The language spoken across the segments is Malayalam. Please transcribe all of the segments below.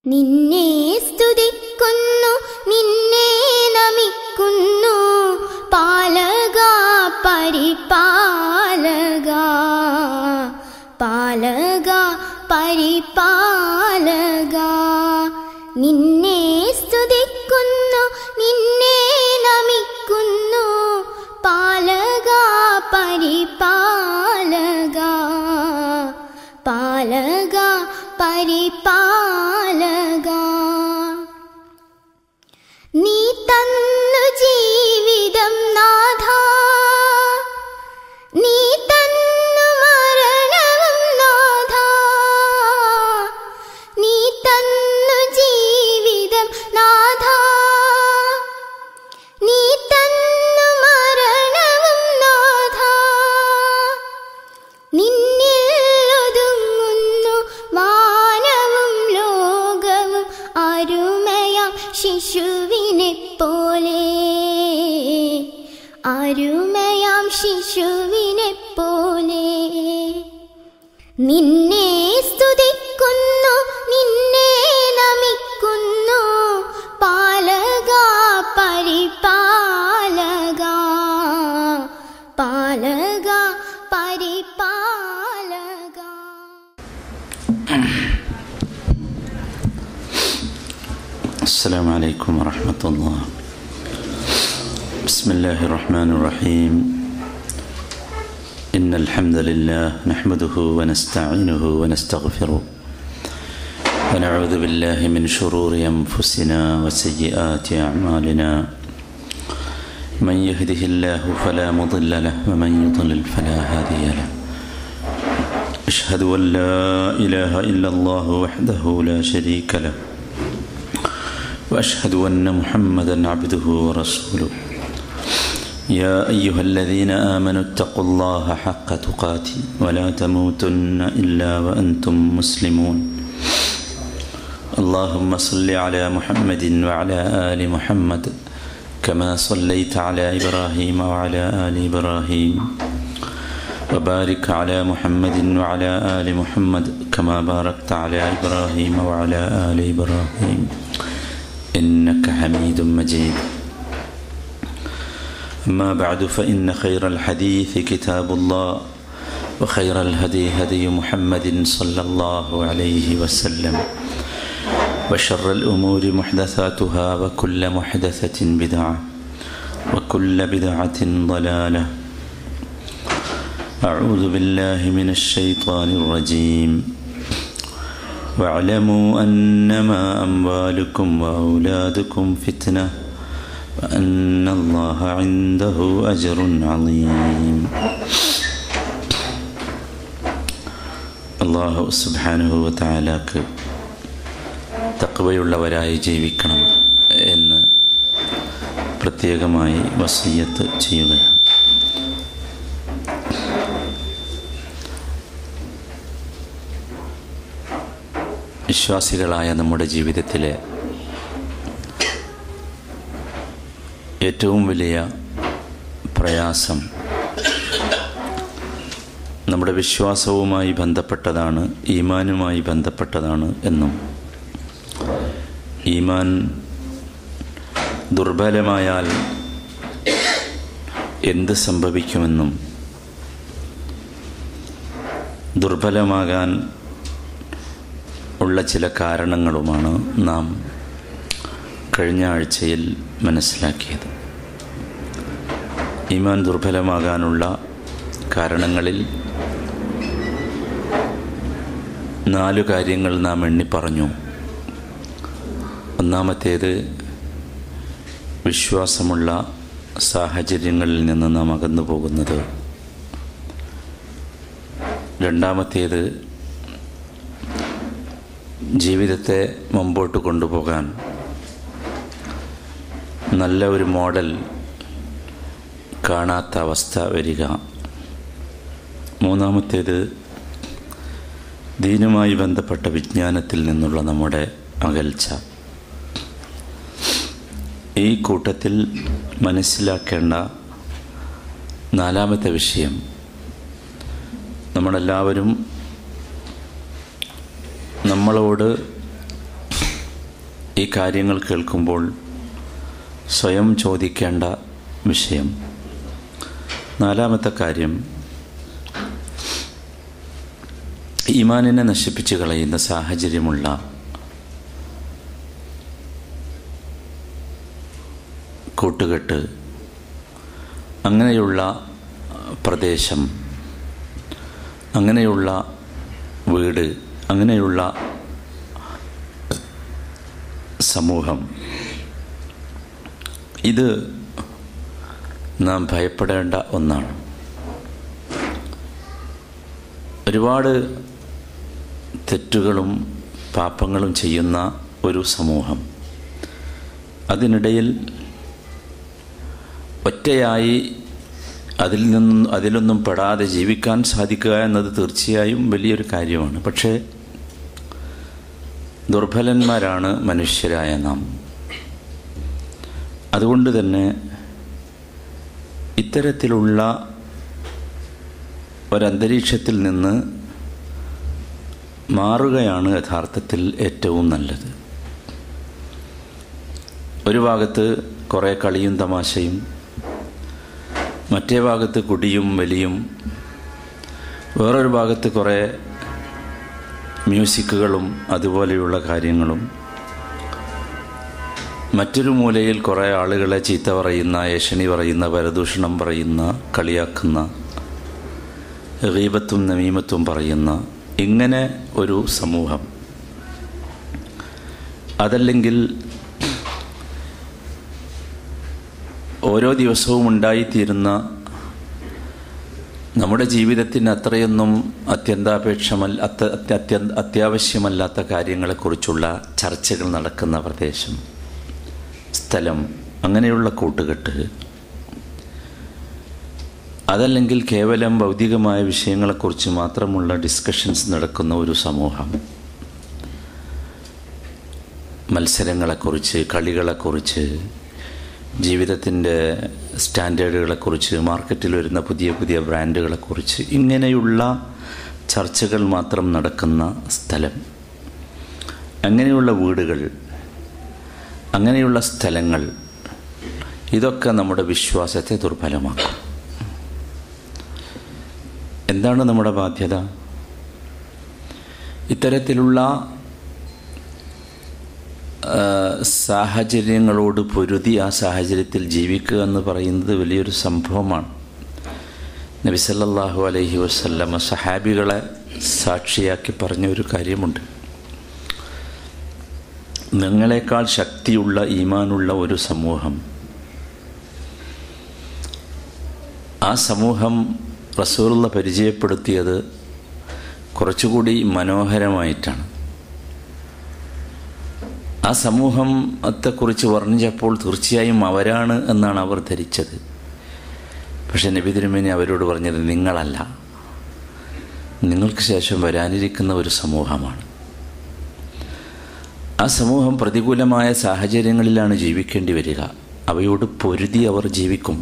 നിന്നെ സ്തുതിക്കുന്നു നിന്നെ നമിക്കുന്നു പാലക പരിപാലക പാലക പരിപാലക നിന്നെ സ്തുതിക്കുന്നു നിന്നെ നമിക്കുന്നു പാലക പരിപാലക പാലക പരിപാലക നീ തന്നു ജീവിതം നാഥ നീ തന്നു മരണവും നാഥ നീ തന്നു ജീവിതം നാഥ നീ തന്നു മരണവും നാഥ നിന്നിൽ ഒതുങ്ങുന്നു വാനവും ലോകവും അരുമയാം ശിശുവിനെ പോലെ അരുമയാം ശിശുവിനെ പോലെ നിന്നെ സ്തുതിക്കുന്നു നിന്നെ നമിക്കുന്നു പാലക പരിപാലക പാലക പരിപാലക السلام عليكم ورحمة الله بسم الله الرحمن الرحيم إن الحمد لله نحمده ونستعينه ونستغفره ونعوذ بالله من شرور أنفسنا وسيئات أعمالنا من يهده الله فلا مضل له ومن يضلل فلا هادي له أشهد أن لا إله إلا الله وحده لا شريك له واشهد ان محمدا عبده ورسوله يا ايها الذين امنوا اتقوا الله حق تقاته ولا تموتن الا وانتم مسلمون اللهم صل على محمد وعلى ال محمد كما صليت على ابراهيم وعلى ال ابراهيم وبارك على محمد وعلى ال محمد كما باركت على ابراهيم وعلى ال ابراهيم إنك حميد مجيد أما بعد فإن خير الحديث كتاب الله وخير الهدي هدي محمد صلى الله عليه وسلم وشر الأمور محدثاتها وكل محدثة بدعة وكل بدعة ضلالة أعوذ بالله من الشيطان الرجيم واعلموا أنما أموالكم وأولادكم فتنة وأن الله عنده أجر عظيم അള്ളാഹു സുബാനുഹുവ താലാക്ക് തക്കവയുള്ളവരായി ജീവിക്കണം എന്ന് പ്രത്യേകമായി വസീയത്ത് ചെയ്യുകയാണ് വിശ്വാസികളായ നമ്മുടെ ജീവിതത്തിലെ ഏറ്റവും വലിയ പ്രയാസം നമ്മുടെ വിശ്വാസവുമായി ബന്ധപ്പെട്ടതാണ് ഈമാനുമായി ബന്ധപ്പെട്ടതാണ് എന്നും ഈമാൻ ദുർബലമായാൽ എന്ത് സംഭവിക്കുമെന്നും ദുർബലമാകാൻ ഉള്ള ചില കാരണങ്ങളുമാണ് നാം കഴിഞ്ഞ ആഴ്ചയിൽ മനസ്സിലാക്കിയത് ഈമാൻ ദുർബലമാകാനുള്ള കാരണങ്ങളിൽ നാലു കാര്യങ്ങൾ നാം എണ്ണിപ്പറഞ്ഞു ഒന്നാമത്തേത് വിശ്വാസമുള്ള സാഹചര്യങ്ങളിൽ നിന്ന് നാം അകന്നു പോകുന്നത് രണ്ടാമത്തേത് ജീവിതത്തെ മുമ്പോട്ട് കൊണ്ടുപോകാൻ നല്ല ഒരു മോഡൽ കാണാത്ത അവസ്ഥ വരിക മൂന്നാമത്തേത് ദീനുമായി ബന്ധപ്പെട്ട വിജ്ഞാനത്തിൽ നിന്നുള്ള നമ്മുടെ അകൽച്ച ഈ കൂട്ടത്തിൽ മനസ്സിലാക്കേണ്ട നാലാമത്തെ വിഷയം നമ്മളെല്ലാവരും നമ്മളോട് ഈ കാര്യങ്ങൾ കേൾക്കുമ്പോൾ സ്വയം ചോദിക്കേണ്ട വിഷയം നാലാമത്തെ കാര്യം ഈമാനിനെ നശിപ്പിച്ച് കളയുന്ന സാഹചര്യമുള്ള കൂട്ടുകെട്ട് അങ്ങനെയുള്ള പ്രദേശം അങ്ങനെയുള്ള വീട് അങ്ങനെയുള്ള സമൂഹം ഇത് നാം ഭയപ്പെടേണ്ട ഒന്നാണ് ഒരുപാട് തെറ്റുകളും പാപങ്ങളും ചെയ്യുന്ന ഒരു സമൂഹം അതിനിടയിൽ ഒറ്റയായി അതിൽ നിന്നും അതിലൊന്നും പെടാതെ ജീവിക്കാൻ സാധിക്കുക എന്നത് തീർച്ചയായും വലിയൊരു കാര്യമാണ് പക്ഷേ ദുർബലന്മാരാണ് മനുഷ്യരായ നാം അതുകൊണ്ട് തന്നെ ഇത്തരത്തിലുള്ള ഒരന്തരീക്ഷത്തിൽ നിന്ന് മാറുകയാണ് യഥാർത്ഥത്തിൽ ഏറ്റവും നല്ലത് ഒരു ഭാഗത്ത് കുറേ കളിയും തമാശയും മറ്റേ ഭാഗത്ത് കുടിയും വലിയും വേറൊരു ഭാഗത്ത് കുറേ മ്യൂസിക്കുകളും അതുപോലെയുള്ള കാര്യങ്ങളും മറ്റൊരു മൂലയിൽ കുറേ ആളുകളെ ചീത്ത പറയുന്ന ഏഷണി പറയുന്ന പരദൂഷണം പറയുന്ന കളിയാക്കുന്ന റീബത്തും നമീമത്തും പറയുന്ന ഇങ്ങനെ ഒരു സമൂഹം അതല്ലെങ്കിൽ ഓരോ ദിവസവും ഉണ്ടായിത്തീരുന്ന നമ്മുടെ ജീവിതത്തിന് അത്രയൊന്നും അത്യന്താപേക്ഷമല്ല അത്യ അത്യ അത്യാവശ്യമല്ലാത്ത കാര്യങ്ങളെക്കുറിച്ചുള്ള ചർച്ചകൾ നടക്കുന്ന പ്രദേശം സ്ഥലം അങ്ങനെയുള്ള കൂട്ടുകെട്ട് അതല്ലെങ്കിൽ കേവലം ഭൗതികമായ വിഷയങ്ങളെക്കുറിച്ച് മാത്രമുള്ള ഡിസ്കഷൻസ് നടക്കുന്ന ഒരു സമൂഹം മത്സരങ്ങളെക്കുറിച്ച് കളികളെക്കുറിച്ച് ജീവിതത്തിൻ്റെ സ്റ്റാൻഡേർഡുകളെക്കുറിച്ച് മാർക്കറ്റിൽ വരുന്ന പുതിയ പുതിയ ബ്രാൻഡുകളെക്കുറിച്ച് ഇങ്ങനെയുള്ള ചർച്ചകൾ മാത്രം നടക്കുന്ന സ്ഥലം അങ്ങനെയുള്ള വീടുകൾ അങ്ങനെയുള്ള സ്ഥലങ്ങൾ ഇതൊക്കെ നമ്മുടെ വിശ്വാസത്തെ ദുർബലമാക്കും എന്താണ് നമ്മുടെ ബാധ്യത ഇത്തരത്തിലുള്ള സാഹചര്യങ്ങളോട് പൊരുതി ആ സാഹചര്യത്തിൽ ജീവിക്കുക എന്ന് പറയുന്നത് വലിയൊരു സംഭവമാണ് നബി സല്ലല്ലാഹു അലൈഹി വസല്ലമ സഹാബികളെ സാക്ഷിയാക്കി പറഞ്ഞ ഒരു കാര്യമുണ്ട് നിങ്ങളെക്കാൾ ശക്തിയുള്ള ഈമാനുള്ള ഒരു സമൂഹം ആ സമൂഹം റസൂലുള്ള പരിചയപ്പെടുത്തിയത് കുറച്ചുകൂടി മനോഹരമായിട്ടാണ് ആ സമൂഹത്തെക്കുറിച്ച് വർണ്ണിച്ചപ്പോൾ തീർച്ചയായും അവരാണ് എന്നാണ് അവർ ധരിച്ചത് പക്ഷെ നബി തിരുമേനി അവരോട് പറഞ്ഞത് നിങ്ങളല്ല നിങ്ങൾക്ക് ശേഷം വരാനിരിക്കുന്ന ഒരു സമൂഹമാണ് ആ സമൂഹം പ്രതികൂലമായ സാഹചര്യങ്ങളിലാണ് ജീവിക്കേണ്ടി വരിക അവയോട് പൊരുതി അവർ ജീവിക്കും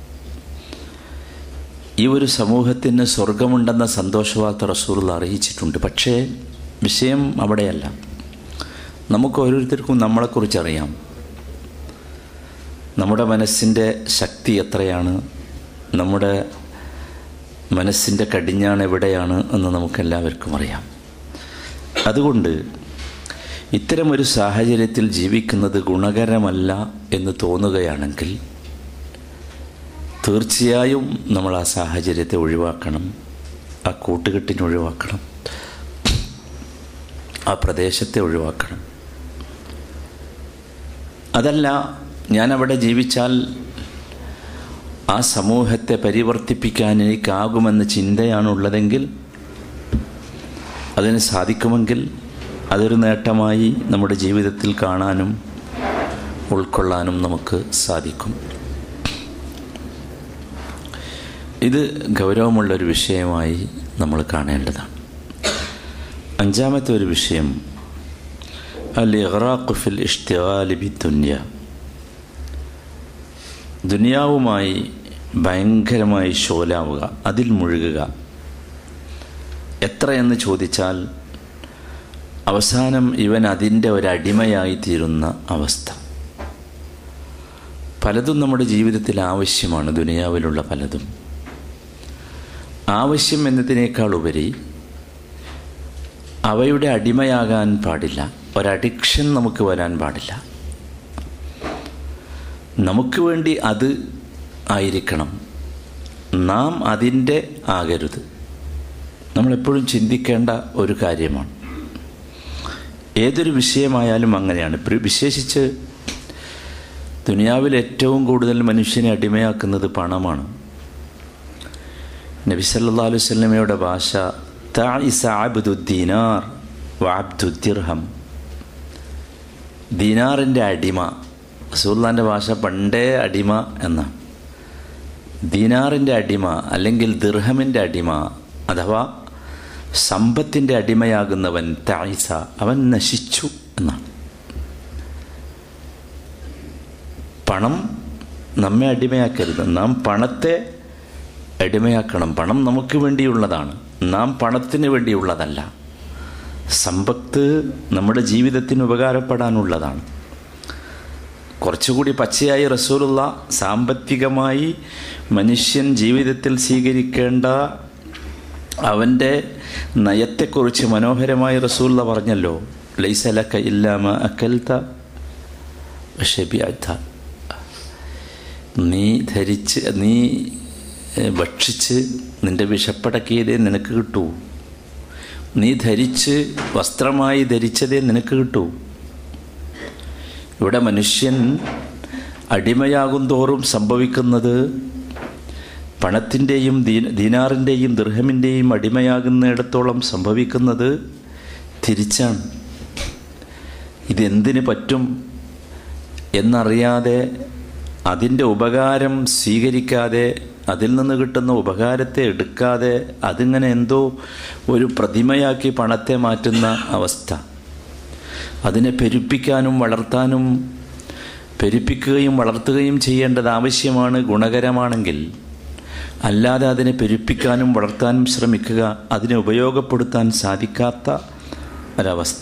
ഈ ഒരു സമൂഹത്തിന് സ്വർഗമുണ്ടെന്ന സന്തോഷവാർത്ത റസൂറുള്ള അറിയിച്ചിട്ടുണ്ട് പക്ഷേ വിഷയം അവിടെയല്ല നമുക്ക് ഓരോരുത്തർക്കും നമ്മളെക്കുറിച്ച് അറിയാം നമ്മുടെ മനസ്സിൻ്റെ ശക്തി എത്രയാണ് നമ്മുടെ മനസ്സിൻ്റെ കടിഞ്ഞാണ് എവിടെയാണ് എന്ന് നമുക്കെല്ലാവർക്കും അറിയാം അതുകൊണ്ട് ഇത്തരമൊരു സാഹചര്യത്തിൽ ജീവിക്കുന്നത് ഗുണകരമല്ല എന്ന് തോന്നുകയാണെങ്കിൽ തീർച്ചയായും നമ്മൾ ആ സാഹചര്യത്തെ ഒഴിവാക്കണം ആ കൂട്ടുകെട്ടിനെ ഒഴിവാക്കണം ആ പ്രദേശത്തെ ഒഴിവാക്കണം അതല്ല ഞാനവിടെ ജീവിച്ചാൽ ആ സമൂഹത്തെ പരിവർത്തിപ്പിക്കാൻ എനിക്കാകുമെന്ന ചിന്തയാണുള്ളതെങ്കിൽ അതിന് സാധിക്കുമെങ്കിൽ അതൊരു നേട്ടമായി നമ്മുടെ ജീവിതത്തിൽ കാണാനും ഉൾക്കൊള്ളാനും നമുക്ക് സാധിക്കും ഇത് ഗൗരവമുള്ളൊരു വിഷയമായി നമ്മൾ കാണേണ്ടതാണ് അഞ്ചാമത്തെ ഒരു വിഷയം അൽ ഇഗ്റാഖ് ഫിൽ ഇഷ്തിഗാലി ബി ദുന്യ ദുനിയാവുമായി ഭയങ്കരമായി ശോലാവുക അതിൽ മുഴുകുക എത്രയെന്ന് ചോദിച്ചാൽ അവസാനം ഇവൻ അതിൻ്റെ ഒരടിമയായി തീരുന്ന അവസ്ഥ പലതും നമ്മുടെ ജീവിതത്തിൽ ആവശ്യമാണ് ദുനിയാവിലുള്ള പലതും ആവശ്യം എന്നതിനേക്കാൾ ഉപരി അവയുടെ അടിമയാകാൻ പാടില്ല ഒരഡിക്ഷൻ നമുക്ക് വരാൻ പാടില്ല നമുക്ക് വേണ്ടി അത് ആയിരിക്കണം നാം അതിൻ്റെ ആകരുത് നമ്മളെപ്പോഴും ചിന്തിക്കേണ്ട ഒരു കാര്യമാണ് ഏതൊരു വിഷയമായാലും അങ്ങനെയാണ് പ്രി- വിശേഷിച്ച് ദുനിയാവിൽ ഏറ്റവും കൂടുതൽ മനുഷ്യനെ അടിമയാക്കുന്നത് പണമാണ് നബി സല്ലല്ലാഹു അലൈഹി വസല്ലമയുടെ ഭാഷ താഇസ അബ്ദുദ്ദീനാർ വഅബ്ദുദ്ദിർഹം ദീനാറിൻ്റെ അടിമ റസൂലുള്ളാഹിൻ്റെ ഭാഷ പണ്ടേ അടിമ എന്നാണ് ദീനാറിൻ്റെ അടിമ അല്ലെങ്കിൽ ദിർഹമിൻ്റെ അടിമ അഥവാ സമ്പത്തിൻ്റെ അടിമയാകുന്നവൻ തായിസ അവൻ നശിച്ചു എന്നാണ് പണം നമ്മെ അടിമയാക്കരുത് നാം പണത്തെ അടിമയാക്കണം പണം നമുക്ക് വേണ്ടിയുള്ളതാണ് നാം പണത്തിന് വേണ്ടിയുള്ളതല്ല സമ്പത്ത് നമ്മുടെ ജീവിതത്തിന് ഉപകാരപ്പെടാനുള്ളതാണ് കുറച്ചുകൂടി പച്ചയായി റസൂലുള്ള സാമ്പത്തികമായി മനുഷ്യൻ ജീവിതത്തിൽ സ്വീകരിക്കേണ്ട അവൻ്റെ നയത്തെക്കുറിച്ച് മനോഹരമായി റസൂലുള്ള പറഞ്ഞല്ലോ ലൈസലക്ക ഇല്ലാമ അക്കൽത്ത ഷബിഅത്ത നീ ധരിച്ച് നീ ഏഹ്, ഭക്ഷിച്ച് നിന്റെ വിഷപ്പടക്കിയതേ നിനക്ക് കിട്ടൂ നീ ധരിച്ച് വസ്ത്രമായി ധരിച്ചതേ നിനക്ക് കിട്ടൂ ഇവിടെ മനുഷ്യൻ അടിമയാകും തോറും സംഭവിക്കുന്നത് പണത്തിൻ്റെയും ദീനാറിൻ്റെയും ദൃഹമിൻ്റെയും അടിമയാകുന്നിടത്തോളം സംഭവിക്കുന്നത് തിരിച്ചാണ് ഇതെന്തിന് പറ്റും എന്നറിയാതെ അതിൻ്റെ ഉപകാരം സ്വീകരിക്കാതെ അതിൽ നിന്ന് കിട്ടുന്ന ഉപകാരത്തെ എടുക്കാതെ അതിങ്ങനെ എന്തോ ഒരു പ്രതിമയാക്കി പണത്തെ മാറ്റുന്ന അവസ്ഥ അതിനെ പെരുപ്പിക്കാനും വളർത്താനും പെരുപ്പിക്കുകയും വളർത്തുകയും ചെയ്യേണ്ടത് ആവശ്യമാണ് ഗുണകരമാണെങ്കിൽ അല്ലാതെ അതിനെ പെരുപ്പിക്കാനും വളർത്താനും ശ്രമിക്കുക അതിനെ ഉപയോഗപ്പെടുത്താൻ സാധിക്കാത്ത ഒരവസ്ഥ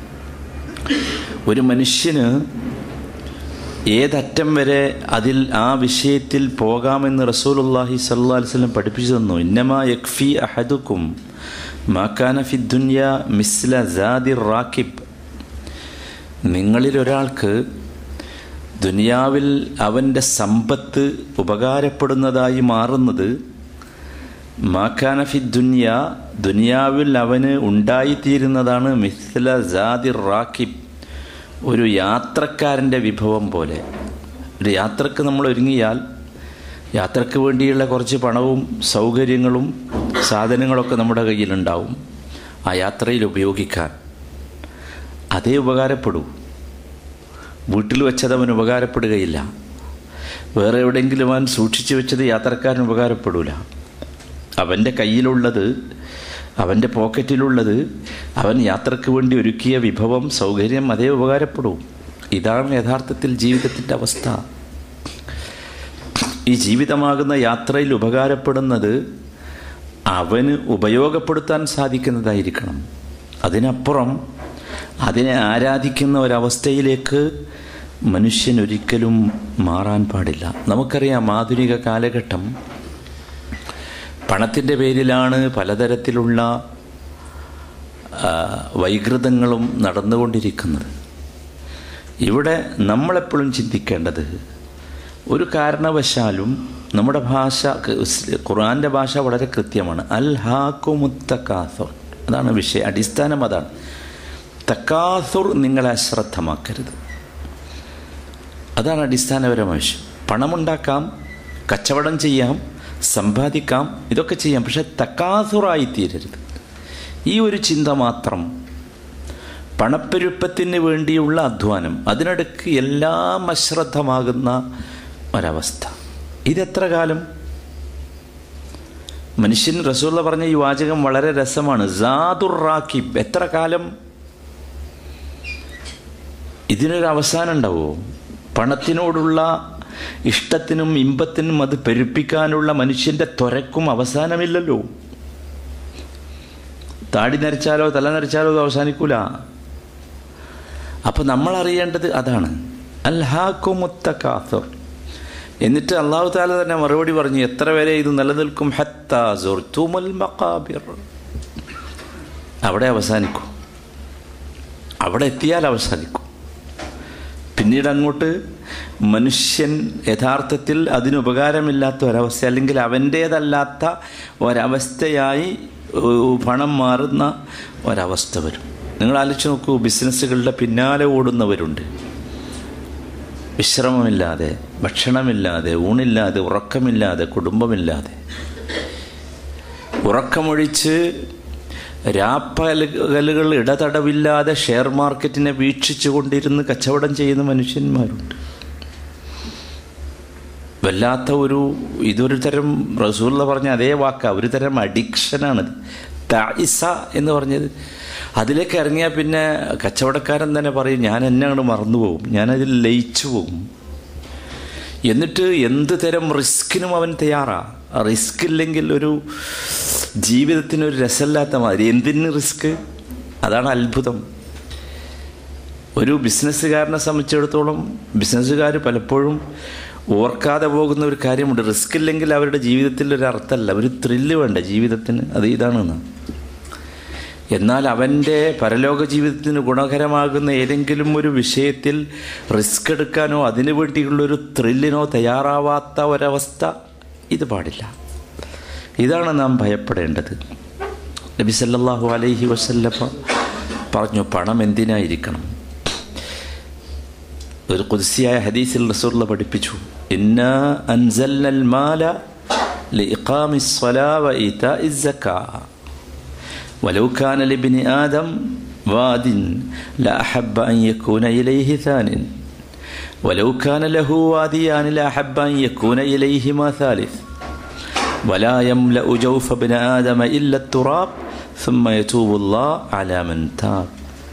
ഒരു മനുഷ്യന് ഏതറ്റം വരെ അതിൽ ആ വിഷയത്തിൽ പോകാമെന്ന് റസൂലുള്ളാഹി സല്ലല്ലാഹു അലൈഹി വസല്ലം പഠിപ്പിച്ചു തന്നു ഇന്നമാ യക്ഫി അഹദുക്കും മാക്കാന ഫി ദുനിയ മിസ്ല സാദിർ റാക്കിബ് നിങ്ങളിൽ ഒരാൾക്ക് ദുനിയാവിൽ അവൻ്റെ സമ്പത്ത് ഉപകാരപ്പെടുന്നതായി മാറുന്നത് മാക്കാനഫി ദുനിയ ദുനിയാവിൽ അവന് ഉണ്ടായിത്തീരുന്നതാണ് മിസ്ല സാദിർ റാക്കിബ് ഒരു യാത്രക്കാരൻ്റെ വിഭവം പോലെ ഒരു യാത്രക്ക് നമ്മൾ ഒരുങ്ങിയാൽ യാത്രക്ക് വേണ്ടിയുള്ള കുറച്ച് പണവും സൗകര്യങ്ങളും സാധനങ്ങളൊക്കെ നമ്മുടെ കയ്യിലുണ്ടാവും ആ യാത്രയിൽ ഉപയോഗിക്കാൻ അതേ ഉപകാരപ്പെടൂ വീട്ടിൽ വെച്ചത് അവൻ ഉപകാരപ്പെടുകയില്ല വേറെ എവിടെയെങ്കിലും അവൻ സൂക്ഷിച്ചു വെച്ചത് യാത്രക്കാരൻ ഉപകാരപ്പെടൂല അവൻ്റെ കയ്യിലുള്ളത് അവൻ്റെ പോക്കറ്റിലുള്ളത് അവൻ യാത്രക്ക് വേണ്ടി ഒരുക്കിയ വിഭവം സൗകര്യം അതേ ഉപകാരപ്പെടൂ ഇതാണ് യഥാർത്ഥത്തിൽ ജീവിതത്തിൻ്റെ അവസ്ഥ ഈ ജീവിതമാകുന്ന യാത്രയിൽ ഉപകാരപ്പെടുന്നത് അവന് ഉപയോഗപ്പെടുത്താൻ സാധിക്കുന്നതായിരിക്കണം അതിനപ്പുറം അതിനെ ആരാധിക്കുന്ന ഒരവസ്ഥയിലേക്ക് മനുഷ്യൻ ഒരിക്കലും മാറാൻ പാടില്ല നമുക്കറിയാം ആധുനിക കാലഘട്ടം പണത്തിൻ്റെ പേരിലാണ് പലതരത്തിലുള്ള ആ, വൈകൃതങ്ങളും നടന്നുകൊണ്ടിരിക്കുന്നത് ഇവിടെ നമ്മളെപ്പോഴും ചിന്തിക്കേണ്ടത് ഒരു കാരണവശാലും നമ്മുടെ ഭാഷ ഖുർആൻ്റെ ഭാഷ വളരെ കൃത്യമാണ് അൽ ഹാക്കുമുത്തക്കാസുർ അതാണ് വിഷയം അടിസ്ഥാനം അതാണ് തക്കാസുർ നിങ്ങളെ അശ്രദ്ധമാക്കരുത് അതാണ് അടിസ്ഥാനപരമായ വിഷയം പണമുണ്ടാക്കാം കച്ചവടം ചെയ്യാം സമ്പാദിക്കാം ഇതൊക്കെ ചെയ്യാം പക്ഷെ തക്കാസുറായി തീരരുത് ഈ ഒരു ചിന്ത മാത്രം പണപ്പെരുപ്പത്തിന് വേണ്ടിയുള്ള അധ്വാനം അതിനിടയ്ക്ക് എല്ലാം അശ്രദ്ധമാകുന്ന ഒരവസ്ഥ ഇതെത്ര കാലം മനുഷ്യൻ റസൂള്ള പറഞ്ഞ ഈ വാചകം വളരെ രസമാണ് ജാദുർ റാക്കിബ് എത്ര കാലം ഇതിനൊരു അവസാനം ഉണ്ടാവോ പണത്തിനോടുള്ള ഇഷ്ടത്തിനും ഇമ്പത്തിനും അത് പെരുപ്പിക്കാനുള്ള മനുഷ്യന്റെ ത്വരക്കും അവസാനമില്ലല്ലോ താടി നരച്ചാലോ തല നരച്ചാലോ അത് അവസാനിക്കൂല അപ്പോൾ നമ്മൾ അറിയേണ്ടത് അതാണ് അൽഹാക്കുമുത്തക്കാഥർ എന്നിട്ട് അള്ളാഹു താല തന്നെ മറുപടി പറഞ്ഞു എത്ര വരെ ഇത് നിലനിൽക്കും ഹത്താസുൽ മക്കാബിർ അവിടെ അവസാനിക്കും അവിടെ എത്തിയാൽ അവസാനിക്കും പിന്നീട് അങ്ങോട്ട് മനുഷ്യൻ യഥാർത്ഥത്തിൽ അതിന് ഉപകാരമില്ലാത്ത ഒരവസ്ഥ അല്ലെങ്കിൽ അവൻ്റേതല്ലാത്ത ഒരവസ്ഥയായി ഏഹ്, പണം മാറുന്ന ഒരവസ്ഥ വരും നിങ്ങൾ ആലോചിച്ച് നോക്കൂ ബിസിനസ്സുകളുടെ പിന്നാലെ ഓടുന്നവരുണ്ട് വിശ്രമമില്ലാതെ ഭക്ഷണമില്ലാതെ ഊണില്ലാതെ ഉറക്കമില്ലാതെ കുടുംബമില്ലാതെ ഉറക്കമൊഴിച്ച് രാപ്പകലുകൾ ഇടതടവില്ലാതെ ഷെയർ മാർക്കറ്റിനെ വീക്ഷിച്ചു കൊണ്ടിരുന്ന് കച്ചവടം ചെയ്യുന്ന മനുഷ്യന്മാരുണ്ട് വല്ലാത്ത ഒരു ഇതൊരു തരം റസൂള്ള പറഞ്ഞ അതേ വാക്ക ഒരു തരം അഡിക്ഷനാണിത് തായിസ എന്ന് പറഞ്ഞത് അതിലേക്ക് ഇറങ്ങിയാൽ പിന്നെ കച്ചവടക്കാരൻ തന്നെ പറയും ഞാൻ എന്നെ അങ്ങോട്ട് മറന്നുപോകും ഞാനതിൽ ലയിച്ചു പോകും എന്നിട്ട് എന്ത് തരം റിസ്കിനും അവൻ തയ്യാറാ റിസ്ക് ഇല്ലെങ്കിൽ ഒരു ജീവിതത്തിന് ഒരു രസമില്ലാത്ത മാതിരി എന്തിന് റിസ്ക് അതാണ് അത്ഭുതം ഒരു ബിസിനസ്സുകാരനെ സംബന്ധിച്ചിടത്തോളം ബിസിനസ്സുകാർ പലപ്പോഴും ഓർക്കാതെ പോകുന്ന ഒരു കാര്യമുണ്ട് റിസ്ക് ഇല്ലെങ്കിൽ അവരുടെ ജീവിതത്തിൽ ഒരു അർത്ഥമല്ല ഒരു ത്രില്ല് വേണ്ട ജീവിതത്തിന് അത് ഇതാണെന്ന് എന്നാൽ അവൻ്റെ പരലോക ജീവിതത്തിന് ഗുണകരമാകുന്ന ഏതെങ്കിലും ഒരു വിഷയത്തിൽ റിസ്ക് എടുക്കാനോ അതിനു വേണ്ടിയുള്ളൊരു ത്രില്ലിനോ തയ്യാറാവാത്ത ഒരവസ്ഥ ഇത് പാടില്ല ഇതാണ് നാം ഭയപ്പെടേണ്ടത് നബി സല്ലല്ലാഹു അലൈഹി വസല്ലമ പറഞ്ഞു പണം എന്തിനായിരിക്കണം ഒരു കുതിസിയായ ഹദീസിൽ റസൂള്ള പഠിപ്പിച്ചു ഇന്ന അൻസൽനൽ മാല لإقام الصلاة وإيتاء الزكاة ولو كان لابن آدم واد لأحب أن يكون إليه ثان ولو كان له واديان لأحب أن يكون إليهما ثالث ولا يملأ جوف ابن آدم إلا التراب ثم يتوب الله على من تاب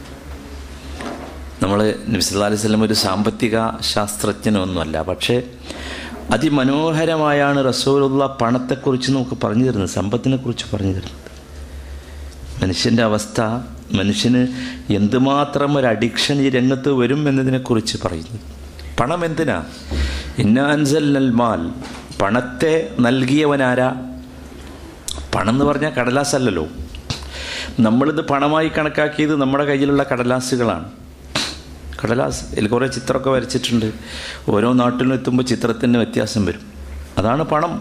നമ്മൾ നബിസ്വല്ലാ അലൈഹി സ്വലം ഒരു സാമ്പത്തിക ശാസ്ത്രജ്ഞനൊന്നുമല്ല പക്ഷേ അതിമനോഹരമായാണ് റസൂലുള്ള പണത്തെക്കുറിച്ച് നമുക്ക് പറഞ്ഞു തരുന്നത് സമ്പത്തിനെക്കുറിച്ച് പറഞ്ഞു തരുന്നത് മനുഷ്യൻ്റെ അവസ്ഥ മനുഷ്യന് എന്തുമാത്രം ഒരു അഡിക്ഷൻ ഈ രംഗത്ത് വരും എന്നതിനെക്കുറിച്ച് പറയുന്നു പണം എന്തിനാ ഇന്നാൻസൽ മാൽ പണത്തെ നൽകിയവനാരാ പണം എന്ന് പറഞ്ഞാൽ കടലാസല്ലല്ലോ നമ്മളിത് പണമായി കണക്കാക്കിയത് നമ്മുടെ കയ്യിലുള്ള കടലാസുകളാണ് കടലാസ് ഇതിൽ കുറേ ചിത്രമൊക്കെ വരച്ചിട്ടുണ്ട് ഓരോ നാട്ടിലും എത്തുമ്പോൾ ചിത്രത്തിന് വ്യത്യാസം വരും അതാണ് പണം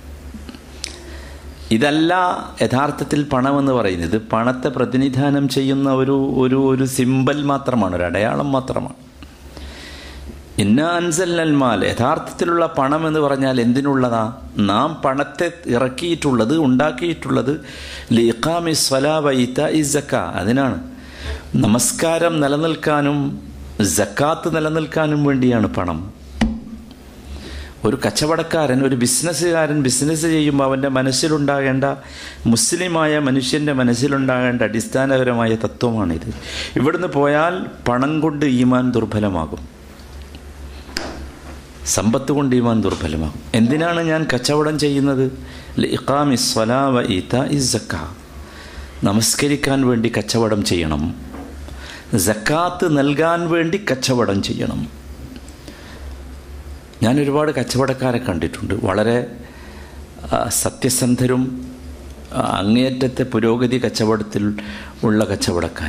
ഇതല്ല യഥാർത്ഥത്തിൽ പണമെന്ന് പറയുന്നത് പണത്തെ പ്രതിനിധാനം ചെയ്യുന്ന ഒരു ഒരു ഒരു സിമ്പൽ മാത്രമാണ് ഒരു അടയാളം മാത്രമാണ് ഇന്ന അൻസൽ മാൽ യഥാർത്ഥത്തിലുള്ള പണം എന്ന് പറഞ്ഞാൽ എന്തിനുള്ളതാ നാം പണത്തെ ഇറക്കിയിട്ടുള്ളത് ഉണ്ടാക്കിയിട്ടുള്ളത് ലിഖാമി സ്വലാ വൈത്ത ഇസക്ക അതിനാണ് നമസ്കാരം നിലനിൽക്കാനും ജക്കാത്ത് നിലനിൽക്കാനും വേണ്ടിയാണ് പണം ഒരു കച്ചവടക്കാരൻ ഒരു ബിസിനസ്സുകാരൻ ബിസിനസ് ചെയ്യുമ്പോൾ അവൻ്റെ മനസ്സിലുണ്ടാകേണ്ട മുസ്ലിമായ മനുഷ്യൻ്റെ മനസ്സിലുണ്ടാകേണ്ട അടിസ്ഥാനപരമായ തത്വമാണിത് ഇവിടുന്ന് പോയാൽ പണം കൊണ്ട് ഈമാൻ ദുർബലമാകും സമ്പത്ത് കൊണ്ട് ഈമാൻ ദുർബലമാകും എന്തിനാണ് ഞാൻ കച്ചവടം ചെയ്യുന്നത് ഇഖാമി സ്വലാവ ഈത്ത ഇസക്ക നമസ്കരിക്കാൻ വേണ്ടി കച്ചവടം ചെയ്യണം ജക്കാത്ത് നൽകാൻ വേണ്ടി കച്ചവടം ചെയ്യണം ഞാൻ ഒരുപാട് കച്ചവടക്കാരെ കണ്ടിട്ടുണ്ട് വളരെ ആ, സത്യസന്ധരും ആ, അങ്ങേയറ്റത്തെ പുരോഗതി കച്ചവടത്തിൽ ഉള്ള കച്ചവടക്കാർ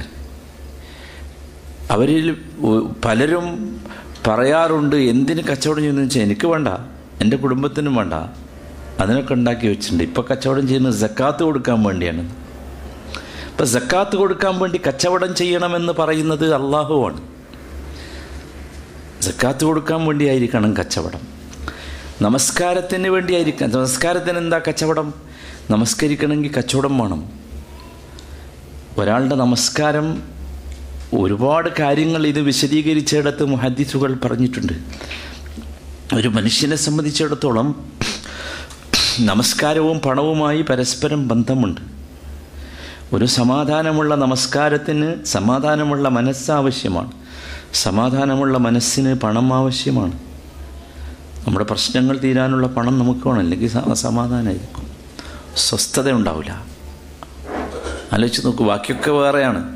അവരിൽ ഒ- പലരും പറയാറുണ്ട് എന്തിന് കച്ചവടം ചെയ്യുന്നു വെച്ചാൽ എനിക്ക് വേണ്ട എൻ്റെ കുടുംബത്തിനും വേണ്ട അതിനൊക്കെ ഉണ്ടാക്കി വെച്ചിട്ടുണ്ട് ഇപ്പോൾ കച്ചവടം ചെയ്യുന്നത് ജക്കാത്ത് കൊടുക്കാൻ വേണ്ടിയാണ് ഇപ്പം ജക്കാത്ത് കൊടുക്കാൻ വേണ്ടി കച്ചവടം ചെയ്യണമെന്ന് പറയുന്നത് അള്ളാഹുവാണ് ജക്കാത്ത് കൊടുക്കാൻ വേണ്ടിയായിരിക്കണം കച്ചവടം നമസ്കാരത്തിന് വേണ്ടിയായിരിക്കാം നമസ്കാരത്തിന് എന്താ കച്ചവടം നമസ്കരിക്കണമെങ്കിൽ കച്ചവടം വേണം ഒരാളുടെ നമസ്കാരം ഒരുപാട് കാര്യങ്ങൾ ഇത് വിശദീകരിച്ചിടത്ത് മുഹദ്ദിസുകൾ പറഞ്ഞിട്ടുണ്ട് ഒരു മനുഷ്യനെ സംബന്ധിച്ചിടത്തോളം നമസ്കാരവും പണവുമായി പരസ്പരം ബന്ധമുണ്ട് ഒരു സമാധാനമുള്ള നമസ്കാരത്തിന് സമാധാനമുള്ള മനസ്സ് ആവശ്യമാണ് സമാധാനമുള്ള മനസ്സിന് പണം ആവശ്യമാണ് നമ്മുടെ പ്രശ്നങ്ങൾ തീരാനുള്ള പണം നമുക്ക് വേണം അല്ലെങ്കിൽ സ- സമാധാനമായിരിക്കും സ്വസ്ഥത ഉണ്ടാവില്ല ആലോചിച്ച് നോക്കൂ ബാക്കിയൊക്കെ വേറെയാണ്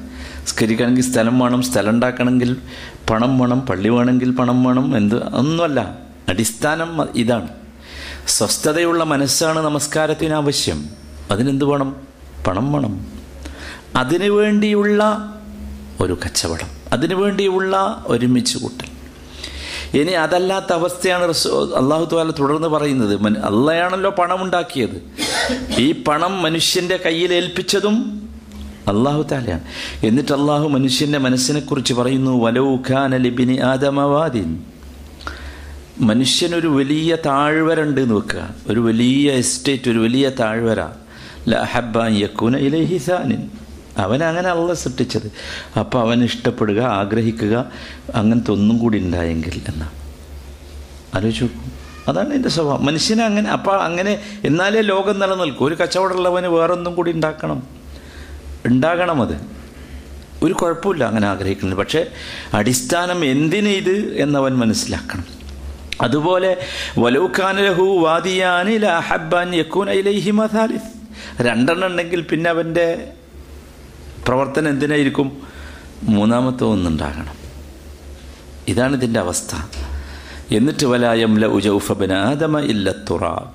നിസ്കരിക്കണമെങ്കിൽ സ്ഥലം വേണം സ്ഥലം ഉണ്ടാക്കണമെങ്കിൽ പണം വേണം പള്ളി വേണമെങ്കിൽ പണം വേണം എന്ത് ഒന്നുമല്ല അടിസ്ഥാനം ഇതാണ് സ്വസ്ഥതയുള്ള മനസ്സാണ് നമസ്കാരത്തിന് ആവശ്യം അതിനെന്ത് വേണം പണം വേണം അതിനു വേണ്ടിയുള്ള ഒരു കച്ചവടം അതിനു വേണ്ടിയുള്ള ഒരുമിച്ച് കൂട്ടൽ ഇനി അതല്ലാത്ത അവസ്ഥയാണ് റസൂ അള്ളാഹു താല തുടർന്ന് പറയുന്നത് മൻ- അള്ളയാണല്ലോ പണം ഉണ്ടാക്കിയത് ഈ പണം മനുഷ്യന്റെ കയ്യിൽ ഏൽപ്പിച്ചതും അള്ളാഹു താലയാണ് എന്നിട്ട് അള്ളാഹു മനുഷ്യന്റെ മനസ്സിനെ കുറിച്ച് പറയുന്നു വലൗഖാന ലിബിനി ആദമവാദിൻ മനുഷ്യനൊരു വലിയ താഴ്വര ഉണ്ട് എന്ന് വെക്കുക ഒരു വലിയ എസ്റ്റേറ്റ് ഒരു വലിയ താഴ്വര ലഹബാൻ യക്കൂന ഇലൈഹി സാനിൻ അവൻ അങ്ങനെ അള്ള സൃഷ്ടിച്ചത് അപ്പോൾ അവൻ ഇഷ്ടപ്പെടുക ആഗ്രഹിക്കുക അങ്ങനത്തെ ഒന്നും കൂടി ഉണ്ടായെങ്കിൽ എന്നാണ് ആലോചിച്ച് നോക്കൂ അതാണ് എൻ്റെ സ്വഭാവം മനുഷ്യനെ അങ്ങനെ അപ്പം അങ്ങനെ എന്നാലേ ലോകം നിലനിൽക്കും ഒരു കച്ചവടമുള്ളവന് വേറൊന്നും കൂടി ഉണ്ടാക്കണം ഉണ്ടാകണം അത് ഒരു കുഴപ്പമില്ല അങ്ങനെ ആഗ്രഹിക്കുന്നത് പക്ഷേ അടിസ്ഥാനം എന്തിന് ഇത് എന്നവൻ മനസ്സിലാക്കണം അതുപോലെ വലൗഖാനലഹു വാദിയാനി ലഹബാൻ യക്കൂന ഇലൈഹി മഥാലിസ് രണ്ടെണ്ണം ഉണ്ടെങ്കിൽ പിന്നെ അവൻ്റെ പ്രവർത്തനം എന്തിനായിരിക്കും മൂന്നാമത്തെ ഒന്നുണ്ടാകണം ഇതാണ് ഇതിൻ്റെ അവസ്ഥ എന്നിട്ട് വലായം ല ഉജൗഫബന ആദമ ഇല്ല തുറാബ്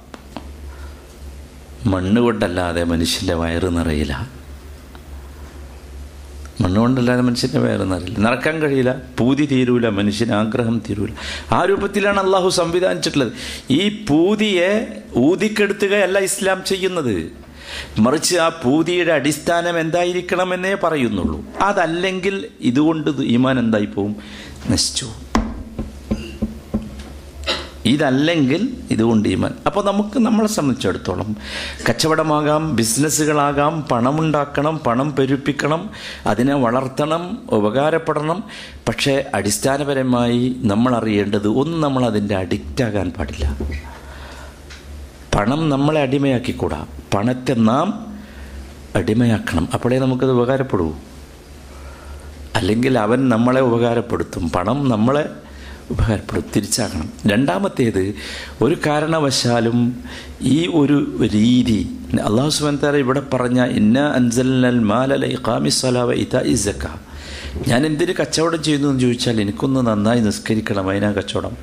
മണ്ണ് കൊണ്ടല്ലാതെ മനുഷ്യൻ്റെ വയറ് നിറയില്ല മണ്ണ് കൊണ്ടല്ലാതെ മനുഷ്യൻ്റെ വയറ് നിറയില്ല നിറക്കാൻ കഴിയില്ല പൂതി തീരൂല മനുഷ്യന് ആഗ്രഹം തീരൂല ആ രൂപത്തിലാണ് അള്ളാഹു സംവിധാനിച്ചിട്ടുള്ളത് ഈ പൂതിയെ ഊതിക്കെടുത്തുകയല്ല ഇസ്ലാം ചെയ്യുന്നത് മറിച്ച് ആ പൂതിയുടെ അടിസ്ഥാനം എന്തായിരിക്കണമെന്നേ പറയുന്നുള്ളൂ അതല്ലെങ്കിൽ ഇതുകൊണ്ട് ഈമാൻ എന്തായി പോവും നശിച്ചു പോവും. ഇതല്ലെങ്കിൽ ഇതുകൊണ്ട് ഈമാൻ അപ്പോൾ നമുക്ക് നമ്മളെ സംബന്ധിച്ചിടത്തോളം കച്ചവടമാകാം ബിസിനസ്സുകളാകാം പണമുണ്ടാക്കണം പണം പെരുപ്പിക്കണം അതിനെ വളർത്തണം ഉപകാരപ്പെടണം പക്ഷേ അടിസ്ഥാനപരമായി നമ്മൾ അറിയേണ്ടത് ഒന്നും നമ്മൾ അതിൻ്റെ അഡിക്റ്റാകാൻ പാടില്ല പണം നമ്മളെ അടിമയാക്കിക്കൂടാ പണത്തെ നാം അടിമയാക്കണം അപ്പോഴേ നമുക്കത് ഉപകാരപ്പെടൂ അല്ലെങ്കിൽ അവൻ നമ്മളെ ഉപകാരപ്പെടുത്തും പണം നമ്മളെ ഉപകാരപ്പെടും തിരിച്ചാക്കണം രണ്ടാമത്തേത് ഒരു കാരണവശാലും ഈ ഒരു രീതി അള്ളാഹു സുബാൻ താര ഇവിടെ പറഞ്ഞ ഇന്ന അൻസൽ മാലല ഇഖാമി സ്വലാവ ഇത ഇസക്ക ഞാൻ എന്തിന് കച്ചവടം ചെയ്യുന്നു എന്ന് ചോദിച്ചാൽ എനിക്കൊന്ന് നന്നായി നിസ്കരിക്കണം അതിനാ കച്ചവടം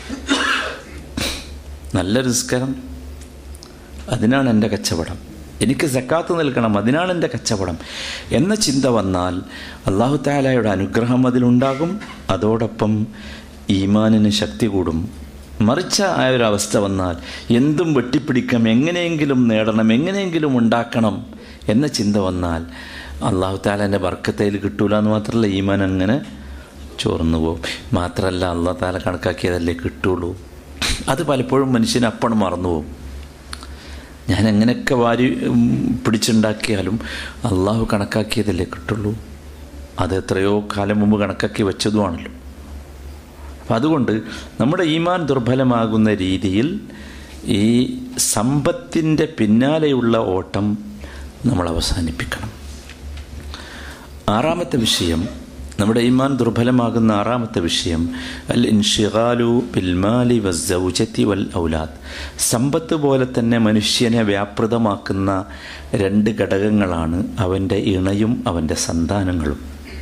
നല്ല നിസ്കാരം അതിനാണ് എൻ്റെ കച്ചവടം എനിക്ക് സക്കാത്ത് നിൽക്കണം അതിനാണ് എൻ്റെ കച്ചവടം എന്ന ചിന്ത വന്നാൽ അള്ളാഹു താലായുടെ അനുഗ്രഹം അതിലുണ്ടാകും അതോടൊപ്പം ഈമാനിന് ശക്തി കൂടും മറിച്ച ആ ഒരു അവസ്ഥ വന്നാൽ എന്തും വെട്ടിപ്പിടിക്കാം എങ്ങനെയെങ്കിലും നേടണം എങ്ങനെയെങ്കിലും ഉണ്ടാക്കണം എന്ന ചിന്ത വന്നാൽ അള്ളാഹു താലാൻ്റെ വർക്കത്തയിൽ കിട്ടൂല എന്ന് മാത്രമല്ല ഈമാൻ അങ്ങനെ ചോർന്നു പോകും മാത്രമല്ല അള്ളാഹു താല കണക്കാക്കിയതല്ലേ കിട്ടുള്ളൂ അത് പലപ്പോഴും മനുഷ്യന് അപ്പണ് മറന്നു പോകും ഞാൻ എങ്ങനെയൊക്കെ വാരി ഉം, പിടിച്ചുണ്ടാക്കിയാലും അള്ളാഹു കണക്കാക്കിയതല്ലേ കിട്ടുള്ളൂ അത് എത്രയോ കാലം മുമ്പ് കണക്കാക്കി വെച്ചതുമാണല്ലോ അപ്പം അതുകൊണ്ട് നമ്മുടെ ഈമാൻ ദുർബലമാകുന്ന രീതിയിൽ ഈ സമ്പത്തിൻ്റെ പിന്നാലെയുള്ള ഓട്ടം നമ്മൾ അവസാനിപ്പിക്കണം ആറാമത്തെ വിഷയം നമ്മുടെ ഈമാൻ ദുർബലമാകുന്ന ആറാമത്തെ വിഷയം അൽ ഇൻഷിഗാലു ബിൽമാലി വസ്സൗജത്തി വൽ ഔലാദ് സമ്പത്ത് പോലെ തന്നെ മനുഷ്യനെ വ്യാപൃതമാക്കുന്ന രണ്ട് ഘടകങ്ങളാണ് അവൻ്റെ ഇണയും അവൻ്റെ സന്താനങ്ങളും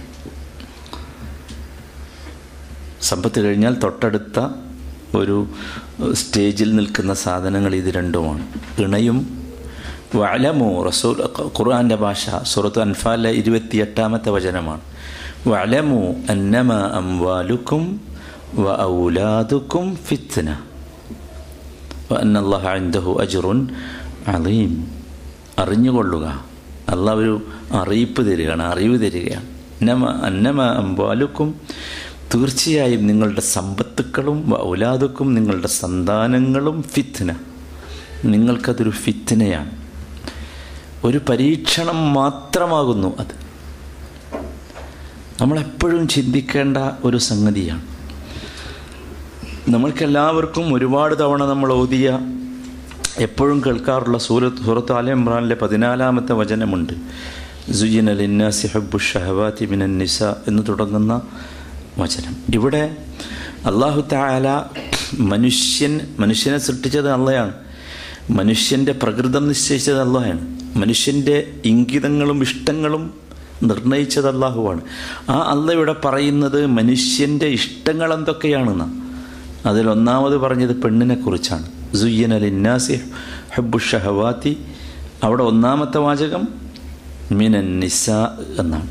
സമ്പത്ത് കഴിഞ്ഞാൽ തൊട്ടടുത്ത ഒരു സ്റ്റേജിൽ നിൽക്കുന്ന സാധനങ്ങൾ ഇത് രണ്ടുമാണ് ഇണയും വലമു റസൂൽ ഖുർആൻ്റെ ഭാഷ സുറത്ത് അൻഫാലിലെ ഇരുപത്തിയെട്ടാമത്തെ വചനമാണ് വലമു അന്നമ അംവാലുക്കും വ ഔലാദുക്കും ഫിത്ന വഅന്ന അല്ലാഹ ഇൻദഹു അജ്റുൻ അലീം അറിഞ്ഞുകൊള്ളുക അള്ളാഹ് ഒരു അറിയിപ്പ് തരികയാണ് അറിവ് തരികയാണ് അന്നമ അന്നമ അംവാലുക്കും തീർച്ചയായും നിങ്ങളുടെ സമ്പത്തുക്കളും ഔലാദുക്കും നിങ്ങളുടെ സന്താനങ്ങളും ഫിത്ന നിങ്ങൾക്കതൊരു ഫിത്നയാണ് ഒരു പരീക്ഷണം മാത്രമാകുന്നു അത് നമ്മളെപ്പോഴും ചിന്തിക്കേണ്ട ഒരു സംഗതിയാണ് നമ്മൾക്കെല്ലാവർക്കും ഒരുപാട് തവണ നമ്മൾ ഓതിയ എപ്പോഴും കേൾക്കാറുള്ള സൂറത്ത് സൂറത്ത് ആല ഇമ്രാനിലെ പതിനാലാമത്തെ വചനമുണ്ട് സുജിൻ അലിന്നാസി ഹബ്ബു ഷഹവാത്തി മിനൻ നിസ എന്ന് തുടങ്ങുന്ന വചനം ഇവിടെ അള്ളാഹു താല മനുഷ്യൻ മനുഷ്യനെ സൃഷ്ടിച്ചത് അള്ളയാണ് മനുഷ്യൻ്റെ പ്രകൃതം നിശ്ചയിച്ചത് അള്ളയാണ് മനുഷ്യൻ്റെ ഇംഗിതങ്ങളും ഇഷ്ടങ്ങളും നിർണയിച്ചത് അള്ളാഹുവാണ് ആ അല്ല ഇവിടെ പറയുന്നത് മനുഷ്യൻ്റെ ഇഷ്ടങ്ങൾ എന്തൊക്കെയാണെന്ന് അതിൽ ഒന്നാമത് പറഞ്ഞത് പെണ്ണിനെ കുറിച്ചാണ് സുയ്യൻ അൽ ഇന്നാസി ഹബ്ബു ഷഹവാത്തി അവിടെ ഒന്നാമത്തെ വാചകം മിനൻ നിസ എന്നാണ്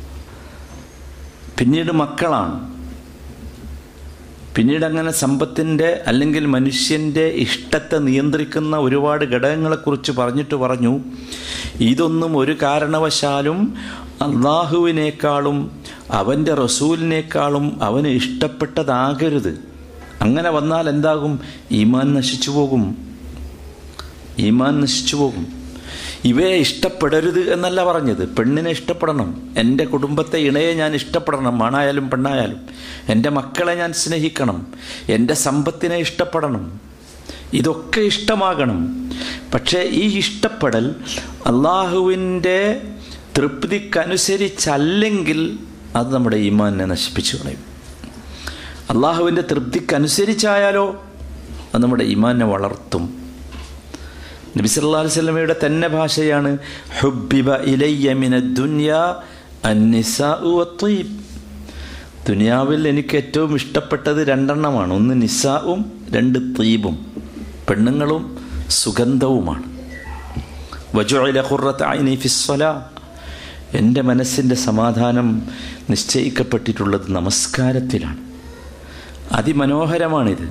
പിന്നീട് മക്കളാണ് പിന്നീട് അങ്ങനെ സമ്പത്തിൻ്റെ അല്ലെങ്കിൽ മനുഷ്യൻ്റെ ഇഷ്ടത്തെ നിയന്ത്രിക്കുന്ന ഒരുപാട് ഘടകങ്ങളെക്കുറിച്ച് പറഞ്ഞിട്ട് പറഞ്ഞു ഇതൊന്നും ഒരു കാരണവശാലും അള്ളാഹുവിനേക്കാളും അവൻ്റെ റസൂലിനേക്കാളും അവന് ഇഷ്ടപ്പെട്ടതാകരുത് അങ്ങനെ വന്നാൽ എന്താകും ഈമാൻ നശിച്ചു പോകും ഈമാൻ നശിച്ചു പോകും ഇവയെ ഇഷ്ടപ്പെടരുത് എന്നല്ല പറഞ്ഞത് പെണ്ണിനെ ഇഷ്ടപ്പെടണം എൻ്റെ കുടുംബത്തെ ഇണയെ ഞാൻ ഇഷ്ടപ്പെടണം ആണായാലും പെണ്ണായാലും എൻ്റെ മക്കളെ ഞാൻ സ്നേഹിക്കണം എൻ്റെ സമ്പത്തിനെ ഇഷ്ടപ്പെടണം ഇതൊക്കെ ഇഷ്ടമാകണം പക്ഷേ ഈ ഇഷ്ടപ്പെടൽ അള്ളാഹുവിൻ്റെ തൃപ്തിക്കനുസരിച്ചല്ലെങ്കിൽ അത് നമ്മുടെ ഈമാനെ നശിപ്പിച്ചു കളയും അള്ളാഹുവിൻ്റെ തൃപ്തിക്കനുസരിച്ചായാലോ അത് നമ്മുടെ ഈമാനെ വളർത്തും നബി സല്ലല്ലാഹു അലൈഹി വസല്ലമയുടെ തന്നെ ഭാഷയാണ് ഹുബ്ബിബ ഇലയ്യ മിന ദുനിയ അന്നിസാഉ വത്തീബ് ദുനിയാവിൽ എനിക്ക് ഏറ്റവും ഇഷ്ടപ്പെട്ടത് രണ്ടെണ്ണമാണ് ഒന്ന് നിസാവും രണ്ട് തീബും പെണ്ണുങ്ങളും സുഗന്ധവുമാണ് വജുഇല ഖുർറത ഐനി ഫിസ്സലാ എൻ്റെ മനസ്സിൻ്റെ സമാധാനം നിശ്ചയിക്കപ്പെട്ടിട്ടുള്ളത് നമസ്കാരത്തിലാണ് അതിമനോഹരമാണിത്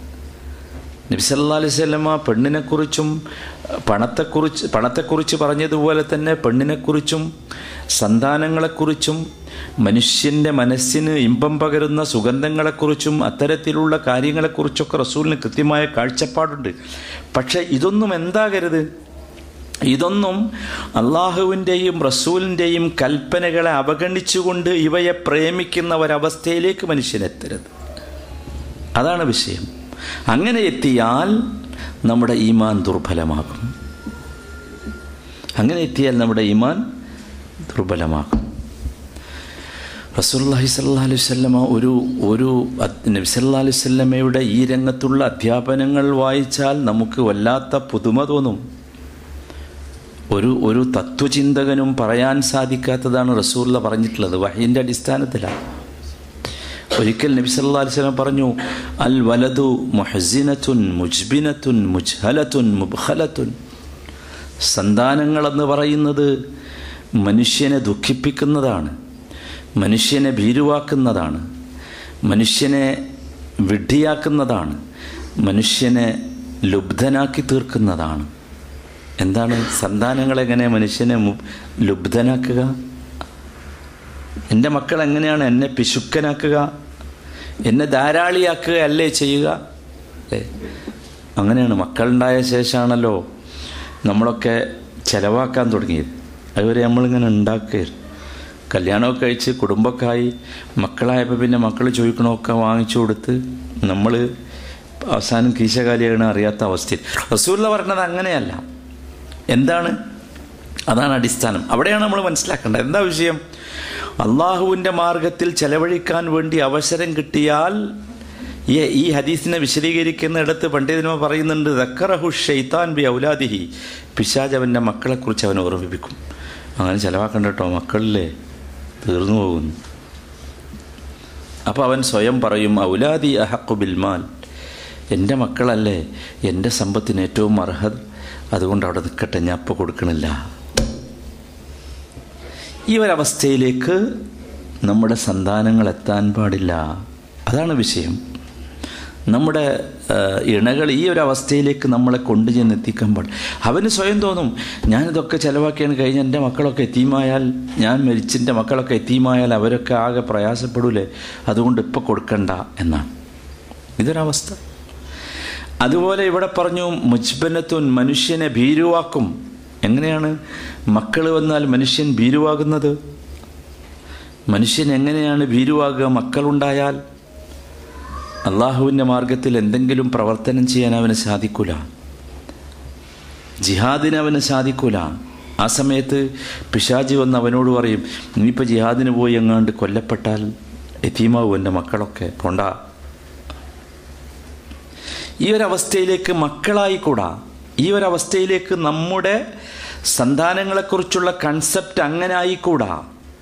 നബി സല്ലാ അലൈഹി സ്വലമ പെണ്ണിനെക്കുറിച്ചും പണത്തെക്കുറിച്ച് പണത്തെക്കുറിച്ച് പറഞ്ഞതുപോലെ തന്നെ പെണ്ണിനെക്കുറിച്ചും സന്താനങ്ങളെക്കുറിച്ചും മനുഷ്യൻ്റെ മനസ്സിന് ഇമ്പം പകരുന്ന സുഗന്ധങ്ങളെക്കുറിച്ചും അത്തരത്തിലുള്ള കാര്യങ്ങളെക്കുറിച്ചൊക്കെ റസൂലിന് കൃത്യമായ കാഴ്ചപ്പാടുണ്ട് പക്ഷേ ഇതൊന്നും എന്താകരുത് ഇതൊന്നും അള്ളാഹുവിൻ്റെയും റസൂലിൻ്റെയും കൽപ്പനകളെ അവഗണിച്ചുകൊണ്ട് ഇവയെ പ്രേമിക്കുന്ന ഒരവസ്ഥയിലേക്ക് മനുഷ്യനെത്തരുത് അതാണ് വിഷയം അങ്ങനെ എത്തിയാൽ നമ്മുടെ ഈമാൻ ദുർബലമാകും അങ്ങനെ എത്തിയാൽ നമ്മുടെ ഈമാൻ ദുർബലമാകും റസൂല്ലാഹി സല്ലാ അലൈഹി സ്വല്ലമ ഒരു ഒരു നബി സല്ലാ അലൈഹി സ്വല്ലമയുടെ ഈ രംഗത്തുള്ള അധ്യാപനങ്ങൾ വായിച്ചാൽ നമുക്ക് വല്ലാത്ത പുതുമ തോന്നും ഒരു ഒരു തത്വചിന്തകനും പറയാൻ സാധിക്കാത്തതാണ് റസൂല്ല പറഞ്ഞിട്ടുള്ളത് വഹീൻ്റെ അടിസ്ഥാനത്തിലാണ് ഒരിക്കൽ നബി സല്ലാ അലിസ്ലം പറഞ്ഞു അൽ വലതു മുഹസിനത്തുൻ മുജ്ബിനത്തുൻ മുജ്ഹലത്തുൻ മുബ്ഹലത്തുൻ സന്താനങ്ങളെന്ന് പറയുന്നത് മനുഷ്യനെ ദുഃഖിപ്പിക്കുന്നതാണ് മനുഷ്യനെ ഭീരുവാക്കുന്നതാണ് മനുഷ്യനെ വിഡ്ഢിയാക്കുന്നതാണ് മനുഷ്യനെ ലുബ്ധനാക്കി തീർക്കുന്നതാണ് എന്താണ് സന്താനങ്ങളെങ്ങനെ മനുഷ്യനെ ലുബ്ധനാക്കുക എൻ്റെ മക്കൾ എങ്ങനെയാണ് എന്നെ പിശുക്കനാക്കുക എന്നെ ധാരാളിയാക്കുക അല്ലേ ചെയ്യുക അല്ലേ അങ്ങനെയാണ് മക്കളുണ്ടായ ശേഷമാണല്ലോ നമ്മളൊക്കെ ചിലവാക്കാൻ തുടങ്ങിയത് അതുവരെ നമ്മളിങ്ങനെ ഉണ്ടാക്കുകയായിരുന്നു കല്യാണമൊക്കെ കഴിച്ച് കുടുംബമൊക്കെ ആയി മക്കളായപ്പോൾ പിന്നെ മക്കൾ ചോദിക്കണമൊക്കെ വാങ്ങിച്ചു കൊടുത്ത് നമ്മൾ അവസാനം കീശകാലിയാണ് അറിയാത്ത അവസ്ഥയിൽ റസൂല്ല പറഞ്ഞത് അങ്ങനെയല്ല എന്താണ് അതാണ് അടിസ്ഥാനം അവിടെയാണ് നമ്മൾ മനസ്സിലാക്കേണ്ടത് എന്താ വിഷയം അള്ളാഹുവിൻ്റെ മാർഗത്തിൽ ചെലവഴിക്കാൻ വേണ്ടി അവസരം കിട്ടിയാൽ ഈ ഈ ഹദീസിനെ വിശദീകരിക്കുന്നിടത്ത് പണ്ഡിതന്മാർ പറയുന്നുണ്ട് ദക്കറഹു ഷെയ്ത്താൻ ബി ഔലാദിഹി പിശാജ് അവൻ്റെ മക്കളെക്കുറിച്ച് അവനെ ഓർമ്മിപ്പിക്കും അങ്ങനെ ചിലവാക്കണ്ട കേട്ടോ മക്കളിലെ തീർന്നു പോകുന്നു അപ്പോൾ അവൻ സ്വയം പറയും ഔലാദി അഹക്കു ബിൽമാൽ എൻ്റെ മക്കളല്ലേ എൻ്റെ സമ്പത്തിന് ഏറ്റവും അർഹത അതുകൊണ്ട് അവിടെ നിൽക്കട്ടെ ഞാൻ അപ്പോൾ കൊടുക്കണില്ല ഈ ഒരവസ്ഥയിലേക്ക് നമ്മുടെ സന്താനങ്ങൾ എത്താൻ പാടില്ല അതാണ് വിഷയം നമ്മുടെ ഇണകൾ ഈ ഒരു അവസ്ഥയിലേക്ക് നമ്മളെ കൊണ്ടു ചെന്ന് എത്തിക്കാൻ പാടില്ല അവന് സ്വയം തോന്നും ഞാനിതൊക്കെ ചിലവാക്കിയാണ് കഴിഞ്ഞ് എൻ്റെ മക്കളൊക്കെ എത്തിയുമായാൽ ഞാൻ മരിച്ചെൻ്റെ മക്കളൊക്കെ എത്തിയുമായാൽ അവരൊക്കെ ആകെ പ്രയാസപ്പെടൂലേ അതുകൊണ്ട് ഇപ്പോൾ കൊടുക്കണ്ട എന്നാണ് ഇതൊരവസ്ഥ അതുപോലെ ഇവിടെ പറഞ്ഞു മുജ്ബനത്തുൻ മനുഷ്യനെ ഭീരുവാക്കും എങ്ങനെയാണ് മക്കൾ വന്നാൽ മനുഷ്യൻ ഭീരുവാകുന്നത് മനുഷ്യൻ എങ്ങനെയാണ് ഭീരുവാകുക മക്കളുണ്ടായാൽ അള്ളാഹുവിൻ്റെ മാർഗത്തിൽ എന്തെങ്കിലും പ്രവർത്തനം ചെയ്യാൻ അവന് സാധിക്കൂല ജിഹാദിന് അവന് സാധിക്കൂല ആ സമയത്ത് പിശാജി വന്ന് അവനോട് പറയും ഇനിയിപ്പോൾ ജിഹാദിന് പോയി എങ്ങാണ്ട് കൊല്ലപ്പെട്ടാൽ എത്തീമാവും എൻ്റെ മക്കളൊക്കെ കൊണ്ട ഈ ഒരവസ്ഥയിലേക്ക് മക്കളായിക്കൂടാ ഈ ഒരവസ്ഥയിലേക്ക് നമ്മുടെ സന്താനങ്ങളെക്കുറിച്ചുള്ള കൺസെപ്റ്റ് അങ്ങനെ ആയിക്കൂടാ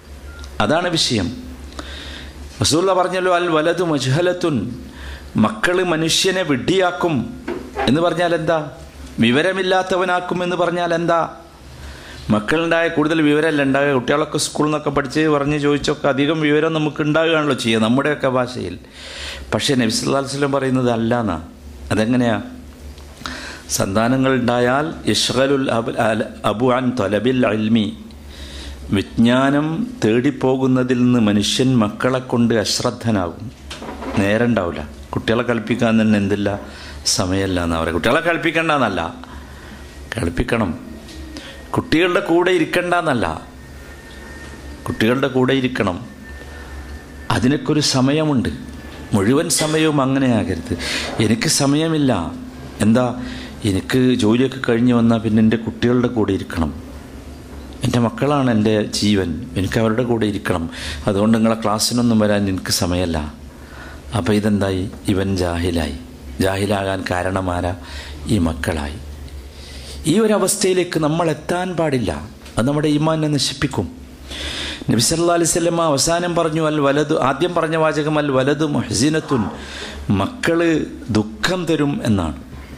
അതാണ് വിഷയം റസൂല്ല പറഞ്ഞല്ലോ അൽ വലതു മജ്ഹലത്തുൻ മക്കൾ മനുഷ്യനെ വിഡ്ഢിയാക്കും എന്ന് പറഞ്ഞാൽ എന്താ വിവരമില്ലാത്തവനാക്കും എന്ന് പറഞ്ഞാൽ എന്താ മക്കളുണ്ടായ കൂടുതൽ വിവരമല്ല ഉണ്ടാകുക കുട്ടികളൊക്കെ സ്കൂളിൽ നിന്നൊക്കെ പഠിച്ച് പറഞ്ഞ് ചോദിച്ചൊക്കെ അധികം വിവരം നമുക്ക് ഉണ്ടാകുകയാണല്ലോ ചെയ്യുക നമ്മുടെയൊക്കെ ഭാഷയിൽ പക്ഷേ നബിസ്വല്ലാസ്ലം പറയുന്നത് അല്ല എന്നാ അതെങ്ങനെയാ സന്താനങ്ങൾ ഉണ്ടായാൽ ഇഷ്റലുൽ അബു അൻ തൊലബിൽ അൽമി വിജ്ഞാനം തേടിപ്പോകുന്നതിൽ നിന്ന് മനുഷ്യൻ മക്കളെ കൊണ്ട് അശ്രദ്ധനാകും നേരം ഉണ്ടാവില്ല കുട്ടികളെ കളിപ്പിക്കാൻ തന്നെ എന്തില്ല സമയമല്ല എന്നാ പറയുക കുട്ടികളെ കളിപ്പിക്കണ്ടെന്നല്ല കളിപ്പിക്കണം കുട്ടികളുടെ കൂടെ ഇരിക്കണ്ടെന്നല്ല കുട്ടികളുടെ കൂടെ ഇരിക്കണം അതിനൊക്കെ ഒരു സമയമുണ്ട് മുഴുവൻ സമയവും അങ്ങനെയാകരുത് എനിക്ക് സമയമില്ല എന്താ എനിക്ക് ജോലിയൊക്കെ കഴിഞ്ഞ് വന്നാൽ പിന്നെ എൻ്റെ കുട്ടികളുടെ കൂടെ ഇരിക്കണം എൻ്റെ മക്കളാണ് എൻ്റെ ജീവൻ എനിക്ക് അവരുടെ കൂടെ ഇരിക്കണം അതുകൊണ്ട് നിങ്ങളെ ക്ലാസ്സിനൊന്നും വരാൻ എനിക്ക് സമയമല്ല അപ്പോൾ ഇതെന്തായി ഇവൻ ജാഹിലായി ജാഹിലാകാൻ കാരണമാരാ ഈ മക്കളായി ഈ ഒരു അവസ്ഥയിലേക്ക് നമ്മൾ എത്താൻ പാടില്ല അത് നമ്മുടെ ഈമാനെ നശിപ്പിക്കും നബി സല്ലാ അലൈഹി സ്വലമ അവസാനം പറഞ്ഞു അൽ വലതു ആദ്യം പറഞ്ഞ വാചകം അൽ വലതു മൊഹസിനത്തുൻ മക്കള് ദുഃഖം തരും എന്നാണ്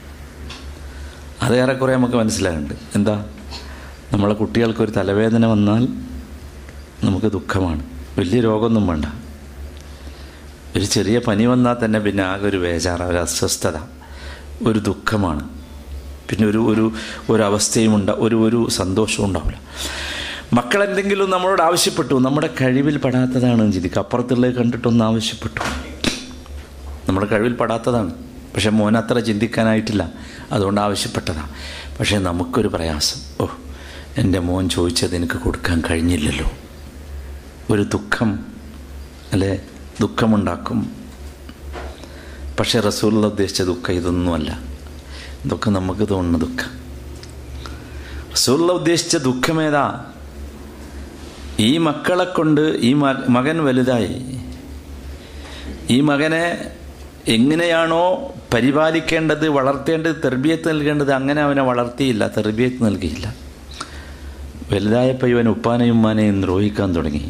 അത് ഏറെക്കുറെ നമുക്ക് മനസ്സിലാകുന്നുണ്ട് എന്താ നമ്മളെ കുട്ടികൾക്കൊരു തലവേദന വന്നാൽ നമുക്ക് ദുഃഖമാണ് വലിയ രോഗമൊന്നും വേണ്ട ഒരു ചെറിയ പനി വന്നാൽ തന്നെ പിന്നെ ആകെ ഒരു വേജാറ ഒരു അസ്വസ്ഥത ഒരു ദുഃഖമാണ് പിന്നെ ഒരു ഒരു ഒരവസ്ഥയും ഉണ്ടാ ഒരു ഒരു സന്തോഷവും ഉണ്ടാവില്ല മക്കൾ എന്തെങ്കിലും നമ്മളോട് ആവശ്യപ്പെട്ടു നമ്മുടെ കഴിവിൽ പെടാത്തതാണ് ചിന്തിക്കുക അപ്പുറത്തുള്ളത് കണ്ടിട്ടൊന്ന് ആവശ്യപ്പെട്ടു നമ്മുടെ കഴിവിൽ പെടാത്തതാണ് പക്ഷെ മോൻ അത്ര ചിന്തിക്കാനായിട്ടില്ല അതുകൊണ്ട് ആവശ്യപ്പെട്ടതാണ് പക്ഷേ നമുക്കൊരു പ്രയാസം ഓ എൻ്റെ മോൻ ചോദിച്ചത് എനിക്ക് കൊടുക്കാൻ കഴിഞ്ഞില്ലല്ലോ ഒരു ദുഃഖം അല്ലേ ദുഃഖമുണ്ടാക്കും പക്ഷേ റസൂലുള്ള ഉദ്ദേശിച്ച ദുഃഖം ഇതൊന്നുമല്ല ഇതൊക്കെ നമുക്ക് തോന്നുന്ന ദുഃഖം റസൂലുള്ള ഉദ്ദേശിച്ച ദുഃഖമേതാ ഈ മക്കളെ കൊണ്ട് ഈ മകൻ വലുതായി ഈ മകനെ എങ്ങനെയാണോ പരിപാലിക്കേണ്ടത് വളർത്തേണ്ടത് തെർബിയത്ത് നൽകേണ്ടത് അങ്ങനെ അവനെ വളർത്തിയില്ല തെർബിയത്ത് നൽകിയില്ല വലുതായപ്പോൾ ഇവൻ ഉപ്പാനെയും ഉമ്മാനെയും ദ്രോഹിക്കാൻ തുടങ്ങി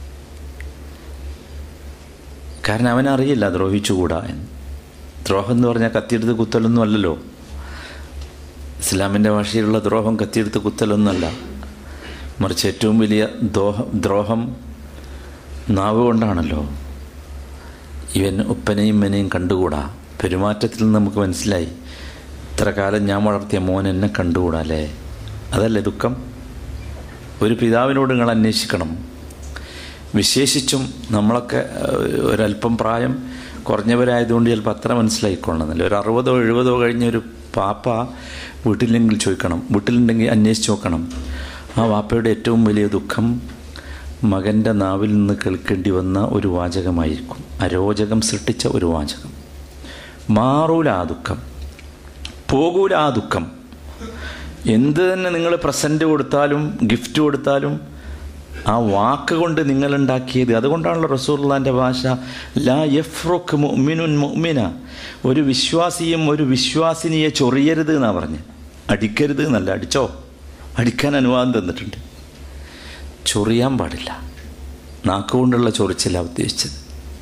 കാരണം അവനറിയില്ല ദ്രോഹിച്ചുകൂടാ എന്ന് ദ്രോഹം എന്ന് പറഞ്ഞാൽ കത്തിയെടുത്ത് കുത്തലൊന്നും അല്ലല്ലോ ഇസ്ലാമിൻ്റെ ഭാഷയിലുള്ള ദ്രോഹം കത്തിയെടുത്ത് കുത്തലൊന്നുമല്ല മറിച്ച് ഏറ്റവും വലിയ ദ്രോഹം ദ്രോഹം നാവ് കൊണ്ടാണല്ലോ ഇവൻ ഉപ്പനെയും മെനെയും കണ്ടുകൂടാ പെരുമാറ്റത്തിൽ നിന്ന് നമുക്ക് മനസ്സിലായി ഇത്ര കാലം ഞാൻ വളർത്തിയ മോൻ എന്നെ കണ്ടുകൂടാ അല്ലേ അതല്ലേ ദുഃഖം ഒരു പിതാവിനോട് നിങ്ങൾ അന്വേഷിക്കണം വിശേഷിച്ചും നമ്മളൊക്കെ ഒരല്പം പ്രായം കുറഞ്ഞവരായതുകൊണ്ട് ചിലപ്പോൾ അത്ര മനസ്സിലായിക്കൊള്ളണമെന്നില്ല ഒരു അറുപതോ എഴുപതോ കഴിഞ്ഞ ഒരു പാപ്പ വീട്ടിലെങ്കിൽ ചോദിക്കണം വീട്ടിലുണ്ടെങ്കിൽ അന്വേഷിച്ച് നോക്കണം ആ വാപ്പയുടെ ഏറ്റവും വലിയ ദുഃഖം മകൻ്റെ നാവിൽ നിന്ന് കേൾക്കേണ്ടി വന്ന ഒരു വാചകമായിരിക്കും അരോചകം സൃഷ്ടിച്ച ഒരു വാചകം മാറൂല ആ ദുഃഖം പോകൂല ആ ദുഃഖം എന്ത് തന്നെ നിങ്ങൾ പ്രസൻറ്റ് കൊടുത്താലും ഗിഫ്റ്റ് കൊടുത്താലും ആ വാക്ക് കൊണ്ട് നിങ്ങളുണ്ടാക്കിയത് അതുകൊണ്ടാണല്ലോ റസൂർലാൻ്റെ ഭാഷ ലാ യഫ്റുഖ് മുഅ്മിനുൻ മുഅ്മിന ഒരു വിശ്വാസിയും ഒരു വിശ്വാസിനിയെ ചൊറിയരുത് എന്നാണ് പറഞ്ഞ് അടിക്കരുത് എന്നല്ല അടിച്ചോ അടിക്കാൻ അനുവാദം തന്നിട്ടുണ്ട് ചൊറിയാൻ പാടില്ല നാക്കുകൊണ്ടുള്ള ചൊറിച്ചില്ല ഉദ്ദേശിച്ചത്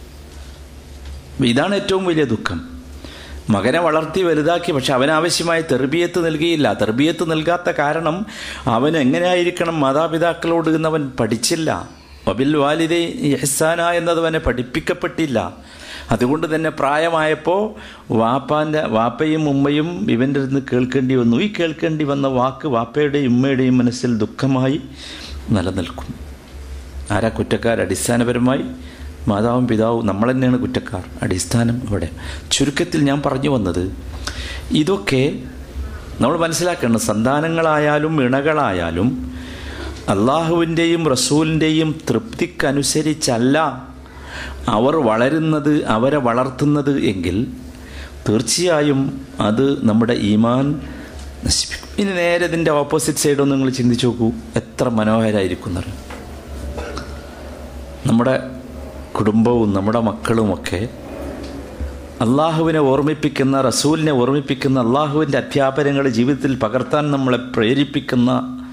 ഇതാണ് ഏറ്റവും വലിയ ദുഃഖം മകനെ വളർത്തി വലുതാക്കി പക്ഷെ അവനാവശ്യമായ തെർബിയത്ത് നൽകിയില്ല തെർബിയത്ത് നൽകാത്ത കാരണം അവൻ എങ്ങനെയായിരിക്കണം മാതാപിതാക്കളോട് എന്നവൻ പഠിച്ചില്ല വബിൽ വാലിദെ എഹ്സാന എന്നത് അവനെ പഠിപ്പിക്കപ്പെട്ടില്ല അതുകൊണ്ട് തന്നെ പ്രായമായപ്പോൾ വാപ്പാൻ്റെ വാപ്പയും ഉമ്മയും ഇവൻ്റെ അടുത്ത് കേൾക്കേണ്ടി വന്നു ഈ കേൾക്കേണ്ടി വന്ന വാക്ക് വാപ്പയുടെയും ഉമ്മയുടെയും മനസ്സിൽ ദുഃഖമായി നിലനിൽക്കും ആരാ കുറ്റക്കാർ അടിസ്ഥാനപരമായി മാതാവും പിതാവും നമ്മൾ തന്നെയാണ് കുറ്റക്കാർ അടിസ്ഥാനം ഇവിടെ ചുരുക്കത്തിൽ ഞാൻ പറഞ്ഞു വന്നത് ഇതൊക്കെ നമ്മൾ മനസ്സിലാക്കണം സന്താനങ്ങളായാലും ഇണകളായാലും അള്ളാഹുവിൻ്റെയും റസൂലിൻ്റെയും തൃപ്തിക്കനുസരിച്ചല്ല അവർ വളരുന്നത് അവരെ വളർത്തുന്നത് എങ്കിൽ തീർച്ചയായും അത് നമ്മുടെ ഈമാൻ നശിപ്പിക്കും ഇനി നേരെ ഇതിൻ്റെ ഓപ്പോസിറ്റ് സൈഡ് ഒന്ന് നിങ്ങൾ ചിന്തിച്ചു നോക്കൂ എത്ര മനോഹരമായിരിക്കുന്നത് നമ്മുടെ കുടുംബവും നമ്മുടെ മക്കളുമൊക്കെ അള്ളാഹുവിനെ ഓർമ്മിപ്പിക്കുന്ന റസൂലിനെ ഓർമ്മിപ്പിക്കുന്ന അള്ളാഹുവിൻ്റെ അധ്യാപനങ്ങൾ ജീവിതത്തിൽ പകർത്താൻ നമ്മളെ പ്രേരിപ്പിക്കുന്ന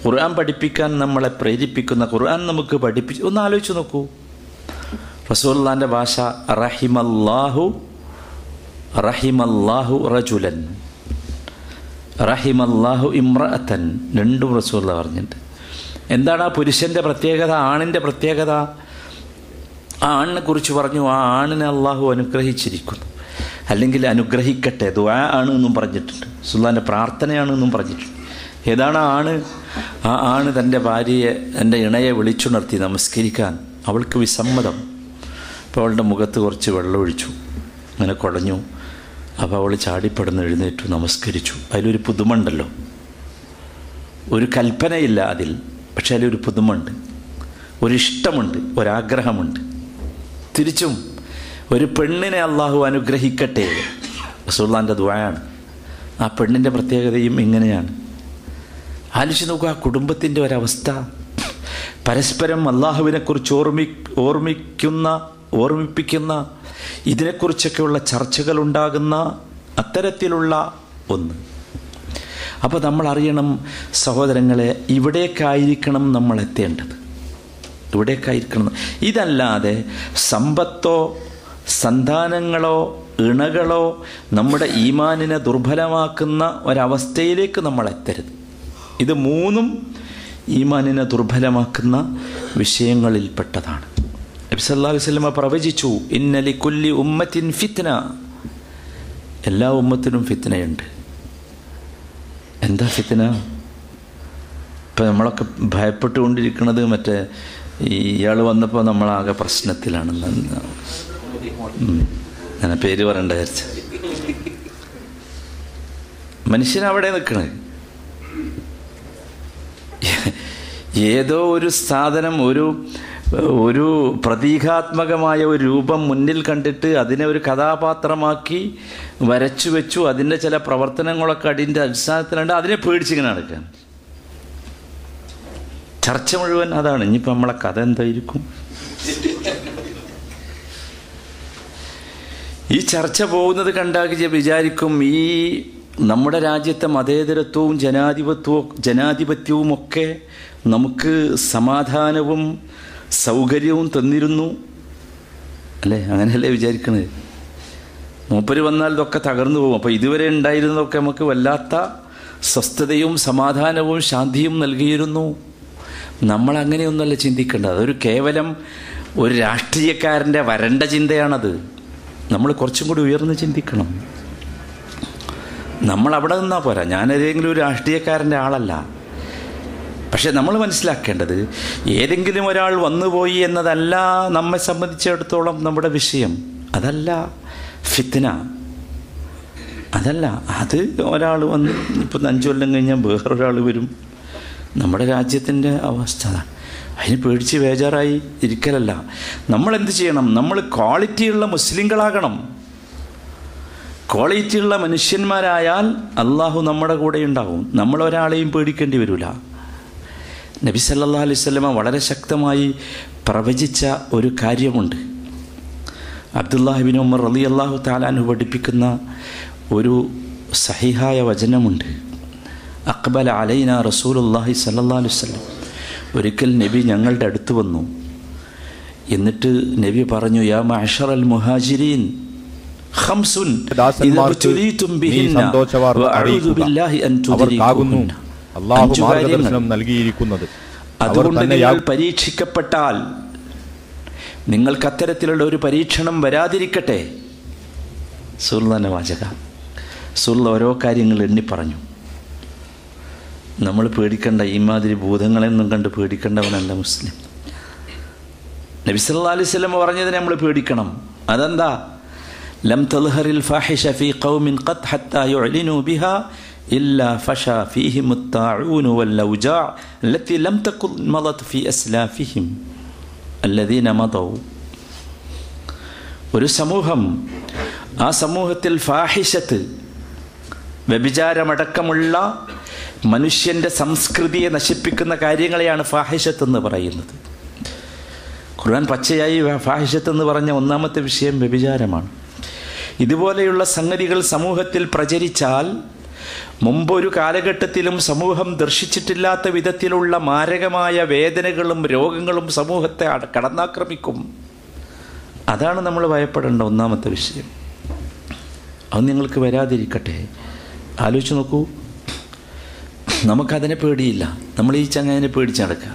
ഖുർആൻ പഠിപ്പിക്കാൻ നമ്മളെ പ്രേരിപ്പിക്കുന്ന ഖുർആൻ നമുക്ക് പഠിപ്പിച്ച് ഒന്ന് ആലോചിച്ച് നോക്കൂ റസൂല്ലാൻ്റെ ഭാഷ റഹിമല്ലാഹു റഹിമല്ലാഹു റജുലൻ റഹിമല്ലാഹു ഇമ്രഅത്തൻ രണ്ടും റസൂല്ല പറഞ്ഞിട്ടുണ്ട് എന്താണ് ആ പുരുഷൻ്റെ പ്രത്യേകത ആണിൻ്റെ പ്രത്യേകത ആ ആണിനെ കുറിച്ച് പറഞ്ഞു ആ ആണിനെ അള്ളാഹു അനുഗ്രഹിച്ചിരിക്കുന്നു അല്ലെങ്കിൽ അനുഗ്രഹിക്കട്ടെ ദുആ ആണ് എന്നും പറഞ്ഞിട്ടുണ്ട് സുല്ലാൻ്റെ പ്രാർത്ഥനയാണ് എന്നും പറഞ്ഞിട്ടുണ്ട് ഏതാണ് ആ ആണ് ആ ആണ് തൻ്റെ ഭാര്യയെ എൻ്റെ ഇണയെ വിളിച്ചുണർത്തി നമസ്കരിക്കാൻ അവൾക്ക് വിസമ്മതം അപ്പോൾ അവളുടെ മുഖത്ത് കുറച്ച് വെള്ളമൊഴിച്ചു അങ്ങനെ കുടഞ്ഞു അപ്പോൾ അവൾ ചാടിപ്പെടുന്ന് എഴുന്നേറ്റു നമസ്കരിച്ചു അതിലൊരു പുതുമുണ്ടല്ലോ ഒരു കൽപ്പനയില്ല അതിൽ പക്ഷെ അതിലൊരു പുതുമുണ്ട് ഒരിഷ്ടമുണ്ട് ഒരാഗ്രഹമുണ്ട് തിരിച്ചും ഒരു പെണ്ണിനെ അള്ളാഹു അനുഗ്രഹിക്കട്ടെ റസൂള്ളാൻ്റെ ദ്വായാണ് ആ പെണ്ണിൻ്റെ പ്രത്യേകതയും ഇങ്ങനെയാണ് ആലോചിച്ച് നോക്കുക ആ കുടുംബത്തിൻ്റെ ഒരവസ്ഥ പരസ്പരം അള്ളാഹുവിനെക്കുറിച്ച് ഓർമ്മി ഓർമ്മിക്കുന്ന ഓർമ്മിപ്പിക്കുന്ന ഇതിനെക്കുറിച്ചൊക്കെയുള്ള ചർച്ചകൾ ഉണ്ടാകുന്ന അത്തരത്തിലുള്ള ഒന്ന് അപ്പോൾ നമ്മൾ അറിയണം സഹോദരങ്ങളെ ഇവിടേക്കായിരിക്കണം നമ്മൾ എത്തേണ്ടത് ഇവിടേക്കായിരിക്കണം ഇതല്ലാതെ സമ്പത്തോ സന്താനങ്ങളോ ഇണകളോ നമ്മുടെ ഈമാനിനെ ദുർബലമാക്കുന്ന ഒരവസ്ഥയിലേക്ക് നമ്മൾ എത്തരുത് ഇത് മൂന്നും ഈമാനിനെ ദുർബലമാക്കുന്ന വിഷയങ്ങളിൽപ്പെട്ടതാണ് നബിസല്ലാ വസ്ലമ പ്രവചിച്ചു ഇന്നലി കുല്ലി ഉമ്മത്തിൻ ഫിത്ന എല്ലാ ഉമ്മത്തിനും ഫിത്നയുണ്ട് എന്താ ഫിത്ന ഇപ്പം നമ്മളൊക്കെ ഭയപ്പെട്ടുകൊണ്ടിരിക്കുന്നത് മറ്റേ ഈ ഇയാൾ വന്നപ്പോൾ നമ്മളാകെ പ്രശ്നത്തിലാണെന്ന് ഞാൻ പേര് പറയണ്ട വിചാരിച്ച മനുഷ്യൻ അവിടെ നിൽക്കണേ ഏതോ ഒരു സാധനം ഒരു ഒരു പ്രതീകാത്മകമായ ഒരു രൂപം മുന്നിൽ കണ്ടിട്ട് അതിനെ ഒരു കഥാപാത്രമാക്കി വരച്ചു വെച്ചു അതിൻ്റെ ചില പ്രവർത്തനങ്ങളൊക്കെ അതിൻ്റെ അടിസ്ഥാനത്തിലുണ്ട് അതിനെ പേടിച്ചിങ്ങനെ നടക്കുക ചർച്ച മുഴുവൻ അതാണ് ഇനിയിപ്പോൾ നമ്മളെ കഥ എന്തായിരിക്കും ഈ ചർച്ച പോകുന്നത് കണ്ടാക്കി വിചാരിക്കും ഈ നമ്മുടെ രാജ്യത്തെ മതേതരത്വവും ജനാധിപത്യവും ജനാധിപത്യവും ഒക്കെ നമുക്ക് സമാധാനവും സൗകര്യവും തന്നിരുന്നു അല്ലേ അങ്ങനെയല്ലേ വിചാരിക്കണത് മൂപ്പര് വന്നാൽ ഇതൊക്കെ തകർന്നു പോകും അപ്പോൾ ഇതുവരെ ഉണ്ടായിരുന്നതൊക്കെ നമുക്ക് വല്ലാത്ത സ്വസ്ഥതയും സമാധാനവും ശാന്തിയും നൽകിയിരുന്നു നമ്മൾ അങ്ങനെയൊന്നുമല്ല ചിന്തിക്കേണ്ടത് അതൊരു കേവലം ഒരു രാഷ്ട്രീയക്കാരൻ്റെ വരണ്ട ചിന്തയാണത് നമ്മൾ കുറച്ചും കൂടി ഉയർന്ന് ചിന്തിക്കണം നമ്മൾ അവിടെ നിന്നാ പോരാ ഞാൻ ഏതെങ്കിലും ഒരു രാഷ്ട്രീയക്കാരൻ്റെ ആളല്ല പക്ഷെ നമ്മൾ മനസ്സിലാക്കേണ്ടത് ഏതെങ്കിലും ഒരാൾ വന്നുപോയി എന്നതല്ല നമ്മെ സംബന്ധിച്ചിടത്തോളം നമ്മുടെ വിഷയം അതല്ല ഫിത്തിന അതല്ല അത് ഒരാൾ വന്ന് ഇപ്പം അഞ്ചു കൊല്ലം കഴിഞ്ഞാൽ വേറൊരാൾ വരും നമ്മുടെ രാജ്യത്തിൻ്റെ അവസ്ഥ അതാണ് അതിന് പേടിച്ച് ബേജാറായി ഇരിക്കലല്ല നമ്മൾ എന്ത് ചെയ്യണം നമ്മൾ ക്വാളിറ്റിയുള്ള മുസ്ലിങ്ങളാകണം ക്വാളിറ്റിയുള്ള മനുഷ്യന്മാരായാൽ അള്ളാഹു നമ്മുടെ കൂടെ ഉണ്ടാവും നമ്മൾ ഒരാളെയും പേടിക്കേണ്ടി വരില്ല നബി സല്ലാ അലൈഹി സ്വലമ വളരെ ശക്തമായി പ്രവചിച്ച ഒരു കാര്യമുണ്ട് അബ്ദുല്ലാഹിബിൻ ഉമർ റലി അള്ളാഹു താലാനു പഠിപ്പിക്കുന്ന ഒരു സഹിഹായ വചനമുണ്ട് അക്ബൽ അലൈന റസൂലുല്ലാഹി സല്ലാ അലൈഹി സ്വലം ഒരിക്കൽ നബി ഞങ്ങളുടെ അടുത്ത് വന്നു എന്നിട്ട് നബി പറഞ്ഞു യാ മഅഷർ അൽ മുഹാജിരീൻ ഖംസുൻ ദാസന്മാർക്ക് നീ സന്തോഷവാർത്ത അറിയിക്കുക അവർക്കാകുന്നു അള്ളാഹു മാർഗദർശനം നൽകിയിരിക്കുന്നത് അവർ അതുകൊണ്ട് തന്നെ നിങ്ങൾ പരീക്ഷിക്കപ്പെട്ടാൽ നിങ്ങൾക്ക് അത്തരത്തിലുള്ള ഒരു പരീക്ഷണം വരാതിരിക്കട്ടെ സുൽത്താന വാചക സുല്ല ഓരോ കാര്യങ്ങൾ എണ്ണി പറഞ്ഞു നമ്മൾ പേടിക്കേണ്ട ഈ മാതിരി ഭൂതങ്ങളെന്നും കണ്ട് പേടിക്കേണ്ടവനല്ല മുസ്ലിം നബി സല്ലല്ലാഹു അലൈഹി വസല്ലം പറഞ്ഞതിനെ നമ്മൾ പേടിക്കണം അതെന്താ ലം തൽഹറിൽ ഫാഹിഷ ഫീ ഖൗമിൻ ഖത്ത് ഹത്താ യുഅ്ലിനു ബിഹാ إلا فشى فيهم الطاعون واللوجاع التي لم تكن مضت في أسلافهم الذين مضوا ഒരു സമൂഹം ആ സമൂഹത്തിൽ ഫാഹിഷത്ത് വ്യഭിചാരമടക്കമുള്ള മനുഷ്യൻ്റെ സംസ്കൃതിയെ നശിപ്പിക്കുന്ന കാര്യങ്ങളെയാണ് ഫാഹിഷത്ത് എന്ന് പറയുന്നത് ഖുർആൻ പച്ചയായി ഫാഹിഷത്ത് എന്ന് പറഞ്ഞ ഒന്നാമത്തെ വിഷയം വ്യഭിചാരമാണ് ഇതുപോലെയുള്ള സംഗതികൾ സമൂഹത്തിൽ പ്രചരിച്ചാൽ മുമ്പ് ഒരു കാലഘട്ടത്തിലും സമൂഹം ദർശിച്ചിട്ടില്ലാത്ത വിധത്തിലുള്ള മാരകമായ വേദനകളും രോഗങ്ങളും സമൂഹത്തെ അട- കടന്നാക്രമിക്കും അതാണ് നമ്മൾ ഭയപ്പെടേണ്ട ഒന്നാമത്തെ വിഷയം അത് നിങ്ങൾക്ക് വരാതിരിക്കട്ടെ ആലോചിച്ച് നോക്കൂ നമുക്കതിനെ പേടിയില്ല നമ്മൾ ഈ ചങ്ങാതിനെ പേടിച്ച് നടക്കുക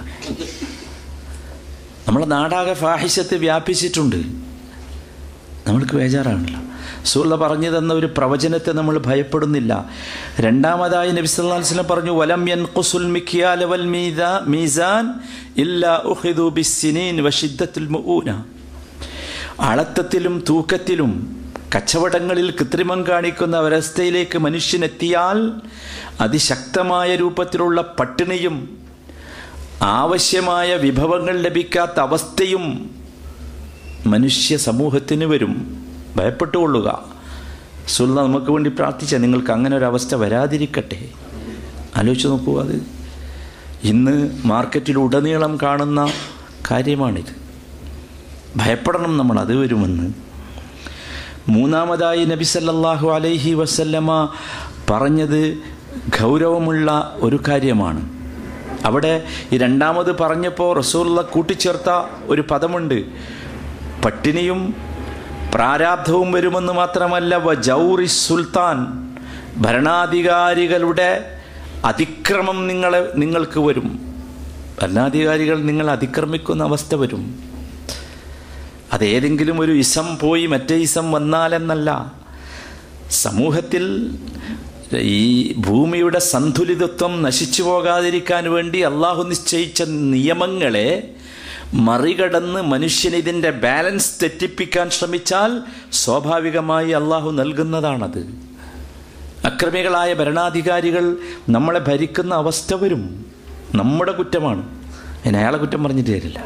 നമ്മളെ നാടാകെ ഫാഹിഷത്ത് വ്യാപിച്ചിട്ടുണ്ട് നമ്മൾക്ക് ബേജാറാണല്ലോ സുള്ള പറഞ്ഞു തന്ന ഒരു പ്രവചനത്തെ നമ്മൾ ഭയപ്പെടുന്നില്ല രണ്ടാമതായി നബി സല്ലല്ലാഹു അലൈഹി വസല്ലം പറഞ്ഞു വലം യൻഖുസുൽ മിക്യാല വൽ മീദാ മീസാൻ ഇല്ലാ ഉഖിദു ബിസ്സിനീൻ വശിദ്ദത്തുൽ മുഊന അളത്തത്തിലും തൂക്കത്തിലും കച്ചവടങ്ങളിൽ കൃത്രിമം കാണിക്കുന്ന അവസ്ഥയിലേക്ക് മനുഷ്യനെത്തിയാൽ അതിശക്തമായ രൂപത്തിലുള്ള പട്ടിണിയും ആവശ്യമായ വിഭവങ്ങൾ ലഭിക്കാത്ത അവസ്ഥയും മനുഷ്യ സമൂഹത്തിന് വരും ഭയപ്പെട്ടുകൊള്ളുക സുല്ല നമുക്ക് വേണ്ടി പ്രാർത്ഥിച്ച നിങ്ങൾക്ക് അങ്ങനെ ഒരു അവസ്ഥ വരാതിരിക്കട്ടെ ആലോചിച്ച് നോക്കൂ അത് ഇന്ന് മാർക്കറ്റിൽ ഉടനീളം കാണുന്ന കാര്യമാണിത് ഭയപ്പെടണം നമ്മൾ അത് വരുമെന്ന് മൂന്നാമതായി നബി സല്ലല്ലാഹു അലൈഹി വസല്ലമ പറഞ്ഞത് ഗൗരവമുള്ള ഒരു കാര്യമാണ് അവിടെ ഈ രണ്ടാമത് പറഞ്ഞപ്പോൾ റസൂലുള്ള കൂട്ടിച്ചേർത്ത ഒരു പദമുണ്ട് പട്ടിണിയും പ്രാരാബ്ധവും വരുമെന്ന് മാത്രമല്ല വ ജൗറി സുൽത്താൻ ഭരണാധികാരികളുടെ അതിക്രമം നിങ്ങളെ നിങ്ങൾക്ക് വരും ഭരണാധികാരികൾ നിങ്ങൾ അതിക്രമിക്കുന്ന അവസ്ഥ വരും അതേതെങ്കിലും ഒരു ഇസം പോയി മറ്റേ ഇസം വന്നാലെന്നല്ല സമൂഹത്തിൽ ഈ ഭൂമിയുടെ സന്തുലിതത്വം നശിച്ചു പോകാതിരിക്കാൻ വേണ്ടി അള്ളാഹു നിശ്ചയിച്ച നിയമങ്ങളെ മറികടന്ന് മനുഷ്യൻ ഇതിൻ്റെ ബാലൻസ് തെറ്റിപ്പിക്കാൻ ശ്രമിച്ചാൽ സ്വാഭാവികമായി അള്ളാഹു നൽകുന്നതാണത് അക്രമികളായ ഭരണാധികാരികൾ നമ്മളെ ഭരിക്കുന്ന അവസ്ഥ വരും നമ്മുടെ കുറ്റമാണ് അതിന് അയാളെ കുറ്റം പറഞ്ഞിട്ട് തരില്ല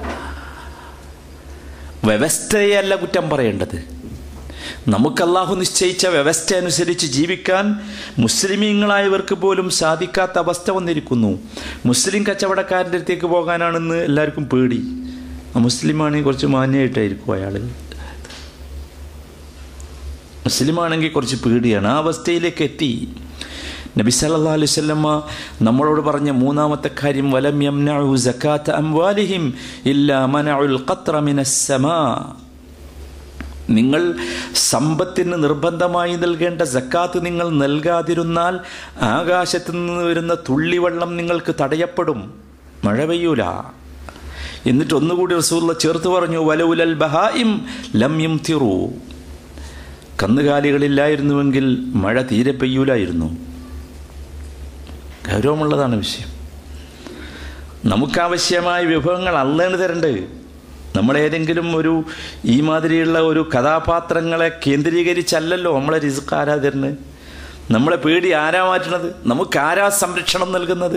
വ്യവസ്ഥയല്ല കുറ്റം പറയേണ്ടത് നമുക്ക് അള്ളാഹു നിശ്ചയിച്ച വ്യവസ്ഥ അനുസരിച്ച് ജീവിക്കാൻ മുസ്ലിമീങ്ങളായവർക്ക് പോലും സാധിക്കാത്ത അവസ്ഥ വന്നിരിക്കുന്നു മുസ്ലിം കച്ചവടക്കാരൻ്റെ അടുത്തേക്ക് പോകാനാണെന്ന് എല്ലാവർക്കും പേടി ആ മുസ്ലിമാണെങ്കിൽ കുറച്ച് മാന്യമായിട്ടായിരിക്കും അയാൾ മുസ്ലിമാണെങ്കിൽ കുറച്ച് പേടിയാണ് ആ അവസ്ഥയിലേക്ക് എത്തി നബി സല്ലല്ലാഹു അലൈഹി വസല്ലമ നമ്മളോട് പറഞ്ഞ മൂന്നാമത്തെ കാര്യം വലം യംനഉ സകാത്ത അംവാലിഹിം ഇല്ലാ മനഉൽ ഖത്ര മിനസ് സമാ നിങ്ങൾ സമ്പത്തിന് നിർബന്ധമായി നൽകേണ്ട സക്കാത്ത് നിങ്ങൾ നൽകാതിരുന്നാൽ ആകാശത്ത് നിന്ന് വരുന്ന തുള്ളിവെള്ളം നിങ്ങൾക്ക് തടയപ്പെടും മഴ പെയ്യൂല എന്നിട്ട് ഒന്നുകൂടി റസൂള്ള ചേർത്ത് പറഞ്ഞു വലൗലൽ ബഹായിം ലം യുംതിറു കന്നുകാലികളില്ലായിരുന്നുവെങ്കിൽ മഴ തീരെ പെയ്യൂലായിരുന്നു ഗൗരവമുള്ളതാണ് വിഷയം നമുക്കാവശ്യമായ വിഭവങ്ങൾ അല്ലാണ് തരേണ്ടത് നമ്മളേതെങ്കിലും ഒരു ഈ മാതിരിയുള്ള ഒരു കഥാപാത്രങ്ങളെ കേന്ദ്രീകരിച്ചല്ലല്ലോ നമ്മളെ റിസ്ക് ആരാ തരുന്നത് നമ്മളെ പേടി ആരാ മാറ്റണത് നമുക്ക് ആരാ സംരക്ഷണം നൽകുന്നത്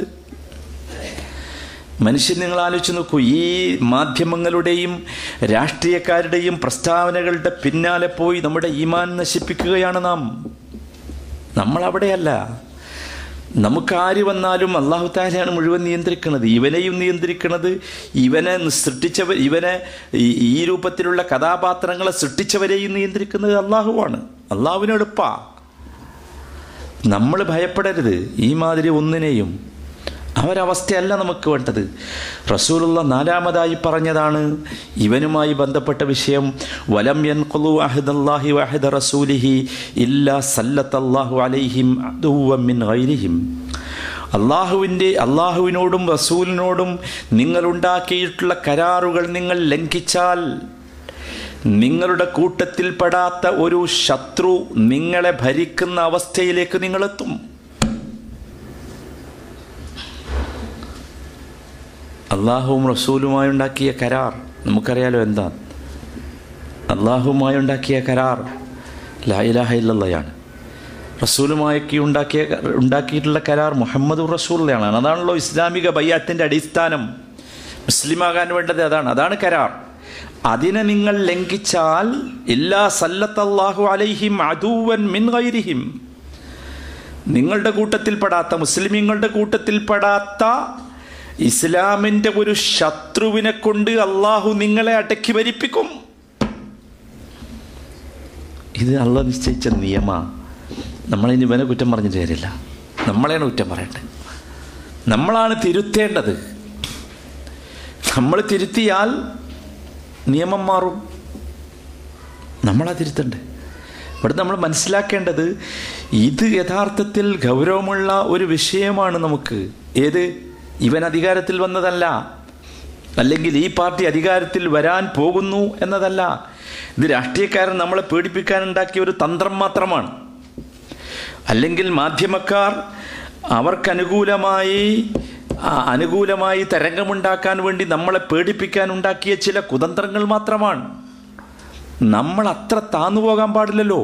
മനുഷ്യൻ നിങ്ങൾ ആലോചിച്ച് നോക്കൂ ഈ മാധ്യമങ്ങളുടെയും രാഷ്ട്രീയക്കാരുടെയും പ്രസ്താവനകളുടെ പിന്നാലെ പോയി നമ്മുടെ ഈമാൻ നശിപ്പിക്കുകയാണ് നാം നമ്മൾ അവിടെയല്ല നമുക്ക് ആര് വന്നാലും അള്ളാഹു താലയാണ് മുഴുവൻ നിയന്ത്രിക്കുന്നത് ഇവനെയും നിയന്ത്രിക്കുന്നത് ഇവനെ സൃഷ്ടിച്ചവ ഇവനെ ഈ- ഈ രൂപത്തിലുള്ള കഥാപാത്രങ്ങളെ സൃഷ്ടിച്ചവരെയും നിയന്ത്രിക്കുന്നത് അള്ളാഹുവാണ് അള്ളാഹുവിന് എളുപ്പാ നമ്മൾ ഭയപ്പെടരുത് ഈ മാതിരി ഒന്നിനെയും അവരവസ്ഥയല്ല നമുക്ക് വേണ്ടത് റസൂലുള്ള നാലാമതായി പറഞ്ഞതാണ് ഇവനുമായി ബന്ധപ്പെട്ട വിഷയം വലം യൻഖുലു അഹദല്ലാഹി വഅഹദ റസൂലിഹി ഇല്ലാ സല്ലത്തല്ലാഹു അലൈഹിം അദുവ്വൻ മിൻ ഗൈരിഹിം അള്ളാഹുവിൻ്റെ അള്ളാഹുവിനോടും റസൂലിനോടും നിങ്ങളുണ്ടാക്കിയിട്ടുള്ള കരാറുകൾ നിങ്ങൾ ലംഘിച്ചാൽ നിങ്ങളുടെ കൂട്ടത്തിൽപ്പെടാത്ത ഒരു ശത്രു നിങ്ങളെ ഭരിക്കുന്ന അവസ്ഥയിലേക്ക് നിങ്ങളെത്തും അള്ളാഹുവും റസൂലുമായി ഉണ്ടാക്കിയ കരാർ നമുക്കറിയാലോ എന്താ അള്ളാഹുവുമായി ഉണ്ടാക്കിയ കരാർ ലായിലാഹ ഇല്ലല്ലയാണ് റസൂലുമായൊക്കെ ഉണ്ടാക്കിയ ഉണ്ടാക്കിയിട്ടുള്ള കരാർ മുഹമ്മദ് റസൂലിലാണ് അതാണല്ലോ ഇസ്ലാമിക ബയ്യാത്തിൻ്റെ അടിസ്ഥാനം മുസ്ലിമാകാൻ വേണ്ടത് അതാണ് അതാണ് കരാർ അതിനെ നിങ്ങൾ ലംഘിച്ചാൽ ഇല്ലാ സല്ലത്തല്ലാഹു അലൈഹിം അദൂവൻ മിൻ ഗൈരിഹിം നിങ്ങളുടെ കൂട്ടത്തിൽപ്പെടാത്ത മുസ്ലിമീങ്ങളുടെ കൂട്ടത്തിൽപ്പെടാത്ത ഇസ്ലാമിൻ്റെ ഒരു ശത്രുവിനെ കൊണ്ട് അള്ളാഹു നിങ്ങളെ അടക്കി ഭരിപ്പിക്കും ഇത് അള്ള നിശ്ചയിച്ച നിയമ നമ്മളിനി ഇവനെ കുറ്റം പറഞ്ഞിട്ട് കാര്യമില്ല നമ്മളെയാണ് കുറ്റം പറയേണ്ടത് നമ്മളാണ് തിരുത്തേണ്ടത് നമ്മൾ തിരുത്തിയാൽ നിയമം മാറും നമ്മളാ തിരുത്തണ്ടേ ഇവിടെ നമ്മൾ മനസ്സിലാക്കേണ്ടത് ഇത് യഥാർത്ഥത്തിൽ ഗൗരവമുള്ള ഒരു വിഷയമാണ് നമുക്ക് ഏത് ഇവൻ അധികാരത്തിൽ വന്നതല്ല അല്ലെങ്കിൽ ഈ പാർട്ടി അധികാരത്തിൽ വരാൻ പോകുന്നു എന്നതല്ല ഇത് രാഷ്ട്രീയക്കാരൻ നമ്മളെ പേടിപ്പിക്കാൻ ഉണ്ടാക്കിയ ഒരു തന്ത്രം മാത്രമാണ് അല്ലെങ്കിൽ മാധ്യമക്കാർ അവർക്കനുകൂലമായി ആ, അനുകൂലമായി തരംഗമുണ്ടാക്കാൻ വേണ്ടി നമ്മളെ പേടിപ്പിക്കാൻ ഉണ്ടാക്കിയ ചില കുതന്ത്രങ്ങൾ മാത്രമാണ് നമ്മൾ അത്ര താന്നു പോകാൻ പാടില്ലല്ലോ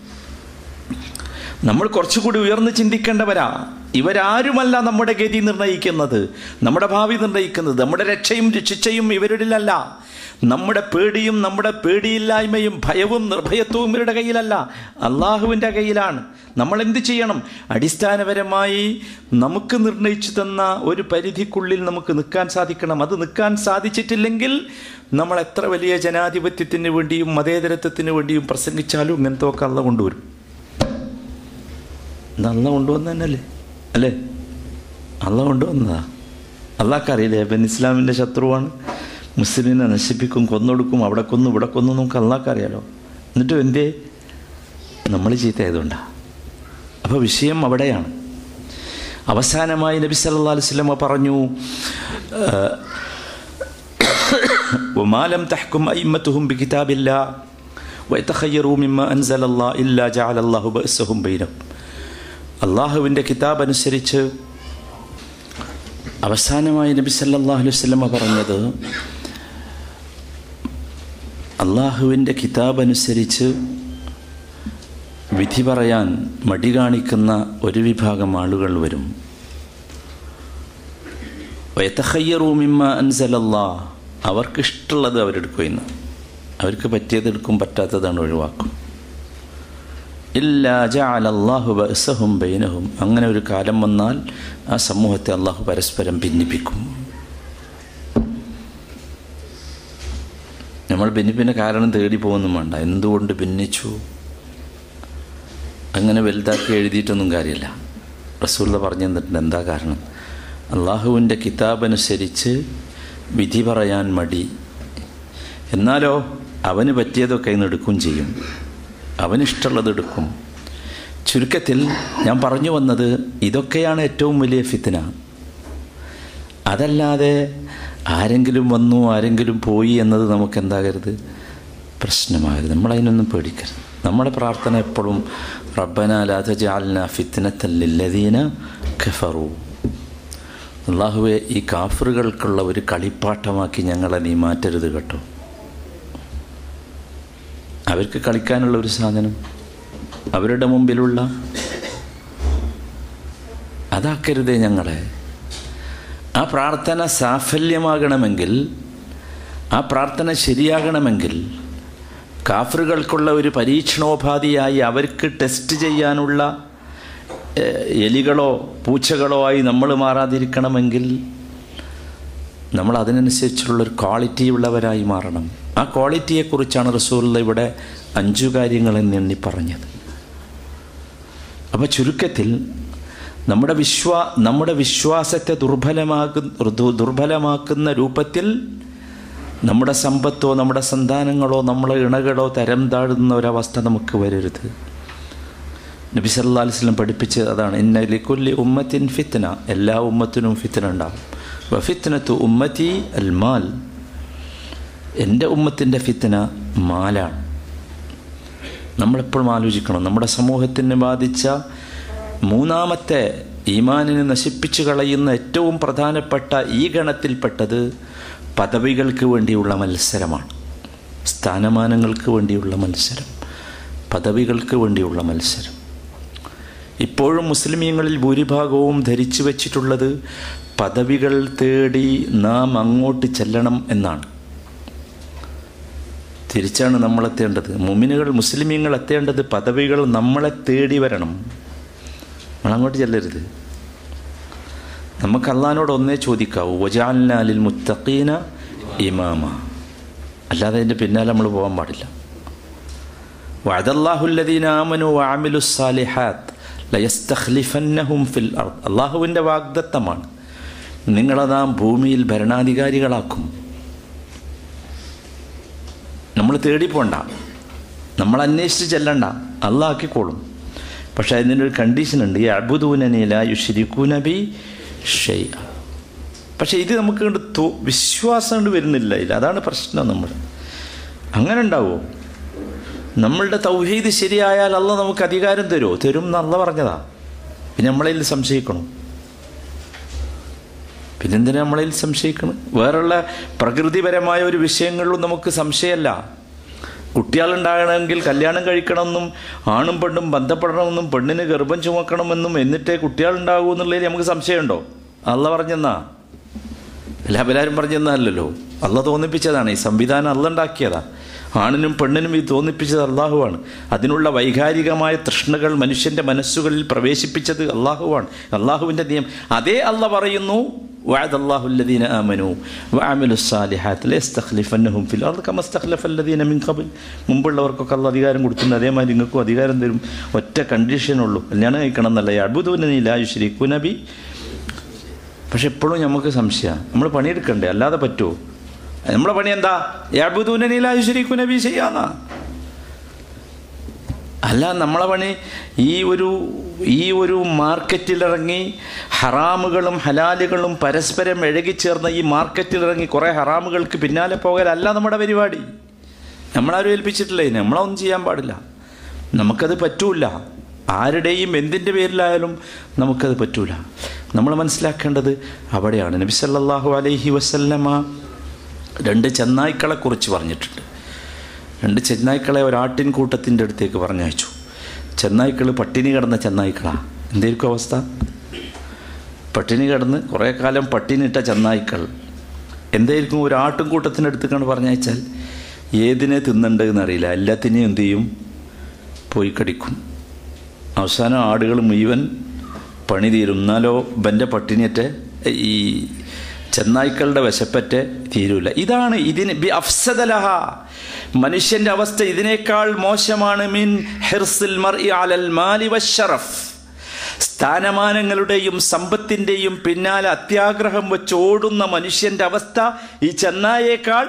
നമ്മൾ കുറച്ചുകൂടി ഉയർന്ന് ചിന്തിക്കേണ്ടവരാ ഇവരാരുമല്ല നമ്മുടെ ഗതി നിർണ്ണയിക്കുന്നത് നമ്മുടെ ഭാവി നിർണ്ണയിക്കുന്നത് നമ്മുടെ രക്ഷയും ശിക്ഷയും ഇവരുടെയല്ല നമ്മുടെ പേടിയും നമ്മുടെ പേടിയില്ലായ്മയും ഭയവും നിർഭയത്വവും ഇവരുടെ കയ്യിലല്ല അള്ളാഹുവിൻ്റെ കയ്യിലാണ് നമ്മൾ എന്ത് ചെയ്യണം അടിസ്ഥാനപരമായി നമുക്ക് നിർണയിച്ചു തന്ന ഒരു പരിധിക്കുള്ളിൽ നമുക്ക് നിൽക്കാൻ സാധിക്കണം അത് നിൽക്കാൻ സാധിച്ചിട്ടില്ലെങ്കിൽ നമ്മൾ എത്ര വലിയ ജനാധിപത്യത്തിന് വേണ്ടിയും മതേതരത്വത്തിന് വേണ്ടിയും പ്രസംഗിച്ചാലും ഇങ്ങനത്തെ ഒക്കെ അള്ള കൊണ്ടുവരും അള്ള കൊണ്ടുവന്ന തന്നെയല്ലേ അല്ലേ അള്ള കൊണ്ടുവന്നതാ അള്ളാഹ്ക്കറിയില്ലേ ഇവൻ ഇസ്ലാമിൻ്റെ ശത്രുവാണ് മുസ്ലിമിനെ നശിപ്പിക്കും കൊന്നൊടുക്കും അവിടെ കൊന്നു ഇവിടെ കൊന്നു നമുക്ക് അള്ളാഹ്ക്കറിയാലോ എന്നിട്ടും എന്തേ നമ്മൾ ചീത്തയായതുകൊണ്ടാണ് അപ്പോൾ വിഷയം അവിടെയാണ് അവസാനമായി നബി സല്ലല്ലാഹു അലൈഹി വസല്ലമ പറഞ്ഞു وما تحكم أئمتهم بكتاب الله ويتخيروا مما أنزل الله إلا جعل الله بأسهم بينهم അള്ളാഹുവിൻ്റെ കിതാബ് അനുസരിച്ച് അവസാനമായി നബി സല്ലല്ലാഹു അലൈഹി വസല്ലമ പറഞ്ഞത് അള്ളാഹുവിൻ്റെ കിതാബ് അനുസരിച്ച് വിധി പറയാൻ മടി കാണിക്കുന്ന ഒരു വിഭാഗം ആളുകൾ വരും വയത്തഹയ്യറൂമിമ്മ അൻസലല്ലാ അവർക്കിഷ്ടമുള്ളത് അവരെടുക്കുമെന്ന് അവർക്ക് പറ്റിയതെടുക്കും പറ്റാത്തതാണ് ഒഴിവാക്കും ഇല്ലാ ജഅലല്ലാഹു ബഅസഹും ബൈനഹും അങ്ങനെ ഒരു കാലം വന്നാൽ ആ സമൂഹത്തെ അള്ളാഹു പരസ്പരം ഭിന്നിപ്പിക്കും നമ്മൾ ഭിന്നിപ്പിൻ്റെ കാരണം തേടി പോകുന്നും വേണ്ട എന്തുകൊണ്ട് ഭിന്നിച്ചു അങ്ങനെ വലുതാക്കി എഴുതിയിട്ടൊന്നും കാര്യമില്ല റസൂള്ള പറഞ്ഞു തന്നിട്ടുണ്ട് എന്താ കാരണം അള്ളാഹുവിൻ്റെ കിതാബ് അനുസരിച്ച് വിധി പറയാൻ മടി എന്നാലോ അവന് പറ്റിയതൊക്കെ ഇന്ന് എടുക്കും ചെയ്യും അവനിഷ്ടമുള്ളത് എടുക്കും ചുരുക്കത്തിൽ ഞാൻ പറഞ്ഞു വന്നത് ഇതൊക്കെയാണ് ഏറ്റവും വലിയ ഫിത്തന അതല്ലാതെ ആരെങ്കിലും വന്നു ആരെങ്കിലും പോയി എന്നത് നമുക്ക് എന്താകരുത് പ്രശ്നമാകരുത് നമ്മളതിനൊന്നും പേടിക്കരുത് നമ്മുടെ പ്രാർത്ഥന എപ്പോഴും റബ്ബന ലാത ജാലിന ഫിത്തനത്തല്ലീന ഖഫറു അള്ളാഹുവെ ഈ കാഫറുകൾക്കുള്ള ഒരു കളിപ്പാട്ടമാക്കി ഞങ്ങളെ നീ മാറ്റരുത് കേട്ടോ അവർക്ക് കളിക്കാനുള്ള ഒരു സാധനം അവരുടെ മുമ്പിലുള്ള അതാക്കരുതേ ഞങ്ങളെ ആ പ്രാർത്ഥന സാഫല്യമാകണമെങ്കിൽ ആ പ്രാർത്ഥന ശരിയാകണമെങ്കിൽ കാഫറുകൾക്കുള്ള ഒരു പരീക്ഷണോപാധിയായി അവർക്ക് ടെസ്റ്റ് ചെയ്യാനുള്ള ഏഹ്, എലികളോ പൂച്ചകളോ ആയി നമ്മൾ മാറാതിരിക്കണമെങ്കിൽ നമ്മൾ അതിനനുസരിച്ചുള്ള ഒരു ക്വാളിറ്റി ഉള്ളവരായി മാറണം ആ ക്വാളിറ്റിയെക്കുറിച്ചാണ് റസൂൽ ഇവിടെ അഞ്ചു കാര്യങ്ങൾ എന്ന് എണ്ണി പറഞ്ഞത് അപ്പോൾ ചുരുക്കത്തിൽ നമ്മുടെ വിശ്വാ നമ്മുടെ വിശ്വാസത്തെ ദുർബലമാക്കുന്ന ദു- ദുർബലമാക്കുന്ന രൂപത്തിൽ നമ്മുടെ സമ്പത്തോ നമ്മുടെ സന്താനങ്ങളോ നമ്മളെ ഇണകളോ തരം താഴുന്ന ഒരവസ്ഥ നമുക്ക് വരരുത് നബി സല്ലല്ലാഹു അലൈഹി വസല്ലം പഠിപ്പിച്ചത് അതാണ് ഇന്ന ലിക്കുല്ലി ഉമ്മത്തിൻ ഫിത്ന എല്ലാ ഉമ്മത്തിനും ഫിത്ന ഉണ്ടാകും വഫിത്നത്തു ഉമ്മത്തി അൽ മാൽ എൻ്റെ ഉമ്മത്തിൻ്റെ ഫിത്ന മാലാണ് നമ്മളെപ്പോഴും ആലോചിക്കണം നമ്മുടെ സമൂഹത്തിനെ ബാധിച്ച മൂന്നാമത്തെ ഈമാനിനെ നശിപ്പിച്ചു കളയുന്ന ഏറ്റവും പ്രധാനപ്പെട്ട ഈ ഗണത്തിൽപ്പെട്ടത് പദവികൾക്ക് വേണ്ടിയുള്ള മത്സരമാണ് സ്ഥാനമാനങ്ങൾക്ക് വേണ്ടിയുള്ള മത്സരം പദവികൾക്ക് വേണ്ടിയുള്ള മത്സരം ഇപ്പോഴും മുസ്ലിമീങ്ങളിൽ ഭൂരിഭാഗവും ധരിച്ചു വച്ചിട്ടുള്ളത് പദവികൾ തേടി നാം അങ്ങോട്ട് ചെല്ലണം എന്നാണ് തിരിച്ചാണ് നമ്മൾ എത്തേണ്ടത് മുമിനുകൾ മുസ്ലിമീങ്ങൾ എത്തേണ്ടത് പദവികൾ നമ്മളെ തേടി വരണം നമ്മളങ്ങോട്ട് ചെല്ലരുത് നമുക്ക് അള്ളഹാനോട് ഒന്നേ ചോദിക്കാവൂ വജാലിൽ മുത്തഖീന ഇമാമ അല്ലാതെ അതിൻ്റെ പിന്നാലെ നമ്മൾ പോകാൻ പാടില്ല وعد الله الذين آمنوا وعملوا الصالحات ലയസ്തഖ്ലിഫന്നഹും ഫിൽ അർദ് അള്ളാഹുവിൻ്റെ വാഗ്ദത്തമാണ് നിങ്ങളെ നാം ഭൂമിയിൽ ഭരണാധികാരികളാക്കും നമ്മൾ തേടിപ്പോണ്ട നമ്മൾ അന്വേഷിച്ച് ചെല്ലണ്ട അള്ളാക്കിക്കോളും പക്ഷെ അതിനൊരു കണ്ടീഷനുണ്ട് ഈ അബുദൂനനില യുഷിരിക്കൂനബി ഷെയ്യ പക്ഷെ ഇത് നമുക്ക് കണ്ട് തോ വിശ്വാസം കൊണ്ട് വരുന്നില്ല ഇല്ല അതാണ് പ്രശ്നം നമ്മൾ അങ്ങനെ ഉണ്ടാവുമോ നമ്മളുടെ തൗഹീദ് ശരിയായാൽ അല്ല നമുക്ക് അധികാരം തരുമോ തരും എന്ന് അല്ല പറഞ്ഞതാ പിന്നെ നമ്മളതിൽ സംശയിക്കണം പിന്നെന്തിനാ നമ്മളതിൽ സംശയിക്കണം വേറുള്ള പ്രകൃതിപരമായ ഒരു വിഷയങ്ങളിലും നമുക്ക് സംശയമല്ല കുട്ടികളുണ്ടാകണമെങ്കിൽ കല്യാണം കഴിക്കണമെന്നും ആണും പെണ്ണും ബന്ധപ്പെടണമെന്നും പെണ്ണിന് ഗർഭം ചുമക്കണമെന്നും എന്നിട്ടേ കുട്ടികളുണ്ടാകൂ എന്നുള്ളതിൽ നമുക്ക് സംശയമുണ്ടോ അല്ല പറഞ്ഞെന്നാ എല്ലാവരും പറഞ്ഞെന്നല്ലോ അല്ല തോന്നിപ്പിച്ചതാണ് ഈ സംവിധാനം അല്ല ഉണ്ടാക്കിയതാ ആണിനും പെണ്ണിനും ഇത് തോന്നിപ്പിച്ചത് അള്ളാഹുവാണ് അതിനുള്ള വൈകാരികമായ തൃഷ്ണകൾ മനുഷ്യൻ്റെ മനസ്സുകളിൽ പ്രവേശിപ്പിച്ചത് അള്ളാഹുവാണ് അള്ളാഹുവിൻ്റെ നിയമം അതേ അല്ല പറയുന്നു وعد الله الذين آمنوا وعملوا الصالحات ليستخلفنهم في الأرض كما استخلف الذين من قبل മുമ്പുള്ളവർക്കൊക്കെ അല്ല അധികാരം കൊടുക്കുന്നു അതേമാതിരി നിങ്ങൾക്കും അധികാരം തരും ഒറ്റ കണ്ടീഷനുള്ളൂ കല്യാണം കഴിക്കണം എന്നല്ല അബുദൂനനി ലായുശ്രീ കുനബി പക്ഷെ എപ്പോഴും നമുക്ക് സംശയമാണ് നമ്മൾ പണിയെടുക്കണ്ടേ അല്ലാതെ പറ്റുമോ നമ്മളെ പണി എന്താ യാബുദൂനനിലായുശ്രീ കുനബി ചെയ്യാന്നാ അല്ല നമ്മളെ പണി ഈ ഒരു ഈ ഒരു മാർക്കറ്റിലിറങ്ങി ഹറാമുകളും ഹലാലുകളും പരസ്പരം ഇഴകിച്ചേർന്ന ഈ മാർക്കറ്റിലിറങ്ങി കുറേ ഹറാമുകൾക്ക് പിന്നാലെ പോകലല്ല നമ്മുടെ പരിപാടി നമ്മളാരും ഏൽപ്പിച്ചിട്ടില്ല ഇതിന് നമ്മളൊന്നും ചെയ്യാൻ പാടില്ല നമുക്കത് പറ്റൂല ആരുടെയും എന്തിൻ്റെ പേരിലായാലും നമുക്കത് പറ്റൂല നമ്മൾ മനസ്സിലാക്കേണ്ടത് അവിടെയാണ് നബി സല്ലല്ലാഹു അലൈഹി വസല്ലമ രണ്ട് ചെന്നായ്ക്കളെക്കുറിച്ച് പറഞ്ഞിട്ടുണ്ട് രണ്ട് ചെന്നായ്ക്കളെ ഒരാട്ടിൻ കൂട്ടത്തിൻ്റെ അടുത്തേക്ക് പറഞ്ഞയച്ചു ചെന്നായ്ക്കൾ പട്ടിണി കിടന്ന ചെന്നായ്ക്കളാ എന്തായിരിക്കും അവസ്ഥ പട്ടിണി കിടന്ന് കുറേ കാലം പട്ടിണിയിട്ട ചെന്നായ്ക്കൾ എന്തായിരിക്കും ഒരു ആട്ടും കൂട്ടത്തിൻ്റെ അടുത്തേക്കാണ് പറഞ്ഞയച്ചാൽ ഏതിനെ തിന്നണ്ട് എന്നറിയില്ല എല്ലാത്തിനെയും എന്ത് ചെയ്യും പോയി കടിക്കും അവസാനം ആടുകൾ മുഴുവൻ പണി തീരും എന്നാലോ ബൻ്റെ പട്ടിണിയറ്റെ ഈ ചെന്നായ്ക്കളുടെ വിശപ്പറ്റ് തീരൂല ഇതാണ് ഇതിന് ബി അഫ്സദലഹ മനുഷ്യന്റെ അവസ്ഥ ഇതിനേക്കാൾ മോശമാണ് മിൻ ഹിർസിൽ മർഇ അലൽ മാലി വശറഫ് സ്ഥാനമാനങ്ങളുടെയും സമ്പത്തിൻ്റെയും പിന്നാലെ അത്യാഗ്രഹം വെച്ച് ഓടുന്ന മനുഷ്യന്റെ അവസ്ഥ ഈ ചെന്നായേക്കാൾ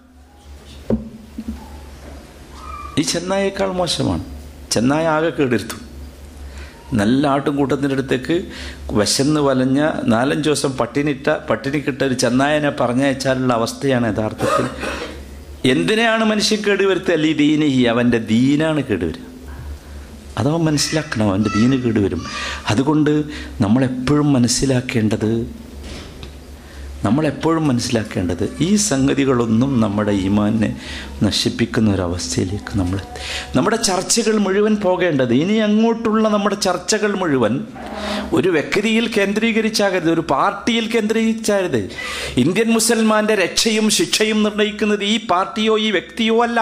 ഈ ചെന്നായേക്കാൾ മോശമാണ് ചെന്നായ ആകെ കേടിരുത്തും നല്ല ആട്ടുംകൂട്ടത്തിൻ്റെ അടുത്തേക്ക് വിശന്ന് വലഞ്ഞ നാലഞ്ച് ദിവസം പട്ടിണിട്ട പട്ടിണിക്കിട്ട ഒരു ചെന്നായനെ പറഞ്ഞയച്ചാലുള്ള അവസ്ഥയാണ് യഥാർത്ഥത്തിൽ എന്തിനാണ് മനുഷ്യൻ കേടുവരുത്തുക അല്ലെ ഈ ദീന ഈ അവൻ്റെ ദീനാണ് കേടുവരിക അതവൻ മനസ്സിലാക്കണം അവൻ്റെ ദീന് കേടുവരും അതുകൊണ്ട് നമ്മളെപ്പോഴും മനസ്സിലാക്കേണ്ടത് നമ്മളെപ്പോഴും മനസ്സിലാക്കേണ്ടത് ഈ സംഗതികളൊന്നും നമ്മുടെ ഈമാനെ നശിപ്പിക്കുന്ന ഒരവസ്ഥയിലേക്ക് നമ്മൾ നമ്മുടെ ചർച്ചകൾ മുഴുവൻ പോകേണ്ടത് ഇനി അങ്ങോട്ടുള്ള നമ്മുടെ ചർച്ചകൾ മുഴുവൻ ഒരു വ്യക്തിയിൽ കേന്ദ്രീകരിച്ചാകരുത് ഒരു പാർട്ടിയിൽ കേന്ദ്രീകരിച്ചാകരുത് ഇന്ത്യൻ മുസൽമാന്റെ രക്ഷയും ശിക്ഷയും നിർണ്ണയിക്കുന്നത് ഈ പാർട്ടിയോ ഈ വ്യക്തിയോ അല്ല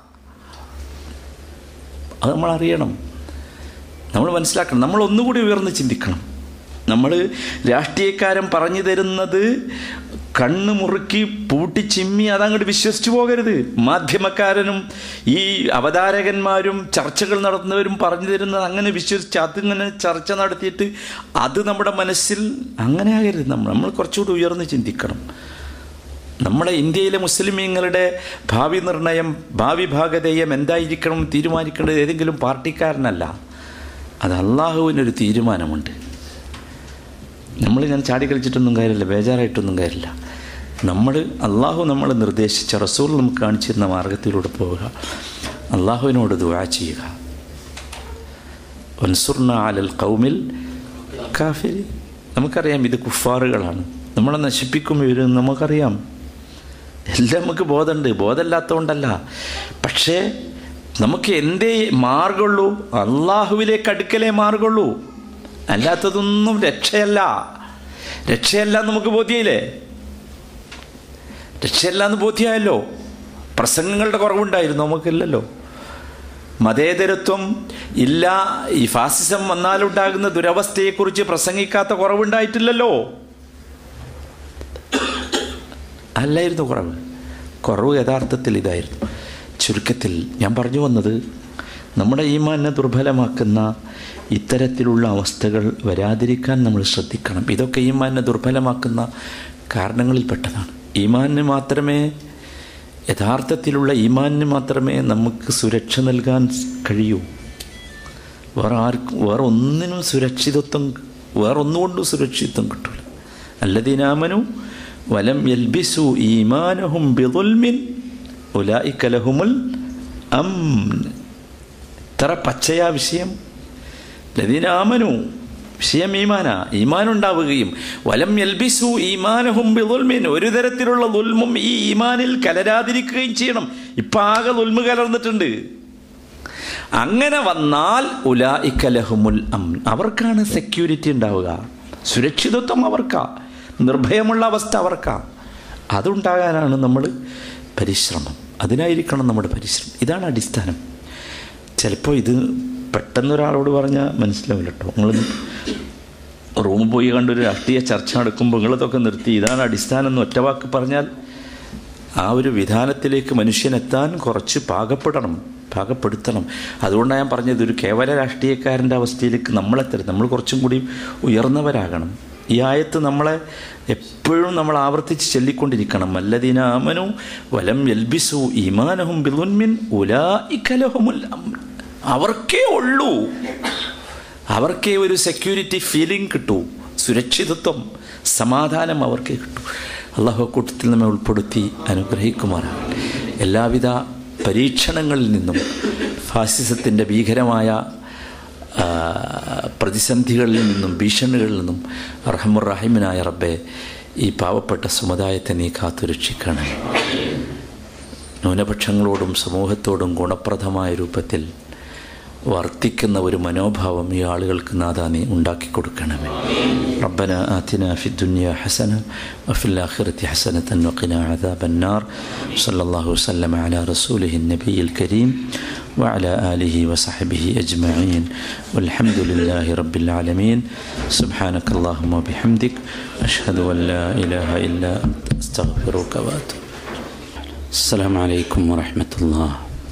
അത് നമ്മൾ അറിയണം നമ്മൾ മനസ്സിലാക്കണം നമ്മൾ ഒന്നുകൂടി ഉയർന്ന് ചിന്തിക്കണം നമ്മൾ രാഷ്ട്രീയക്കാരൻ പറഞ്ഞു തരുന്നത് കണ്ണ് മുറുക്കി പൂട്ടി ചിമ്മി അതങ്ങോട്ട് വിശ്വസിച്ചു പോകരുത് മാധ്യമക്കാരനും ഈ അവതാരകന്മാരും ചർച്ചകൾ നടത്തുന്നവരും പറഞ്ഞു തരുന്നത് അങ്ങനെ വിശ്വസിച്ച് അതിങ്ങനെ ചർച്ച നടത്തിയിട്ട് അത് നമ്മുടെ മനസ്സിൽ അങ്ങനെ ആകരുത് നമ്മൾ നമ്മൾ കുറച്ചുകൂടി ഉയർന്ന് ചിന്തിക്കണം നമ്മുടെ ഇന്ത്യയിലെ മുസ്ലിമീങ്ങളുടെ ഭാവി നിർണയം ഭാവി ഭാഗധേയം എന്തായിരിക്കണം തീരുമാനിക്കേണ്ടത് ഏതെങ്കിലും പാർട്ടിക്കാരനല്ല അത് അള്ളാഹുവിനൊരു തീരുമാനമുണ്ട് നമ്മളിങ്ങനെ ചാടി കളിച്ചിട്ടൊന്നും കാര്യമില്ല ബേജാറായിട്ടൊന്നും കാര്യമില്ല നമ്മൾ അള്ളാഹു നമ്മൾ നിർദ്ദേശിച്ച റസൂൽ നമുക്ക് കാണിച്ചിരുന്ന മാർഗത്തിലൂടെ പോവുക അള്ളാഹുവിനോട് ദുആ ചെയ്യുക വൻസുർണ അലൽ കൗമിൽ കാഫിരി നമുക്കറിയാം ഇത് കുഫാറുകളാണ് നമ്മളെ നശിപ്പിക്കും ഇവർ നമുക്കറിയാം എല്ലാം നമുക്ക് ബോധമുണ്ട് ബോധമില്ലാത്തതുകൊണ്ടല്ല പക്ഷേ നമുക്ക് എന്തേ മാർഗമുള്ളൂ അള്ളാഹുവിലേക്ക് അടുക്കലേ മാർഗമുള്ളൂ അല്ലാത്തതൊന്നും രക്ഷയല്ല രക്ഷയല്ല എന്ന് നമുക്ക് ബോധ്യയില്ലേ രക്ഷയല്ല എന്ന് ബോധ്യമായല്ലോ പ്രസംഗങ്ങളുടെ കുറവുണ്ടായിരുന്നു നമുക്കില്ലല്ലോ മതേതരത്വം ഇല്ല ഈ ഫാസിസം വന്നാലുണ്ടാകുന്ന ദുരവസ്ഥയെക്കുറിച്ച് പ്രസംഗിക്കാത്ത കുറവുണ്ടായിട്ടില്ലല്ലോ അല്ലായിരുന്നു കുറവ് കുറവ് യഥാർത്ഥത്തിൽ ഇതായിരുന്നു ചുരുക്കത്തിൽ ഞാൻ പറഞ്ഞു വന്നത് നമ്മുടെ ഈമാനെ ദുർബലമാക്കുന്ന ഇത്തരത്തിലുള്ള അവസ്ഥകൾ വരാതിരിക്കാൻ നമ്മൾ ശ്രദ്ധിക്കണം ഇതൊക്കെ ഈമാനെ ദുർബലമാക്കുന്ന കാരണങ്ങളിൽപ്പെട്ടതാണ് ഈമാനിന് മാത്രമേ യഥാർത്ഥത്തിലുള്ള ഈമാനിന് മാത്രമേ നമുക്ക് സുരക്ഷ നൽകാൻ കഴിയൂ വേറെ ആർക്കും വേറെ ഒന്നിനും സുരക്ഷിതത്വം വേറെ ഒന്നുകൊണ്ടും സുരക്ഷിതത്വം കിട്ടില്ല അല്ലദീനാമനു വലം യൽബിസു ഈമാനഹും ബിദുൽമിൻ ഉലായിക ലഹുമുൽ അംൻ ഇത്ര പച്ചയാ വിഷയം ലദീനാമനു വിഷയം ഈമാന ഈമാൻ ഉണ്ടാവുകയും വലം യൽബിസു ഈമാനഹും ബിദുൽമിൻ ഒരു തരത്തിലുള്ള ദുൽമും ഈ ഈമാനിൽ കലരാതിരിക്കുകയും ചെയ്യണം ഇപ്പം ആകെ ദുൽമ് കലർന്നിട്ടുണ്ട് അങ്ങനെ വന്നാൽ ഉലായിക്കലഹുമുൽ അം അവർക്കാണ് സെക്യൂരിറ്റി ഉണ്ടാവുക സുരക്ഷിതത്വം അവർക്കാ നിർഭയമുള്ള അവസ്ഥ അവർക്കാ അതുണ്ടാകാനാണ് നമ്മൾ പരിശ്രമം അതിനായിരിക്കണം നമ്മുടെ പരിശ്രമം ഇതാണ് അടിസ്ഥാനം ചിലപ്പോൾ ഇത് പെട്ടെന്നൊരാളോട് പറഞ്ഞാൽ മനസ്സിലാവില്ല കേട്ടോ നിങ്ങൾ റൂമിൽ പോയി കണ്ടൊരു രാഷ്ട്രീയ ചർച്ച നടക്കുമ്പോൾ നിങ്ങളിതൊക്കെ നിർത്തി ഇതാണ് അടിസ്ഥാനം എന്ന് ഒറ്റവാക്ക് പറഞ്ഞാൽ ആ ഒരു വിധാനത്തിലേക്ക് മനുഷ്യനെത്താൻ കുറച്ച് പാകപ്പെടണം പാകപ്പെടുത്തണം അതുകൊണ്ടാണ് ഞാൻ പറഞ്ഞത് ഒരു കേവല രാഷ്ട്രീയക്കാരൻ്റെ അവസ്ഥയിലേക്ക് നമ്മളെത്തരുത് നമ്മൾ കുറച്ചും കൂടി ഉയർന്നവരാകണം ഈ ആയത്ത് നമ്മളെ എപ്പോഴും നമ്മൾ ആവർത്തിച്ച് ചൊല്ലിക്കൊണ്ടിരിക്കണം അല്ലദീനാമനു വലം എൽബിസു ഈമാനഹും ബിലുൻമിൻ ഉലായിക്കലഹുമുൽ അംൻ അവർക്കേ ഉള്ളൂ അവർക്കേ ഒരു സെക്യൂരിറ്റി ഫീലിംഗ് കിട്ടൂ സുരക്ഷിതത്വം സമാധാനം അവർക്കേ കിട്ടൂ അള്ളാഹു കൂട്ടത്തിൽ നമ്മെ ഉൾപ്പെടുത്തി അനുഗ്രഹിക്കുമാറാണ് എല്ലാവിധ പരീക്ഷണങ്ങളിൽ നിന്നും ഫാസിസത്തിൻ്റെ ഭീകരമായ പ്രതിസന്ധികളിൽ നിന്നും ഭീഷണികളിൽ നിന്നും റഹമുറഹിമിനായ റബ്ബെ ഈ പാവപ്പെട്ട സമുദായത്തെ നീ കാത്തുരക്ഷിക്കണം ന്യൂനപക്ഷങ്ങളോടും സമൂഹത്തോടും ഗുണപ്രദമായ രൂപത്തിൽ വർത്തിക്കുന്ന ഒരു മനോഭാവം ഈ ആളുകൾക്ക് നാഥാ നീ ഉണ്ടാക്കി കൊടുക്കണമേ ربنا آتنا في الدنيا حسنة وفي الآخرة حسنة وقنا عذاب النار صلى الله وسلم على رسوله النبي الكريم وعلى آله وصحبه أجمعين والحمد لله رب العالمين سبحانك اللهم وبحمدك أشهد أن لا إله إلا أنت أستغفرك وأتوب السلام عليكم ورحمة الله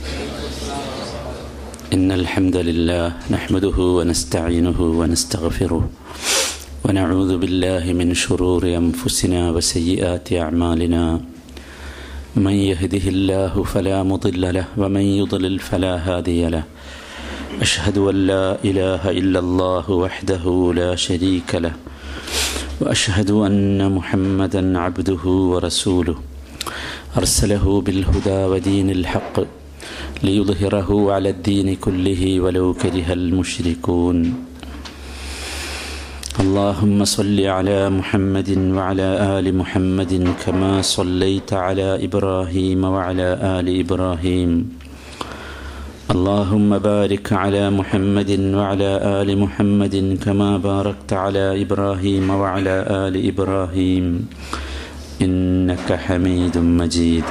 إن الحمد لله نحمده ونستعينه ونستغفره ونعوذ بالله من شرور أنفسنا وسيئات أعمالنا من يهده الله فلا مضل له ومن يضلل فلا هادي له أشهد أن لا إله إلا الله وحده لا شريك له وأشهد أن محمدا عبده ورسوله أرسله بالهدى ودين الحق ليظهره على الدين كله ولو كره المشركون اللهم صل على محمد وعلى آل محمد كما صليت على إبراهيم وعلى آل إبراهيم اللهم بارك على محمد وعلى آل محمد كما باركت على إبراهيم وعلى آل إبراهيم إنك حميد مجيد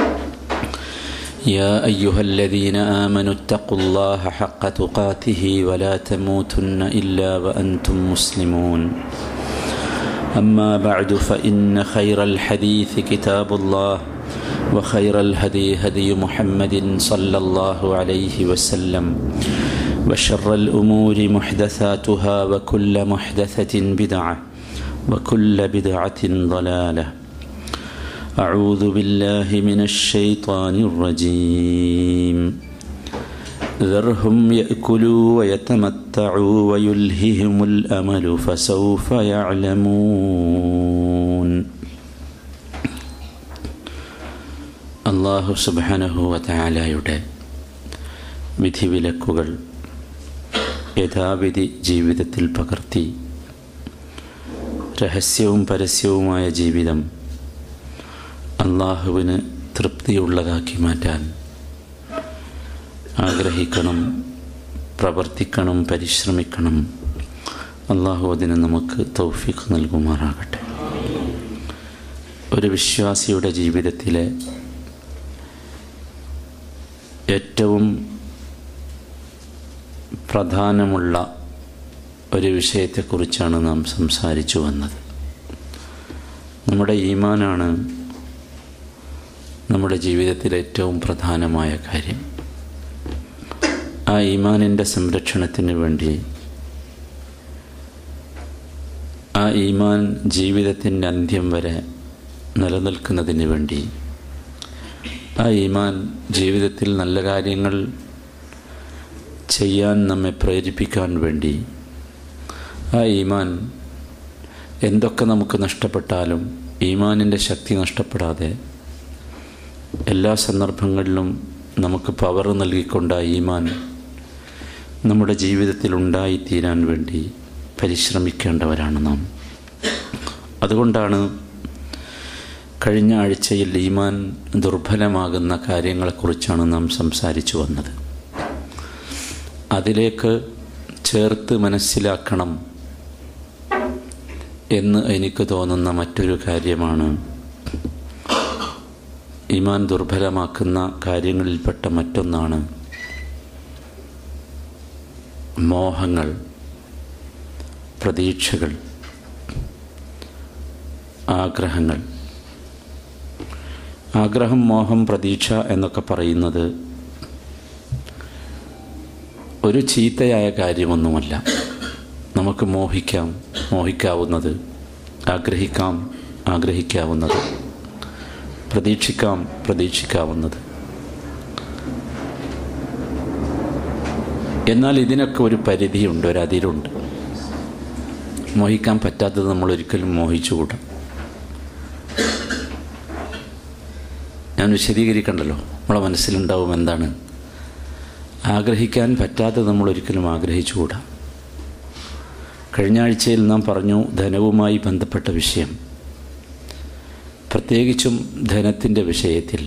يا أيها الذين آمنوا اتقوا الله حق تقاته ولا تموتن إلا وأنتم مسلمون أما بعد فإن خير الحديث كتاب الله وخير الهدي هدي محمد صلى الله عليه وسلم وشر الأمور محدثاتها وكل محدثة بدعة وكل بدعة ضلالة أعوذ بالله من الشيطان الرجيم ذرهم يأكلوا ويتمتعوا ويلههم الأمل فسوف يعلمون അള്ളാഹു സുബാനഹുവല വിധിവിലക്കുകൾ യഥാവിധി ജീവിതത്തിൽ പകർത്തി രഹസ്യവും പരസ്യവുമായ ജീവിതം അള്ളാഹുവിന് തൃപ്തിയുള്ളതാക്കി മാറ്റാൻ ആഗ്രഹിക്കണം പ്രവർത്തിക്കണം പരിശ്രമിക്കണം അള്ളാഹു അതിന് നമുക്ക് തൗഫീഖ് നൽകുമാറാകട്ടെ ഒരു വിശ്വാസിയുടെ ജീവിതത്തിലെ ഏറ്റവും പ്രധാനമുള്ള ഒരു വിഷയത്തെക്കുറിച്ചാണ് നാം സംസാരിച്ചു വന്നത് നമ്മുടെ ഈമാനാണ് നമ്മുടെ ജീവിതത്തിലെ ഏറ്റവും പ്രധാനമായ കാര്യം ആ ഈമാനിൻ്റെ സംരക്ഷണത്തിന് വേണ്ടി ആ ഈമാൻ ജീവിതത്തിൻ്റെ അന്ത്യം വരെ നിലനിൽക്കുന്നതിന് വേണ്ടി ആ ഈമാൻ ജീവിതത്തിൽ നല്ല കാര്യങ്ങൾ ചെയ്യാൻ നമ്മെ പ്രേരിപ്പിക്കാൻ വേണ്ടി ആ ഈമാൻ എന്തൊക്കെ നമുക്ക് നഷ്ടപ്പെട്ടാലും ഈമാനിൻ്റെ ശക്തി നഷ്ടപ്പെടാതെ എല്ലാ സന്ദർഭങ്ങളിലും നമുക്ക് പവർ നൽകിക്കൊണ്ട് ആ ഈമാൻ നമ്മുടെ ജീവിതത്തിൽ ഉണ്ടായിത്തീരാൻ വേണ്ടി പരിശ്രമിക്കേണ്ടവരാണ് നാം അതുകൊണ്ടാണ് കഴിഞ്ഞ ആഴ്ചയിൽ ഈമാൻ ദുർബലമാകുന്ന കാര്യങ്ങളെക്കുറിച്ചാണ് നാം സംസാരിച്ചു വന്നത് അതിലേക്ക് ചേർത്ത് മനസ്സിലാക്കണം എന്ന് എനിക്ക് തോന്നുന്ന മറ്റൊരു കാര്യമാണ് ഈമാൻ ദുർബലമാക്കുന്ന കാര്യങ്ങളിൽപ്പെട്ട മറ്റൊന്നാണ് മോഹങ്ങൾ പ്രതീക്ഷകൾ ആഗ്രഹങ്ങൾ ആഗ്രഹം മോഹം പ്രതീക്ഷ എന്നൊക്കെ പറയുന്നത് ഒരു ചീത്തയായ കാര്യമൊന്നുമല്ല നമുക്ക് മോഹിക്കാം മോഹിക്കാവുന്നത് ആഗ്രഹിക്കാം ആഗ്രഹിക്കാവുന്നത് പ്രതീക്ഷിക്കാം പ്രതീക്ഷിക്കാവുന്നത് എന്നാൽ ഇതിനൊക്കെ ഒരു പരിധിയുണ്ട് ഒരു അതിരുണ്ട് മോഹിക്കാൻ പറ്റാത്തത് നമ്മൾ ഒരിക്കലും മോഹിച്ചുകൂടാ ഞാൻ വിശദീകരിക്കണ്ടല്ലോ നമ്മളെ മനസ്സിലുണ്ടാവും എന്താണ് ആഗ്രഹിക്കാൻ പറ്റാത്തത് നമ്മൾ ഒരിക്കലും ആഗ്രഹിച്ചുകൂടാ കഴിഞ്ഞ ആഴ്ചയിൽ നാം പറഞ്ഞു ധനവുമായി ബന്ധപ്പെട്ട വിഷയം പ്രത്യേകിച്ചും ധനത്തിൻ്റെ വിഷയത്തിൽ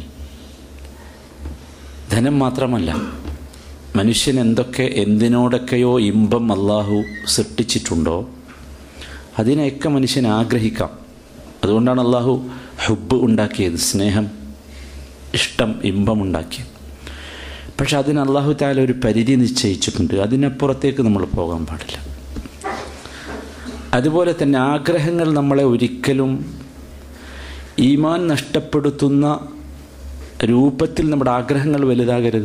ധനം മാത്രമല്ല മനുഷ്യൻ എന്തൊക്കെ എന്തിനോടൊക്കെയോ ഇമ്പം അള്ളാഹു സൃഷ്ടിച്ചിട്ടുണ്ടോ അതിനെയൊക്കെ മനുഷ്യൻ ആഗ്രഹിക്കാം അതുകൊണ്ടാണ് അള്ളാഹു ഹുബ് ഉണ്ടാക്കിയത് സ്നേഹം ഇഷ്ടം ഇമ്പം ഉണ്ടാക്കിയത് പക്ഷെ അതിന് അള്ളാഹു താല ഒരു പരിധി നിശ്ചയിച്ചിട്ടുണ്ട് അതിനപ്പുറത്തേക്ക് നമ്മൾ പോകാൻ പാടില്ല അതുപോലെ തന്നെ ആഗ്രഹങ്ങൾ നമ്മളെ ഒരിക്കലും ഈമാൻ നഷ്ടപ്പെടുത്തുന്ന രൂപത്തിൽ നമ്മുടെ ആഗ്രഹങ്ങൾ വലുതാകരുത്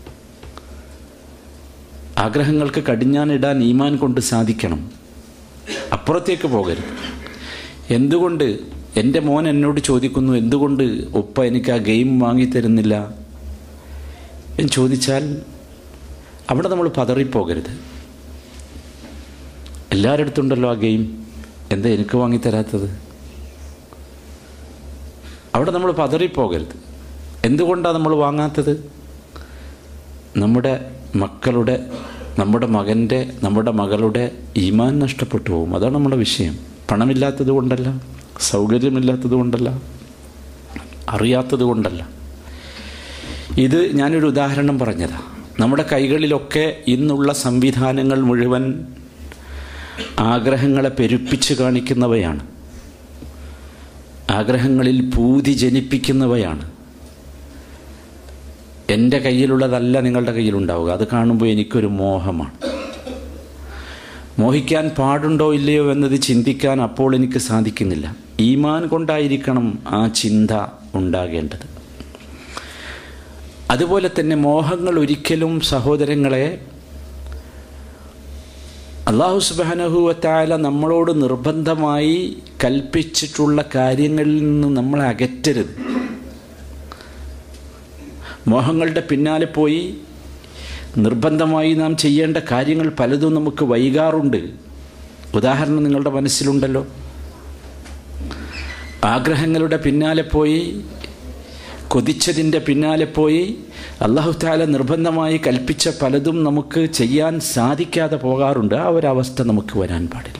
ആഗ്രഹങ്ങൾക്ക് കടിഞ്ഞാനിടാൻ ഈമാൻ കൊണ്ട് സാധിക്കണം അപ്പുറത്തേക്ക് പോകരുത് എന്തുകൊണ്ട് എൻ്റെ മോൻ എന്നോട് ചോദിക്കുന്നു എന്തുകൊണ്ട് ഉപ്പ എനിക്ക് ആ ഗെയിം വാങ്ങിത്തരുന്നില്ല എന്ന് ചോദിച്ചാൽ അവിടെ നമ്മൾ പതറിപ്പോകരുത് എല്ലാവരുടെ അടുത്തുണ്ടല്ലോ ആ ഗെയിം എന്താ എനിക്ക് വാങ്ങിത്തരാത്തത് അവിടെ നമ്മൾ പതറിപ്പോകരുത് എന്തുകൊണ്ടാണ് നമ്മൾ വാങ്ങാത്തത് നമ്മുടെ മക്കളുടെ നമ്മുടെ മകൻ്റെ നമ്മുടെ മകളുടെ ഈമാൻ നഷ്ടപ്പെട്ടു പോകും അതാണ് നമ്മുടെ വിഷയം പണമില്ലാത്തത് കൊണ്ടല്ല സൗകര്യമില്ലാത്തത് കൊണ്ടല്ല അറിയാത്തത് കൊണ്ടല്ല ഇത് ഞാനൊരു ഉദാഹരണം പറഞ്ഞതാ നമ്മുടെ കൈകളിലൊക്കെ ഇന്നുള്ള സംവിധാനങ്ങൾ മുഴുവൻ ആഗ്രഹങ്ങളെ പെരുപ്പിച്ച് കാണിക്കുന്നവയാണ് ആഗ്രഹങ്ങളിൽ പൂതി ജനിപ്പിക്കുന്നവയാണ് എൻ്റെ കയ്യിലുള്ളതല്ല നിങ്ങളുടെ കയ്യിലുണ്ടാവുക അത് കാണുമ്പോൾ എനിക്കൊരു മോഹമാണ് മോഹിക്കാൻ പാടുണ്ടോ ഇല്ലയോ എന്നത് ചിന്തിക്കാൻ അപ്പോൾ എനിക്ക് സാധിക്കുന്നില്ല ഈമാൻ കൊണ്ടായിരിക്കണം ആ ചിന്ത ഉണ്ടാകേണ്ടത് അതുപോലെ തന്നെ മോഹങ്ങൾ ഒരിക്കലും സഹോദരങ്ങളെ അള്ളാഹു സുബാനഹുവത്തായ നമ്മളോട് നിർബന്ധമായി കൽപ്പിച്ചിട്ടുള്ള കാര്യങ്ങളിൽ നിന്ന് നമ്മളെ അകറ്റരുത് മോഹങ്ങളുടെ പിന്നാലെ പോയി നിർബന്ധമായി നാം ചെയ്യേണ്ട കാര്യങ്ങൾ പലതും നമുക്ക് വൈകാറുണ്ട് ഉദാഹരണം നിങ്ങളുടെ മനസ്സിലുണ്ടല്ലോ ആഗ്രഹങ്ങളുടെ പിന്നാലെ പോയി കൊതിച്ചതിൻ്റെ പിന്നാലെ പോയി അള്ളാഹു താല നിർബന്ധമായി കൽപ്പിച്ച പലതും നമുക്ക് ചെയ്യാൻ സാധിക്കാതെ പോകാറുണ്ട് ആ ഒരവസ്ഥ നമുക്ക് വരാൻ പാടില്ല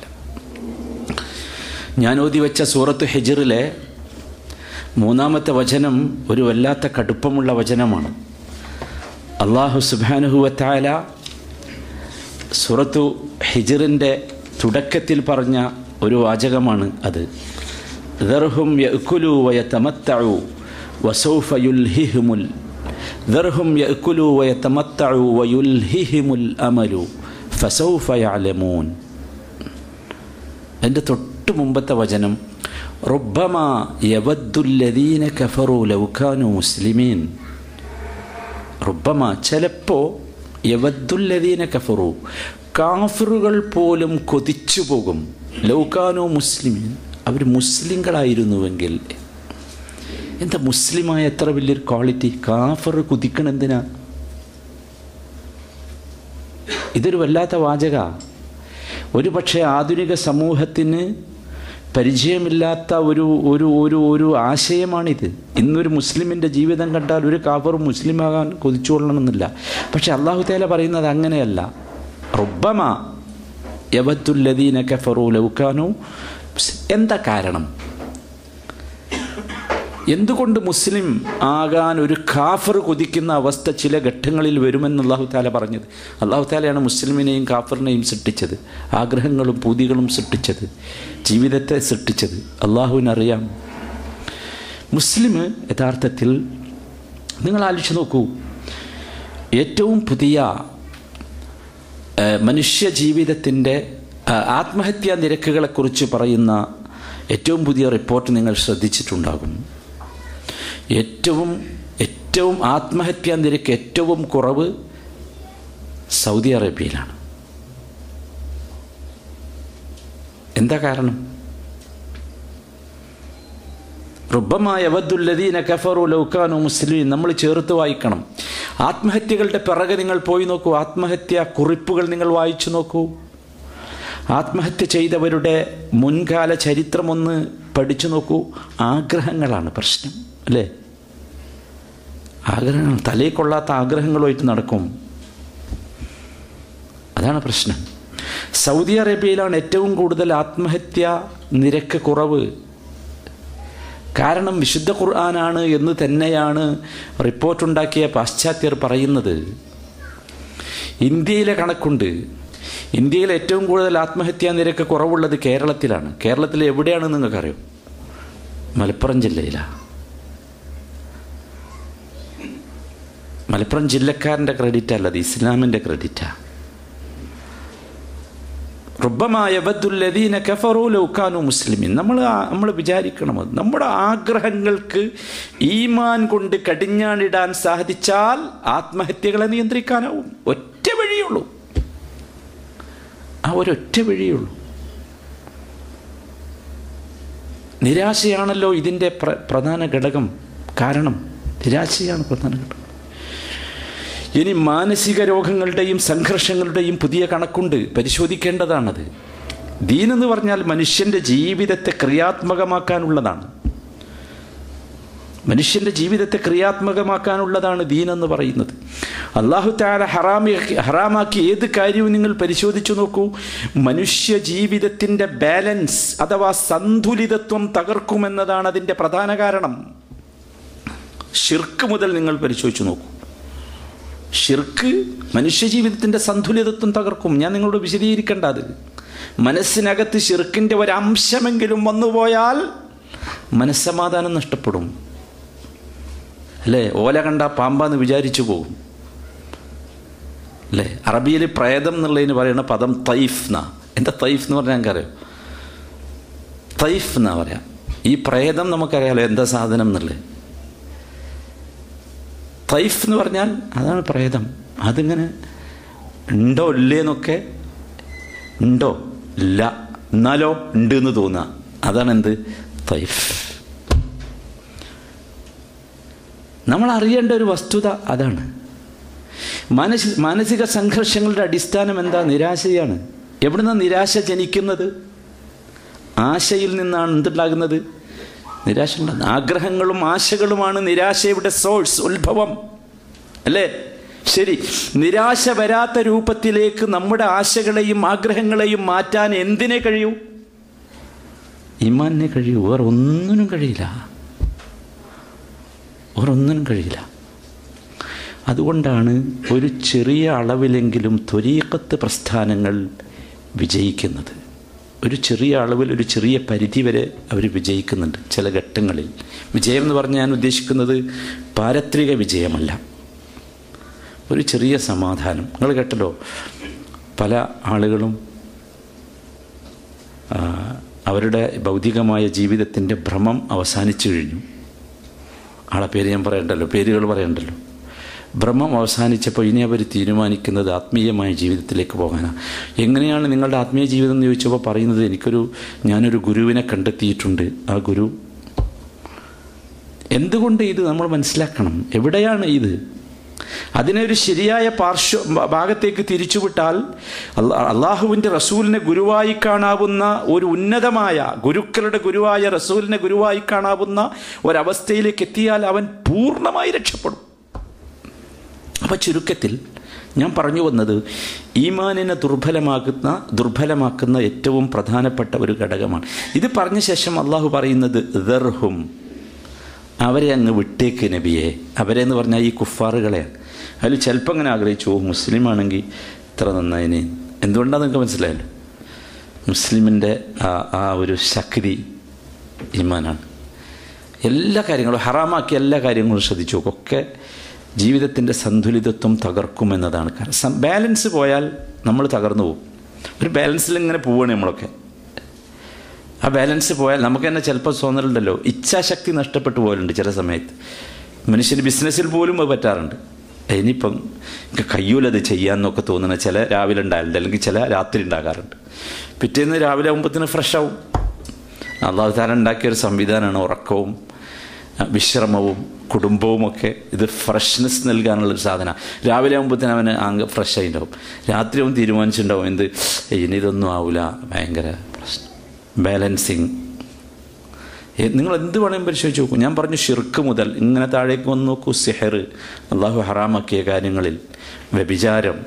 ഞാൻ ഓതി വെച്ച സൂറത്ത് ഹെജിറിലെ മൂന്നാമത്തെ വചനം ഒരു വല്ലാത്ത കടുപ്പമുള്ള വചനമാണ് അള്ളാഹു സുബാനുഹുവത്തായ സൂറത്തു ഹിജിറിൻ്റെ തുടക്കത്തിൽ പറഞ്ഞ ഒരു വാചകമാണ് അത് ദർഹും യക്കുലു വയതമത്തഉ വസൗഫ യുൽഹിഹിമുൽ ദർഹും യക്കുലു വയതമത്തഉ വയുൽഹിഹിമുൽ അമലു ഫസൗഫ യഅലമൂൻ എൻ്റെ തൊട്ട് മുമ്പത്തെ വചനം റുബ്ബമ യവദ്ദുല്ലദീന കഫറു ലൗകാനു മുസ്ലിമീൻ റുബ്ബമ ചിലപ്പോൾ യവദ്ദുല്ലദീന കഫറു കാഫറുകൾ പോലും കൊതിച്ചു പോകും ലൗകാനോ മുസ്ലിമീൻ അവർ മുസ്ലിങ്ങളായിരുന്നുവെങ്കിൽ എന്താ മുസ്ലിമായ എത്ര വലിയൊരു ക്വാളിറ്റി കാഫർ കുതിക്കണം എന്തിനാ ഇതൊരു വല്ലാത്ത വാചക ഒരു പക്ഷേ ആധുനിക സമൂഹത്തിന് പരിചയമില്ലാത്ത ഒരു ഒരു ഒരു ഒരു ആശയമാണിത് ഇന്നൊരു മുസ്ലിമിൻ്റെ ജീവിതം കണ്ടാൽ ഒരു കാഫർ മുസ്ലിമാകാൻ കൊതിച്ചുകൊള്ളണമെന്നില്ല പക്ഷെ അള്ളാഹു തേല പറയുന്നത് അങ്ങനെയല്ല റുബമ യവത്തുല്ലദീന കഫറു ലൗക്കാനു എന്താ കാരണം എന്തുകൊണ്ട് മുസ്ലിം ആകാൻ ഒരു കാഫർ കൊതിക്കുന്ന അവസ്ഥ ചില ഘട്ടങ്ങളിൽ വരുമെന്ന് അള്ളാഹു താല പറഞ്ഞത് അള്ളാഹു താലയാണ് മുസ്ലിമിനെയും കാഫറിനെയും സൃഷ്ടിച്ചത് ആഗ്രഹങ്ങളും പൂതികളും സൃഷ്ടിച്ചത് ജീവിതത്തെ സൃഷ്ടിച്ചത് അള്ളാഹുവിനറിയാം മുസ്ലിം യഥാർത്ഥത്തിൽ നിങ്ങൾ ആലോചിച്ച് നോക്കൂ ഏറ്റവും പുതിയ മനുഷ്യ ജീവിതത്തിൻ്റെ ആത്മഹത്യാ നിരക്കുകളെക്കുറിച്ച് പറയുന്ന ഏറ്റവും പുതിയ റിപ്പോർട്ട് നിങ്ങൾ ശ്രദ്ധിച്ചിട്ടുണ്ടാകും ഏറ്റവും ഏറ്റവും ആത്മഹത്യാ നിരക്ക് ഏറ്റവും കുറവ് സൗദി അറേബ്യയിലാണ് എന്താ കാരണം റുബമായ വദ്ദുല്ലദീന കഫറു ലൗക്കാനു മുസ്ലിം നമ്മൾ ചേർത്ത് വായിക്കണം ആത്മഹത്യകളുടെ പിറകെ നിങ്ങൾ പോയി നോക്കൂ ആത്മഹത്യ കുറിപ്പുകൾ നിങ്ങൾ വായിച്ചു നോക്കൂ ആത്മഹത്യ ചെയ്തവരുടെ മുൻകാല ചരിത്രമൊന്ന് പഠിച്ചു നോക്കൂ ആഗ്രഹങ്ങളാണ് പ്രശ്നം അല്ലേ ആഗ്രഹങ്ങൾ തലയിൽ കൊള്ളാത്ത ആഗ്രഹങ്ങളുമായിട്ട് നടക്കും അതാണ് പ്രശ്നം സൗദി അറേബ്യയിലാണ് ഏറ്റവും കൂടുതൽ ആത്മഹത്യ നിരക്ക് കുറവ് കാരണം വിശുദ്ധ ഖുർആനാണ് എന്ന് തന്നെയാണ് റിപ്പോർട്ടുണ്ടാക്കിയ പാശ്ചാത്യർ പറയുന്നത് ഇന്ത്യയിലെ കണക്കുണ്ട് ഇന്ത്യയിൽ ഏറ്റവും കൂടുതൽ ആത്മഹത്യാ നിരക്ക് കുറവുള്ളത് കേരളത്തിലാണ് കേരളത്തിൽ എവിടെയാണെന്ന് നിങ്ങൾക്കറിയോ മലപ്പുറം ജില്ലയിലാണ് മലപ്പുറം ജില്ലക്കാരൻ്റെ ക്രെഡിറ്റ് അല്ലത് ഇസ്ലാമിൻ്റെ ക്രെഡിറ്റാണ് റുബമായ ബദ്ദുല്ലദീന കഫറു ലൗക്കാനു മുസ്ലിമിൻ നമ്മൾ നമ്മൾ വിചാരിക്കണം അത് നമ്മുടെ ആഗ്രഹങ്ങൾക്ക് ഈമാൻ കൊണ്ട് കടിഞ്ഞാണിടാൻ സാധിച്ചാൽ ആത്മഹത്യകളെ നിയന്ത്രിക്കാനാവും ഒറ്റ വഴിയുള്ളൂ ആ ഒരൊറ്റ വഴിയുള്ളൂ നിരാശയാണല്ലോ ഇതിൻ്റെ പ്ര പ്രധാന ഘടകം കാരണം നിരാശയാണ് പ്രധാന ഘടകം ഇനി മാനസിക രോഗങ്ങളുടെയും സംഘർഷങ്ങളുടെയും പുതിയ കണക്കുണ്ട് പരിശോധിക്കേണ്ടതാണത് ദീനെന്ന് പറഞ്ഞാൽ മനുഷ്യൻ്റെ ജീവിതത്തെ ക്രിയാത്മകമാക്കാനുള്ളതാണ് മനുഷ്യൻ്റെ ജീവിതത്തെ ക്രിയാത്മകമാക്കാനുള്ളതാണ് ദീനെന്ന് പറയുന്നത് അള്ളാഹു താല ഹറാമി ഹറാമാക്കി ഏത് കാര്യവും നിങ്ങൾ പരിശോധിച്ചു നോക്കൂ മനുഷ്യ ജീവിതത്തിൻ്റെ ബാലൻസ് അഥവാ സന്തുലിതത്വം തകർക്കുമെന്നതാണ് അതിൻ്റെ പ്രധാന കാരണം ഷിർക്ക് മുതൽ നിങ്ങൾ പരിശോധിച്ചു നോക്കൂ ഷിർക്ക് മനുഷ്യജീവിതത്തിൻ്റെ സന്തുലിതത്വം തകർക്കും ഞാൻ നിങ്ങളോട് വിശദീകരിക്കേണ്ട അത് മനസ്സിനകത്ത് ഷിർക്കിൻ്റെ ഒരംശമെങ്കിലും വന്നുപോയാൽ മനസ്സമാധാനം നഷ്ടപ്പെടും അല്ലേ ഓല കണ്ട പാമ്പാന്ന് വിചാരിച്ചു പോകും അല്ലേ അറബിയിൽ പ്രേതം എന്നുള്ളതിന് പറയുന്ന പദം തൈഫ് എന്നാ എന്താ തൈഫ് എന്ന് പറഞ്ഞാൽ ഞങ്ങൾക്കറിയോ തൈഫ് എന്നാ പറയാം ഈ പ്രേതം നമുക്കറിയാലോ എന്താ സാധനം എന്നുള്ളത് തൈഫ് എന്ന് പറഞ്ഞാൽ അതാണ് പ്രേതം അതിങ്ങനെ ഉണ്ടോ ഇല്ലേന്നൊക്കെ ഉണ്ടോ ഇല്ല എന്നാലോ ഉണ്ട് എന്ന് തോന്നുക അതാണ് എന്ത് തൈഫ് നമ്മൾ അറിയേണ്ട ഒരു വസ്തുത അതാണ് മാനസിക മാനസിക സംഘർഷങ്ങളുടെ അടിസ്ഥാനം എന്താ നിരാശയാണ് എവിടുന്ന നിരാശ ജനിക്കുന്നത് ആശയിൽ നിന്നാണ് എന്തുണ്ടാകുന്നത് നിരാശ ഉണ്ടാകുന്നത് ആഗ്രഹങ്ങളും ആശകളുമാണ് നിരാശയുടെ സോഴ്സ് ഉത്ഭവം അല്ലേ ശരി നിരാശ വരാത്ത രൂപത്തിലേക്ക് നമ്മുടെ ആശകളെയും ആഗ്രഹങ്ങളെയും മാറ്റാൻ എന്തിനെ കഴിയൂ ഇമാനെ കഴിയൂ വേറെ ഒന്നിനും കഴിയില്ല വേറൊന്നിനും കഴിയില്ല അതുകൊണ്ടാണ് ഒരു ചെറിയ അളവിലെങ്കിലും ത്വരീക്കത്ത് പ്രസ്ഥാനങ്ങൾ വിജയിക്കുന്നത് ഒരു ചെറിയ അളവിൽ ഒരു ചെറിയ പരിധി വരെ അവർ വിജയിക്കുന്നുണ്ട് ചില ഘട്ടങ്ങളിൽ വിജയം എന്ന് പറഞ്ഞാൽ ഞാൻ ഉദ്ദേശിക്കുന്നത് പാരത്രിക വിജയമല്ല ഒരു ചെറിയ സമാധാനം നിങ്ങൾ കേട്ടല്ലോ പല ആളുകളും അവരുടെ ഭൗതികമായ ജീവിതത്തിൻ്റെ ഭ്രമം അവസാനിച്ചു കഴിഞ്ഞു ആളെ പേര് ഞാൻ പറയണ്ടല്ലോ പേരുകൾ പറയണ്ടല്ലോ ബ്രഹ്മം അവസാനിച്ചപ്പോൾ ഇനി അവർ തീരുമാനിക്കുന്നത് ആത്മീയമായ ജീവിതത്തിലേക്ക് പോകാനാണ് എങ്ങനെയാണ് നിങ്ങളുടെ ആത്മീയ ജീവിതം എന്ന് ചോദിച്ചപ്പോൾ പറയുന്നത് എനിക്കൊരു ഞാനൊരു ഗുരുവിനെ കണ്ടെത്തിയിട്ടുണ്ട് ആ ഗുരു എന്തുകൊണ്ട് ഇത് നമ്മൾ മനസ്സിലാക്കണം എവിടെയാണ് ഇത് അതിനെ ഒരു ശരിയായ പാർശ്വ ഭാഗത്തേക്ക് തിരിച്ചുവിട്ടാൽ അള്ളാഹുവിൻ്റെ റസൂലിനെ ഗുരുവായി കാണാവുന്ന ഒരു ഉന്നതമായ ഗുരുക്കളുടെ ഗുരുവായ റസൂലിനെ ഗുരുവായി കാണാവുന്ന ഒരവസ്ഥയിലേക്ക് എത്തിയാൽ അവൻ പൂർണ്ണമായി രക്ഷപ്പെടും അപ്പോൾ ചുരുക്കത്തിൽ ഞാൻ പറഞ്ഞു വന്നത് ഈമാനിനെ ദുർബലമാക്കുന്ന ദുർബലമാക്കുന്ന ഏറ്റവും പ്രധാനപ്പെട്ട ഒരു ഘടകമാണ് ഇത് പറഞ്ഞ ശേഷം അള്ളാഹു പറയുന്നത് ദർഹും അവരെ അങ്ങ് വിട്ടേക്ക് നബിയെ അവരെ എന്ന് പറഞ്ഞാൽ ഈ കുഫാറുകളെ അതിൽ ചിലപ്പോൾ അങ്ങനെ ആഗ്രഹിച്ചു ഓ മുസ്ലിം ആണെങ്കിൽ ഇത്ര നന്നായിന് എന്തുകൊണ്ടാണ് നിങ്ങൾക്ക് മനസ്സിലായല്ലോ മുസ്ലിമിൻ്റെ ആ ആ ഒരു ശക്തി ഈമാനാണ് എല്ലാ കാര്യങ്ങളും ഹറാമാക്കിയ എല്ലാ കാര്യങ്ങളും ശ്രദ്ധിച്ചു നോക്കും ഒക്കെ ജീവിതത്തിൻ്റെ സന്തുലിതത്വം തകർക്കുമെന്നതാണ് കാരണം ബാലൻസ് പോയാൽ നമ്മൾ തകർന്നു പോകും ഒരു ബാലൻസിൽ ഇങ്ങനെ പോവുകയാണ് നമ്മളൊക്കെ ആ ബാലൻസ് പോയാൽ നമുക്ക് തന്നെ ചിലപ്പോൾ തോന്നലുണ്ടല്ലോ ഇച്ഛാശക്തി നഷ്ടപ്പെട്ടു പോലുണ്ട് ചില സമയത്ത് മനുഷ്യന് ബിസിനസ്സിൽ പോലും അത് പറ്റാറുണ്ട് ഇനിയിപ്പം കയ്യൂലത് ചെയ്യാമെന്നൊക്കെ തോന്നുന്ന ചില രാവിലെ ഉണ്ടായാലുണ്ട് അല്ലെങ്കിൽ ചില രാത്രി ഉണ്ടാകാറുണ്ട് പിറ്റേന്ന് രാവിലെ ആകുമ്പോഴത്തേന് ഫ്രഷ് ആവും അള്ളാഹു താല ഉണ്ടാക്കിയ ഒരു സംവിധാനമാണ് ഉറക്കവും വിശ്രമവും കുടുംബവും ഒക്കെ ഇത് ഫ്രഷ്നെസ് നൽകാനുള്ളൊരു സാധന രാവിലെ ആകുമ്പോഴത്തേന് അവന് ആങ്ക് ഫ്രഷ് ആയിട്ടുണ്ടാവും രാത്രി അവൻ തീരുമാനിച്ചിട്ടുണ്ടാവും എന്ത് ഇനി ഇതൊന്നും ആവില്ല ഭയങ്കര പ്രശ്നം ബാലൻസിങ് നിങ്ങൾ എന്ത് വേണമെങ്കിലും പരിശോധിച്ച് നോക്കൂ ഞാൻ പറഞ്ഞു ഷിർക്ക് മുതൽ ഇങ്ങനെ താഴേക്ക് വന്ന് നോക്കൂ സെഹർ അള്ളാഹു ഹറാമാക്കിയ കാര്യങ്ങളിൽ വ്യഭിചാരം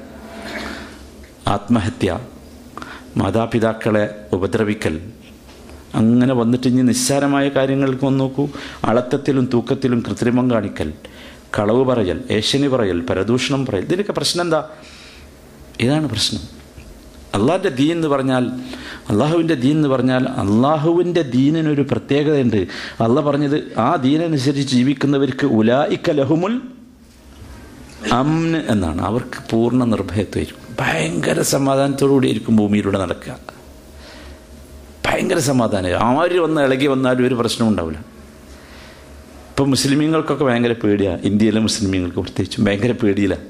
ആത്മഹത്യ മാതാപിതാക്കളെ ഉപദ്രവിക്കൽ അങ്ങനെ വന്നിട്ട് ഇനി നിസ്സാരമായ കാര്യങ്ങൾക്ക് വന്ന് നോക്കൂ അളത്തത്തിലും തൂക്കത്തിലും കൃത്രിമം കാണിക്കൽ കളവ് പറയൽ ഏഷ്യനി പറയൽ പരദൂഷണം പറയൽ ഇതിനൊക്കെ പ്രശ്നം എന്താ ഇതാണ് പ്രശ്നം അള്ളാഹിൻ്റെ ദീൻ എന്ന് പറഞ്ഞാൽ അള്ളാഹുവിൻ്റെ ദീൻ എന്ന് പറഞ്ഞാൽ അള്ളാഹുവിൻ്റെ ദീനിനൊരു പ്രത്യേകതയുണ്ട് അള്ളാഹ് പറഞ്ഞത് ആ ദീനനുസരിച്ച് ജീവിക്കുന്നവർക്ക് ഉലായിക്ക ലഹുമുൽ അമ്ന് എന്നാണ് അവർക്ക് പൂർണ്ണ നിർഭയത്വമായിരിക്കും ഭയങ്കര സമാധാനത്തോടുകൂടി ആയിരിക്കും ഭൂമിയിലൂടെ നടക്കുക ഭയങ്കര സമാധാനം ആര് വന്ന് ഇളകി വന്നാലും ഒരു പ്രശ്നം ഉണ്ടാവില്ല ഇപ്പം മുസ്ലിമീങ്ങൾക്കൊക്കെ ഭയങ്കര പേടിയാണ് ഇന്ത്യയിലെ മുസ്ലിമീങ്ങൾക്ക് പ്രത്യേകിച്ചും ഭയങ്കര പേടിയിലാണ്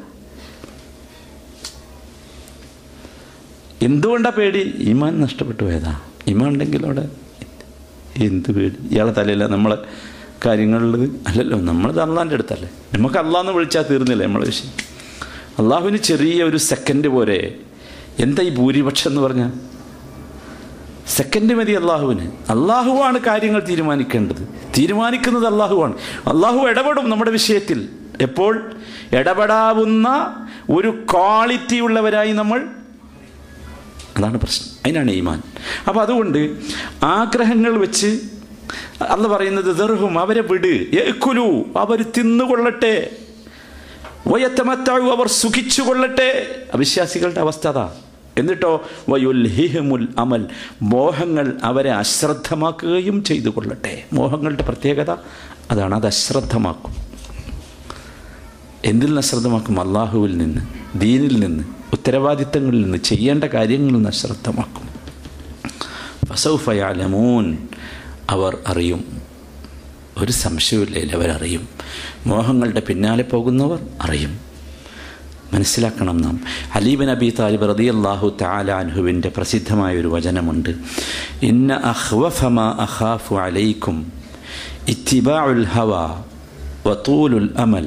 എന്തുകൊണ്ടാണ് പേടി ഇമാൻ നഷ്ടപ്പെട്ടു പോയതാ ഇമാൻ ഉണ്ടെങ്കിൽ അവിടെ എന്ത് പേടി ഇയാളെ തലയില്ല നമ്മളെ കാര്യങ്ങളുള്ളത് അല്ലല്ലോ നമ്മളത് അള്ളാൻ്റെ അടുത്തല്ലേ നമുക്ക് അള്ളാന്ന് വിളിച്ചാൽ തീർന്നില്ല നമ്മളെ വിഷയം അള്ളാഹുവിന് ചെറിയ ഒരു സെക്കൻഡ് പോരെ എന്താ ഈ ഭൂരിപക്ഷം എന്ന് പറഞ്ഞാൽ സെക്കൻഡ് മതി അള്ളാഹുവിന് അള്ളാഹുവാണ് കാര്യങ്ങൾ തീരുമാനിക്കേണ്ടത് തീരുമാനിക്കുന്നത് അള്ളാഹുവാണ് അള്ളാഹു ഇടപെടും നമ്മുടെ വിഷയത്തിൽ എപ്പോൾ ഇടപെടാവുന്ന ഒരു ക്വാളിറ്റി ഉള്ളവരായി നമ്മൾ അതാണ് പ്രശ്നം അതിനാണ് ഈമാൻ അപ്പോൾ അതുകൊണ്ട് ആഗ്രഹങ്ങൾ വെച്ച് അന്ന് പറയുന്നത് ദർഹും അവരെ വിട് കുലു അവർ തിന്നുകൊള്ളട്ടെ വയത്തമത്താഴു അവർ സുഖിച്ചു കൊള്ളട്ടെ അവിശ്വാസികളുടെ അവസ്ഥ അതാ എന്നിട്ടോ വയുൽഹിഹമുൽ അമൽ മോഹങ്ങൾ അവരെ അശ്രദ്ധമാക്കുകയും ചെയ്തു കൊള്ളട്ടെ മോഹങ്ങളുടെ പ്രത്യേകത അതാണ് അത് അശ്രദ്ധമാക്കും എന്തിൽ നിന്ന് അശ്രദ്ധമാക്കും അള്ളാഹുവിൽ നിന്ന് ദീനിൽ നിന്ന് ഉത്തരവാദിത്തങ്ങളിൽ നിന്ന് ചെയ്യേണ്ട കാര്യങ്ങളിൽ നിന്ന് അശ്രദ്ധമാക്കും ഫസൗഫയാലമൂൻ അവർ അറിയും ഒരു സംശയമില്ല അവരറിയും മോഹങ്ങളുടെ പിന്നാലെ പോകുന്നവർ അറിയും മനസ്സിലാക്കണം നാം അലീബൻ അബി താലിബ് റതി അള്ളാഹു താലാൻഹുവിൻ്റെ പ്രസിദ്ധമായ ഒരു വചനമുണ്ട് ഇന്ന അഹ്വഫമ അഖാഫു അലൈക്കും ഇത്തിബാഉൽ ഹവ വത്തൂലുൽ അമൽ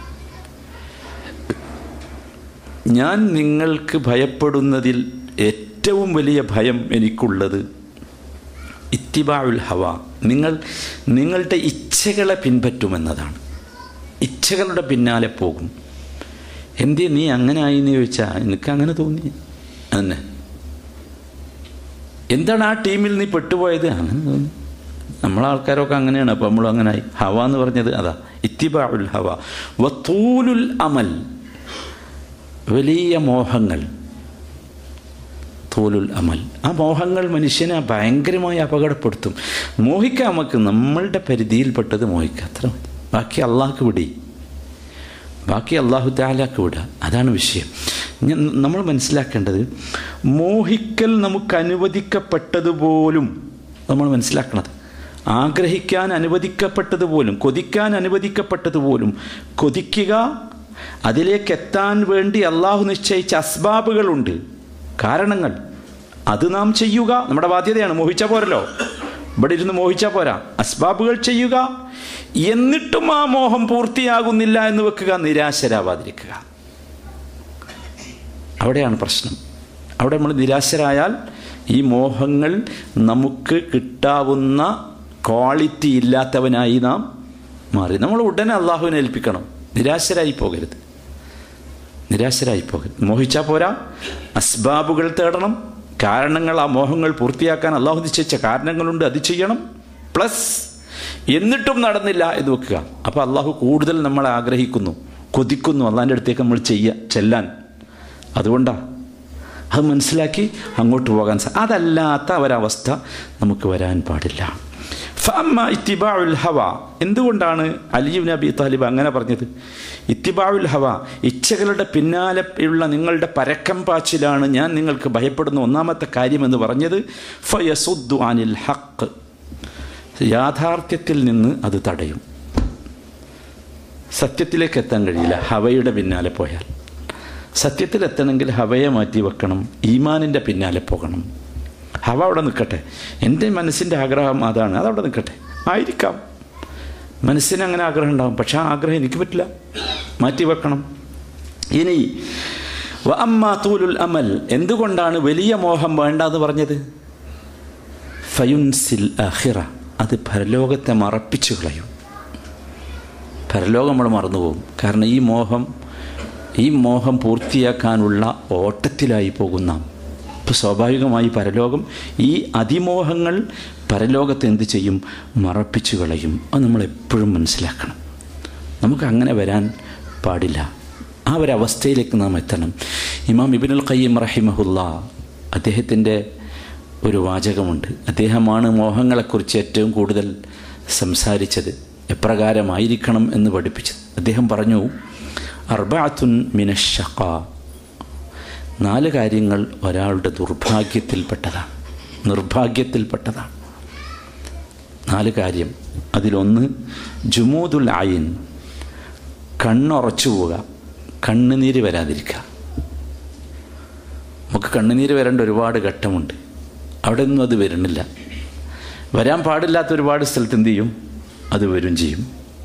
ഞാൻ നിങ്ങൾക്ക് ഭയപ്പെടുന്നതിൽ ഏറ്റവും വലിയ ഭയം എനിക്കുള്ളത് ഇത്തിബാഉൽ ഹവ നിങ്ങൾ നിങ്ങളുടെ ഇച്ഛകളെ പിൻപറ്റുമെന്നതാണ് ഇച്ഛകളുടെ പിന്നാലെ പോകും എന്തേ നീ അങ്ങനെ ആയി എന്ന് ചോദിച്ചാൽ എനിക്ക് അങ്ങനെ തോന്നി തന്നെ എന്താണ് ആ ടീമിൽ നീ പെട്ടുപോയത് അങ്ങനെ തോന്നി നമ്മളാൾക്കാരൊക്കെ അങ്ങനെയാണ് അപ്പോൾ നമ്മളും അങ്ങനെ ആയി ഹവ എന്ന് പറഞ്ഞത് അതാ ഇത്തിബാഉൽ ഹവ വത്തൂലുൽ അമൽ വലിയ മോഹങ്ങൾ തോലുൽ അമൽ ആ മോഹങ്ങൾ മനുഷ്യനെ ഭയങ്കരമായി അപകടപ്പെടുത്തും മോഹിക്കാം നമുക്ക് നമ്മളുടെ പരിധിയിൽപ്പെട്ടത് മോഹിക്കാം അത്ര മതി ബാക്കി അള്ളാഹ്ക്ക് വിടി ബാക്കി അള്ളാഹു താലാക്ക് വിടുക അതാണ് വിഷയം ഞാൻ നമ്മൾ മനസ്സിലാക്കേണ്ടത് മോഹിക്കൽ നമുക്ക് അനുവദിക്കപ്പെട്ടതുപോലും നമ്മൾ മനസ്സിലാക്കണത് ആഗ്രഹിക്കാൻ അനുവദിക്കപ്പെട്ടതുപോലും കൊതിക്കാൻ അനുവദിക്കപ്പെട്ടതുപോലും കൊതിക്കുക അതിലേക്ക് എത്താൻ വേണ്ടി അള്ളാഹു നിശ്ചയിച്ച അസ്ബാബുകളുണ്ട് കാരണങ്ങൾ അത് നാം ചെയ്യുക നമ്മുടെ ബാധ്യതയാണ് മോഹിച്ചാൽ പോരല്ലോ ഇവിടെ ഇരുന്ന് മോഹിച്ചാൽ പോരാ അസ്ബാബുകൾ ചെയ്യുക എന്നിട്ടും ആ മോഹം പൂർത്തിയാകുന്നില്ല എന്ന് വെക്കുക നിരാശരാവാതിരിക്കുക അവിടെയാണ് പ്രശ്നം അവിടെ നമ്മൾ നിരാശരായാൽ ഈ മോഹങ്ങൾ നമുക്ക് കിട്ടാവുന്ന ക്വാളിറ്റി ഇല്ലാത്തവനായി നാം മാറി നമ്മൾ ഉടനെ അള്ളാഹുവിനെ ഏൽപ്പിക്കണം നിരാശരായി പോകരുത് നിരാശരായി പോകരുത് മോഹിച്ചാൽ പോരാ അസ്ബാബുകൾ തേടണം കാരണങ്ങൾ ആ മോഹങ്ങൾ പൂർത്തിയാക്കാൻ അള്ളാഹു നിശ്ചയിച്ച കാരണങ്ങളുണ്ട് അത് ചെയ്യണം പ്ലസ് എന്നിട്ടും നടന്നില്ല എന്ന് വെക്കുക അപ്പോൾ അള്ളാഹു കൂടുതൽ നമ്മളെ ആഗ്രഹിക്കുന്നു കൊതിക്കുന്നു അള്ളാൻ്റെ അടുത്തേക്ക് നമ്മൾ ചെയ്യ ചെല്ലാൻ അതുകൊണ്ടാണ് അത് മനസ്സിലാക്കി അങ്ങോട്ട് പോകാൻ സാ അതല്ലാത്ത ഒരവസ്ഥ നമുക്ക് വരാൻ പാടില്ല ഫഅമ്മ ഇത്തിബാഉൽ ഹവ എന്തുകൊണ്ടാണ് അലിയു നബി താലിബ് അങ്ങനെ പറഞ്ഞത് ഇത്തിബാഉൽ ഹവ ഇച്ഛകളുടെ പിന്നാലെ ഉള്ള നിങ്ങളുടെ പരക്കം പാച്ചിലാണ് ഞാൻ നിങ്ങൾക്ക് ഭയപ്പെടുന്ന ഒന്നാമത്തെ കാര്യമെന്ന് പറഞ്ഞത് ഫയസുദ്ദു അനിൽ ഹക്ക് യാഥാർത്ഥ്യത്തിൽ നിന്ന് അത് തടയും സത്യത്തിലേക്ക് എത്താൻ കഴിയില്ല ഹവയുടെ പിന്നാലെ പോയാൽ സത്യത്തിലെത്തണമെങ്കിൽ ഹവയെ മാറ്റി വെക്കണം ഈമാനിൻ്റെ പിന്നാലെ പോകണം ഹവ അവിടെ നിൽക്കട്ടെ എൻ്റെ മനസ്സിൻ്റെ ആഗ്രഹം അതാണ് അതവിടെ നിൽക്കട്ടെ ആയിരിക്കാം മനസ്സിന് അങ്ങനെ ആഗ്രഹം ഉണ്ടാകും പക്ഷെ ആ ആഗ്രഹം എനിക്ക് പറ്റില്ല മാറ്റി വെക്കണം ഇനി അമ്മ തൂലുൽ അമൽ എന്തുകൊണ്ടാണ് വലിയ മോഹം വേണ്ട എന്ന് പറഞ്ഞത് ഫയുൻസിൽ അഹിറ അത് പരലോകത്തെ മറപ്പിച്ചു കളയും പരലോകം നമ്മൾ മറന്നുപോകും കാരണം ഈ മോഹം ഈ മോഹം പൂർത്തിയാക്കാനുള്ള ഓട്ടത്തിലായി പോകുന്ന ഇപ്പോൾ സ്വാഭാവികമായി പരലോകം ഈ അതിമോഹങ്ങൾ പരലോകത്ത് എന്ത് ചെയ്യും മറപ്പിച്ചു കളയും അത് നമ്മൾ എപ്പോഴും മനസ്സിലാക്കണം നമുക്ക് അങ്ങനെ വരാൻ പാടില്ല ആ ഒരവസ്ഥയിലേക്ക് നാം എത്തണം ഇമാം ഇബിനുൽ ഖയ്യം റഹിമഹുല്ല അദ്ദേഹത്തിൻ്റെ ഒരു വാചകമുണ്ട് അദ്ദേഹമാണ് മോഹങ്ങളെക്കുറിച്ച് ഏറ്റവും കൂടുതൽ സംസാരിച്ചത് എപ്രകാരമായിരിക്കണം എന്ന് പഠിപ്പിച്ചത് അദ്ദേഹം പറഞ്ഞു അർബാത്തുൻ മിനഷക്ക നാല് കാര്യങ്ങൾ ഒരാളുടെ ദുർഭാഗ്യത്തിൽപ്പെട്ടതാണ് നിർഭാഗ്യത്തിൽപ്പെട്ടതാണ് നാല് കാര്യം അതിലൊന്ന് ജുമൂദുൽ ആയിൻ കണ്ണുറച്ചു പോവുക കണ്ണുനീര് വരാതിരിക്കുക നമുക്ക് കണ്ണുനീര് വരേണ്ട ഒരുപാട് ഘട്ടമുണ്ട് അവിടെ ഒന്നും അത് വരുന്നില്ല വരാൻ പാടില്ലാത്ത ഒരുപാട് സ്ഥലത്ത് എന്ത് ചെയ്യും അത് വരും ചെയ്യും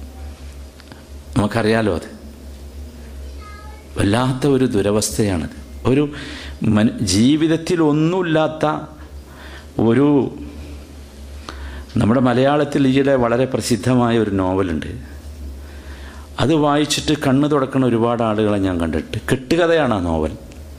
നമുക്കറിയാലോ അത് വല്ലാത്ത ഒരു ദുരവസ്ഥയാണത് ഒരു മന ജീവിതത്തിൽ ഒന്നുമില്ലാത്ത ഒരു നമ്മുടെ മലയാളത്തിൽ ഈയിടെ വളരെ പ്രസിദ്ധമായ ഒരു നോവലുണ്ട് അത് വായിച്ചിട്ട് കണ്ണ് തുടക്കുന്ന ഒരുപാട് ആളുകളെ ഞാൻ കണ്ടിട്ട് കെട്ടുകഥയാണ് ആ നോവൽ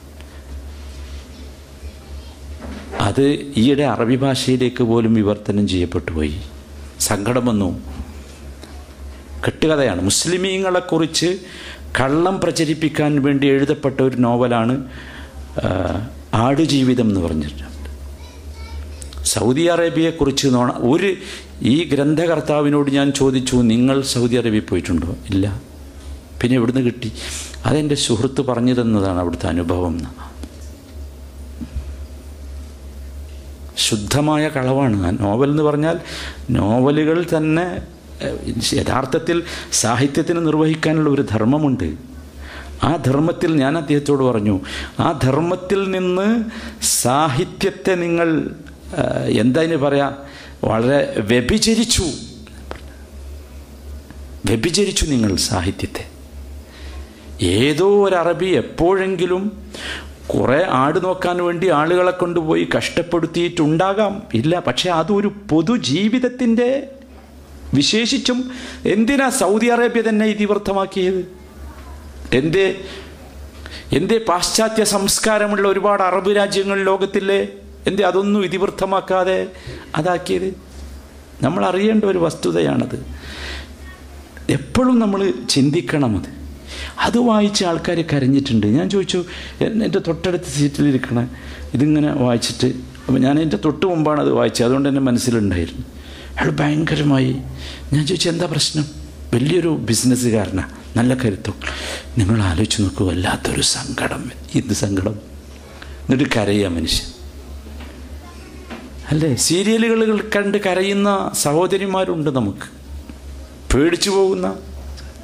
അത് ഈയിടെ അറബി ഭാഷയിലേക്ക് പോലും വിവർത്തനം ചെയ്യപ്പെട്ടു പോയി സങ്കടം വന്നു കെട്ടുകഥയാണ് മുസ്ലിമീങ്ങളെക്കുറിച്ച് കള്ളം പ്രചരിപ്പിക്കാൻ വേണ്ടി എഴുതപ്പെട്ട ഒരു നോവലാണ് ആടുജീവിതം എന്ന് പറഞ്ഞിട്ടുണ്ട് സൗദി അറേബ്യയെക്കുറിച്ച് നോണ ഒരു ഈ ഗ്രന്ഥകർത്താവിനോട് ഞാൻ ചോദിച്ചു നിങ്ങൾ സൗദി അറേബ്യ പോയിട്ടുണ്ടോ ഇല്ല പിന്നെ എവിടുന്ന് കിട്ടി അതെൻ്റെ സുഹൃത്ത് പറഞ്ഞു തന്നതാണ് അവിടുത്തെ അനുഭവം ശുദ്ധമായ കളവാണ് ആ നോവൽ എന്ന് പറഞ്ഞാൽ നോവലുകൾ തന്നെ യഥാർത്ഥത്തിൽ സാഹിത്യത്തിന് നിർവഹിക്കാനുള്ള ഒരു ധർമ്മമുണ്ട് ആ ധർമ്മത്തിൽ ഞാൻ അദ്ദേഹത്തോട് പറഞ്ഞു ആ ധർമ്മത്തിൽ നിന്ന് സാഹിത്യത്തെ നിങ്ങൾ എന്താ ഇനി പറയാ വളരെ വ്യഭിചരിച്ചു വ്യഭിചരിച്ചു നിങ്ങൾ സാഹിത്യത്തെ ഏതോ ഒരു അറബി എപ്പോഴെങ്കിലും കുറേ ആട് നോക്കാൻ വേണ്ടി ആളുകളെ കൊണ്ടുപോയി കഷ്ടപ്പെടുത്തിയിട്ടുണ്ടാകാം ഇല്ല പക്ഷെ അതൊരു പൊതുജീവിതത്തിൻ്റെ വിശേഷിച്ചും എന്തിനാ സൗദി അറേബ്യ തന്നെ ഇതിവൃത്തമാക്കിയത് എന്തേ എന്തേ പാശ്ചാത്യ സംസ്കാരമുള്ള ഒരുപാട് അറബ് രാജ്യങ്ങൾ ലോകത്തിലെ എന്തേ അതൊന്നും ഇതിവൃത്തമാക്കാതെ അതാക്കിയത് നമ്മൾ അറിയേണ്ട ഒരു വസ്തുതയാണത് എപ്പോഴും നമ്മൾ ചിന്തിക്കണം അത് അത് വായിച്ച ആൾക്കാർ കരഞ്ഞിട്ടുണ്ട് ഞാൻ ചോദിച്ചു എൻ്റെ തൊട്ടടുത്ത സീറ്റിലിരിക്കണ ഇതിങ്ങനെ വായിച്ചിട്ട് അപ്പോൾ ഞാൻ എൻ്റെ തൊട്ട് മുമ്പാണ് അത് വായിച്ചത് അതുകൊണ്ട് എൻ്റെ മനസ്സിലുണ്ടായിരുന്നു അയാൾ ഭയങ്കരമായി ഞാൻ ചോദിച്ചു എന്താ പ്രശ്നം വലിയൊരു ബിസിനസ്സുകാരനാണ് നല്ല കരുത്തും നിങ്ങൾ ആലോചിച്ച് നോക്കൂ വല്ലാത്തൊരു സങ്കടം എന്ത് സങ്കടം എന്നിട്ട് കരയുക മനുഷ്യൻ അല്ലേ സീരിയലുകൾ കണ്ട് കരയുന്ന സഹോദരിമാരുണ്ട് നമുക്ക് പേടിച്ചു പോകുന്ന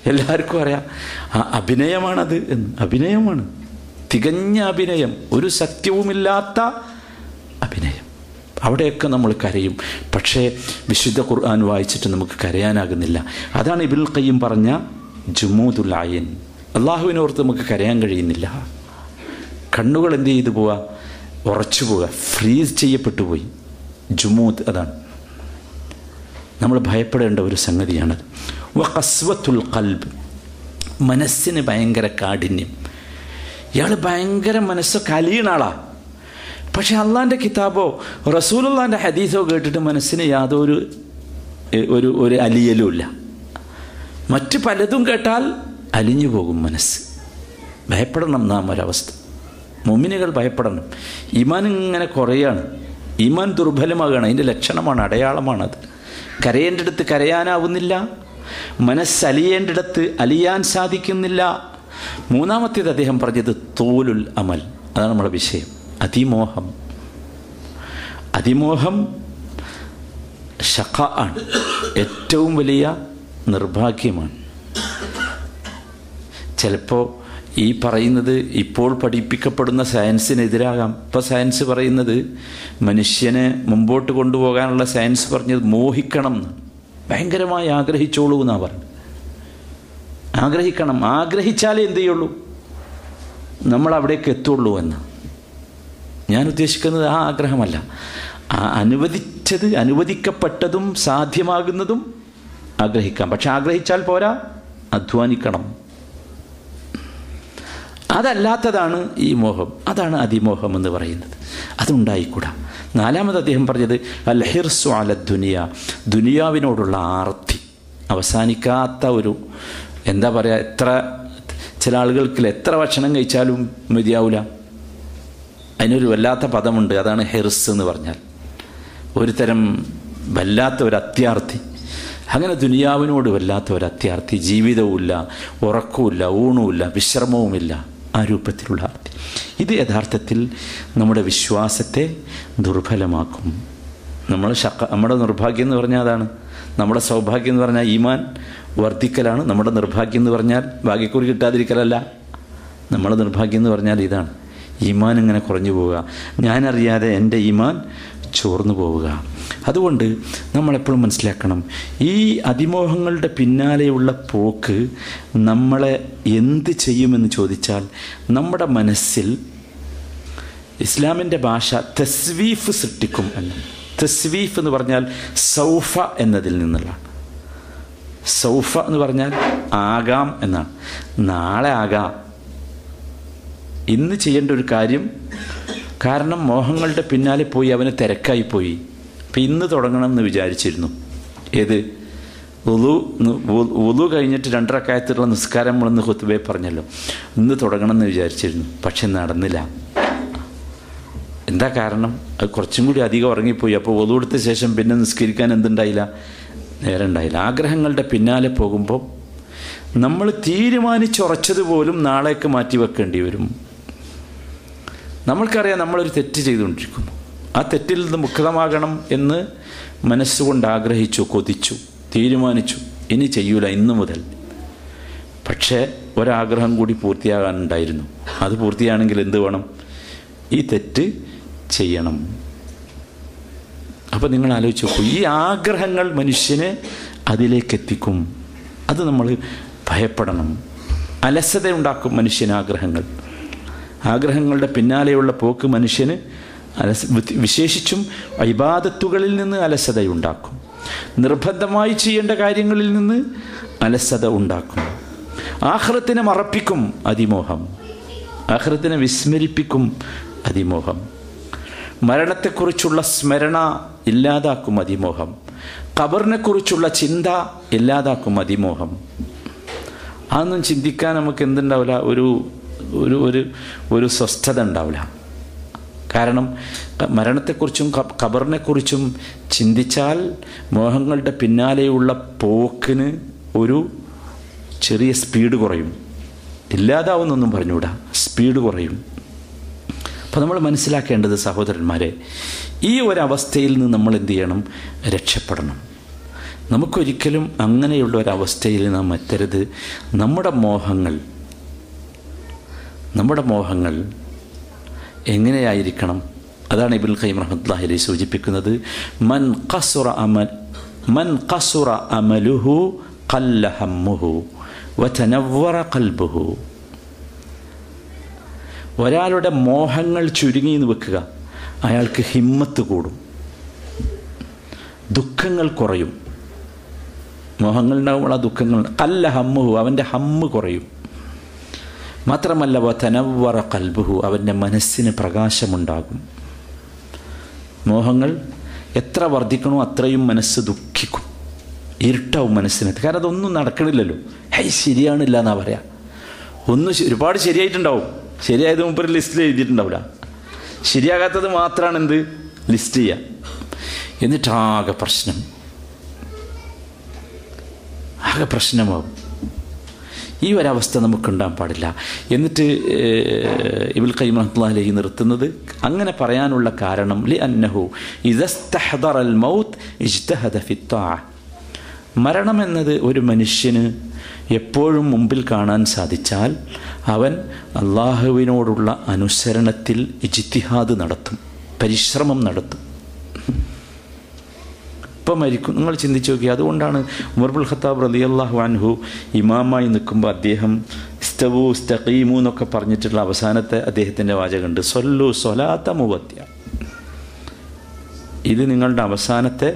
എല്ലാവർക്കും അറിയാം ആ അഭിനയമാണത് എന്ന് അഭിനയമാണ് തികഞ്ഞ അഭിനയം ഒരു സത്യവുമില്ലാത്ത അഭിനയം അവിടെയൊക്കെ നമ്മൾ കരയും പക്ഷേ വിശുദ്ധ ഖുർആൻ വായിച്ചിട്ട് നമുക്ക് കരയാനാകുന്നില്ല അതാണ് ഇബിൽ കയ്യും പറഞ്ഞ ജുമൂദുല്ലായൻ അള്ളാഹുവിനോർത്ത് നമുക്ക് കരയാൻ കഴിയുന്നില്ല കണ്ണുകൾ എന്ത് ചെയ്തു പോവുക ഉറച്ചു പോവുക ഫ്രീസ് ചെയ്യപ്പെട്ടു പോയി ജുമൂദ് അതാണ് നമ്മൾ ഭയപ്പെടേണ്ട ഒരു സംഗതിയാണത് വ കസ്വത്തുൽ കൽബ് മനസ്സിന് ഭയങ്കര കാഠിന്യം ഇയാൾ ഭയങ്കര മനസ്സ് കലിയണ ആളാ പക്ഷെ അള്ളാൻ്റെ കിതാബോ റസൂലുള്ളാൻ്റെ ഹദീസോ കേട്ടിട്ട് മനസ്സിന് യാതൊരു ഒരു ഒരു അലിയലും ഇല്ല മറ്റ് പലതും കേട്ടാൽ അലിഞ്ഞു പോകും മനസ്സ് ഭയപ്പെടണം നാം ഒരവസ്ഥ മുമിനുകൾ ഭയപ്പെടണം ഈമാൻ ഇങ്ങനെ കുറയാണ് ഈമാൻ ദുർബലമാകണം അതിൻ്റെ ലക്ഷണമാണ് അടയാളമാണത് കരയേണ്ടിടത്ത് കരയാനാവുന്നില്ല മനസ്സലിയേണ്ടിടത്ത് അലിയാൻ സാധിക്കുന്നില്ല മൂന്നാമത്തേത് അദ്ദേഹം പറഞ്ഞത് തോലുൽ അമൽ അതാണ് നമ്മുടെ വിഷയം അതിമോഹം അതിമോഹം ഷഖ ആണ് ഏറ്റവും വലിയ നിർഭാഗ്യമാണ് ചിലപ്പോൾ ഈ പറയുന്നത് ഇപ്പോൾ പഠിപ്പിക്കപ്പെടുന്ന സയൻസിനെതിരാകാം ഇപ്പോൾ സയൻസ് പറയുന്നത് മനുഷ്യനെ മുമ്പോട്ട് കൊണ്ടുപോകാനുള്ള സയൻസ് പറഞ്ഞത് മോഹിക്കണം എന്ന് ഭയങ്കരമായി ആഗ്രഹിച്ചോളൂ എന്നാണ് പറഞ്ഞത് ആഗ്രഹിക്കണം ആഗ്രഹിച്ചാലേ എന്ത് ചെയ്യുള്ളൂ നമ്മൾ അവിടേക്ക് എത്തുള്ളൂ എന്ന് ഞാൻ ഉദ്ദേശിക്കുന്നത് ആ ആഗ്രഹമല്ല ആ അനുവദിച്ചത് അനുവദിക്കപ്പെട്ടതും സാധ്യമാകുന്നതും ആഗ്രഹിക്കാം പക്ഷെ ആഗ്രഹിച്ചാൽ പോരാ അധ്വാനിക്കണം അതല്ലാത്തതാണ് ഈ മോഹം അതാണ് അതിമോഹം എന്ന് പറയുന്നത് അതുണ്ടായിക്കൂടാ നാലാമത് അദ്ദേഹം പറഞ്ഞത് അൽ ഹിർസു അല ദുനിയ ദുനിയാവിനോടുള്ള ആർത്തി അവസാനിക്കാത്ത ഒരു എന്താ പറയുക എത്ര ചില ആളുകൾക്ക് എത്ര ഭക്ഷണം കഴിച്ചാലും മതിയാവില്ല അതിനൊരു വല്ലാത്ത പദമുണ്ട് അതാണ് ഹെർസ് എന്ന് പറഞ്ഞാൽ ഒരു തരം വല്ലാത്ത ഒരു അത്യാർത്ഥി അങ്ങനെ ദുനിയാവിനോട് വല്ലാത്ത ഒരു അത്യാർത്ഥി ജീവിതവുമില്ല ഉറക്കവുമില്ല ഊണുമില്ല വിശ്രമവുമില്ല ആ രൂപത്തിലുള്ള ആർത്തി ഇത് യഥാർത്ഥത്തിൽ നമ്മുടെ വിശ്വാസത്തെ ദുർബലമാക്കും നമ്മൾ ശക്ക നമ്മുടെ നിർഭാഗ്യം എന്ന് പറഞ്ഞാൽ അതാണ് നമ്മുടെ സൗഭാഗ്യം എന്ന് പറഞ്ഞാൽ ഈമാൻ വർദ്ധിക്കലാണ് നമ്മുടെ നിർഭാഗ്യം എന്ന് പറഞ്ഞാൽ ഭാഗ്യക്കുറി കിട്ടാതിരിക്കലല്ല നമ്മുടെ നിർഭാഗ്യം എന്ന് പറഞ്ഞാൽ ഇതാണ് ഈമാൻ ഇങ്ങനെ കുറഞ്ഞു പോവുക ഞാനറിയാതെ എൻ്റെ ഈമാൻ ചോർന്നു പോവുക അതുകൊണ്ട് നമ്മളെപ്പോഴും മനസ്സിലാക്കണം ഈ അതിമോഹങ്ങളുടെ പിന്നാലെയുള്ള പോക്ക് നമ്മളെ എന്ത് ചെയ്യുമെന്ന് ചോദിച്ചാൽ നമ്മുടെ മനസ്സിൽ ഇസ്ലാമിൻ്റെ ഭാഷ തസ്വീഫ് സൃഷ്ടിക്കും എന്ന് തസ്വീഫ് എന്ന് പറഞ്ഞാൽ സൗഫ എന്നതിൽ നിന്നുള്ളതാണ് സൗഫ എന്ന് പറഞ്ഞാൽ ആകാം എന്നാണ് നാളെ ആകാം ഇന്ന് ചെയ്യേണ്ട ഒരു കാര്യം കാരണം മോഹങ്ങളുടെ പിന്നാലെ പോയി അവന് തിരക്കായി പോയി അപ്പം ഇന്ന് തുടങ്ങണം എന്ന് വിചാരിച്ചിരുന്നു ഏത് ഉളു ഉളു കഴിഞ്ഞിട്ട് രണ്ടരക്കായത്തുള്ള നിസ്കാരം നമ്മളെന്ന് ഹുത്തുബേ പറഞ്ഞല്ലോ ഇന്ന് തുടങ്ങണം എന്ന് വിചാരിച്ചിരുന്നു പക്ഷെ നടന്നില്ല എന്താ കാരണം അത് കുറച്ചും കൂടി അധികം ഉറങ്ങിപ്പോയി അപ്പോൾ ഒതു കൊടുത്ത ശേഷം പിന്നെ നിസ്കരിക്കാൻ എന്തുണ്ടായില്ല നേരം ഉണ്ടായില്ല ആഗ്രഹങ്ങളുടെ പിന്നാലെ പോകുമ്പോൾ നമ്മൾ തീരുമാനിച്ചുറച്ചതുപോലും നാളേക്ക് മാറ്റി വെക്കേണ്ടി വരും നമ്മൾക്കറിയാം നമ്മളൊരു തെറ്റ് ചെയ്തുകൊണ്ടിരിക്കുന്നു ആ തെറ്റിൽ നിന്ന് മുക്തമാകണം എന്ന് മനസ്സുകൊണ്ട് ആഗ്രഹിച്ചു കൊതിച്ചു തീരുമാനിച്ചു ഇനി ചെയ്യൂല ഇന്നു മുതൽ പക്ഷേ ഒരാഗ്രഹം കൂടി പൂർത്തിയാകാനുണ്ടായിരുന്നു അത് പൂർത്തിയാണെങ്കിൽ എന്ത് വേണം ഈ തെറ്റ് ചെയ്യണം അപ്പോൾ നിങ്ങൾ ആലോചിച്ച് നോക്കൂ ഈ ആഗ്രഹങ്ങൾ മനുഷ്യനെ അതിലേക്ക് എത്തിക്കും അത് നമ്മൾ ഭയപ്പെടണം അലസത ഉണ്ടാക്കും മനുഷ്യന് ആഗ്രഹങ്ങൾ ആഗ്രഹങ്ങളുടെ പിന്നാലെയുള്ള പോക്ക് മനുഷ്യന് അലസ വിശേഷിച്ചും ഇബാദത്തുകളിൽ നിന്ന് അലസതയുണ്ടാക്കും നിർബന്ധമായി ചെയ്യേണ്ട കാര്യങ്ങളിൽ നിന്ന് അലസത ഉണ്ടാക്കും ആഹ്റത്തിനെ മറപ്പിക്കും അതിമോഹം ആഹ്റത്തിനെ വിസ്മരിപ്പിക്കും അതിമോഹം മരണത്തെക്കുറിച്ചുള്ള സ്മരണ ഇല്ലാതാക്കും അതിമോഹം ഖബറിനെക്കുറിച്ചുള്ള ചിന്ത ഇല്ലാതാക്കും അതിമോഹം അതൊന്നും ചിന്തിക്കാൻ നമുക്ക് എന്തുണ്ടാവില്ല ഒരു ഒരു ഒരു ഒരു സ്വസ്ഥത ഉണ്ടാവില്ല കാരണം മരണത്തെക്കുറിച്ചും ഖബറിനെക്കുറിച്ചും ചിന്തിച്ചാൽ മോഹങ്ങളുടെ പിന്നാലെയുള്ള പോക്കിന് ഒരു ചെറിയ സ്പീഡ് കുറയും ഇല്ലാതാവുന്നൊന്നും പറഞ്ഞുകൂടാ സ്പീഡ് കുറയും അപ്പോൾ നമ്മൾ മനസ്സിലാക്കേണ്ടത് സഹോദരന്മാരെ ഈ ഒരവസ്ഥയിൽ നിന്ന് നമ്മൾ എന്ത് ചെയ്യണം രക്ഷപ്പെടണം നമുക്കൊരിക്കലും അങ്ങനെയുള്ള ഒരവസ്ഥയിൽ നാം എത്തരുത് നമ്മുടെ മോഹങ്ങൾ നമ്മുടെ മോഹങ്ങൾ എങ്ങനെയായിരിക്കണം അതാണ് ഇബുൽ ഖൈം റഹ്മത്തുല്ലാഹി സൂചിപ്പിക്കുന്നത് മൻ ഖസുറ അമൽ മൻ ഖസുറ അമലുഹു ഖല്ല ഹമ്മുഹു വതനവ്വറ ഖൽബുഹു ഒരാളുടെ മോഹങ്ങൾ ചുരുങ്ങി എന്ന് വെക്കുക അയാൾക്ക് ഹിമ്മത്ത് കൂടും ദുഃഖങ്ങൾ കുറയും മോഹങ്ങൾ ഉണ്ടാകുമ്പോൾ ആ ദുഃഖങ്ങൾ കല്ല ഹമ്മുഹു അവൻ്റെ ഹമ്മ് കുറയും മാത്രമല്ല തനവറ കൽബുഹു അവൻ്റെ മനസ്സിന് പ്രകാശമുണ്ടാകും മോഹങ്ങൾ എത്ര വർദ്ധിക്കണോ അത്രയും മനസ്സ് ദുഃഖിക്കും ഇരുട്ടാവും മനസ്സിന് കാരണം അതൊന്നും നടക്കണില്ലല്ലോ ഹൈ ശരിയാണില്ല എന്നാ പറയാ ഒന്ന് ഒരുപാട് ശരിയായിട്ടുണ്ടാവും ശരിയായത് മുമ്പ് ഒരു ലിസ്റ്റിൽ എഴുതിയിട്ടുണ്ടാവില്ല ശരിയാകാത്തത് മാത്രമാണ് എന്ത് ലിസ്റ്റ് ചെയ്യുക എന്നിട്ടാകെ പ്രശ്നം ആകെ പ്രശ്നമാവും ഈ ഒരവസ്ഥ നമുക്കുണ്ടാകാൻ പാടില്ല എന്നിട്ട് ഇബുൽ ഖൈം റഹ്ലാലേക്ക് നിർത്തുന്നത് അങ്ങനെ പറയാനുള്ള കാരണം ലി അന്നഹു ഇതസ്തഹദർ അൽ മൗത്ത് ഇജ്തഹദ ഫിത്താ മരണം എന്നത് ഒരു മനുഷ്യന് എപ്പോഴും മുമ്പിൽ കാണാൻ സാധിച്ചാൽ അവൻ അള്ളാഹുവിനോടുള്ള അനുസരണത്തിൽ ഇജിത്തിഹാദ് നടത്തും പരിശ്രമം നടത്തും ഇപ്പം മരിക്കും നിങ്ങൾ ചിന്തിച്ചു നോക്കി അതുകൊണ്ടാണ് ഉമർബുൽ ഖത്താബ് റലി അള്ളാഹു അൻഹു ഇമാമായി നിൽക്കുമ്പോൾ അദ്ദേഹം ഇസ്തവു ഇസ്തഖീമു എന്നൊക്കെ പറഞ്ഞിട്ടുള്ള അവസാനത്തെ അദ്ദേഹത്തിൻ്റെ വാചകമുണ്ട് സൊല്ലു സൊലാത്ത മുവത്യ ഇത് നിങ്ങളുടെ അവസാനത്തെ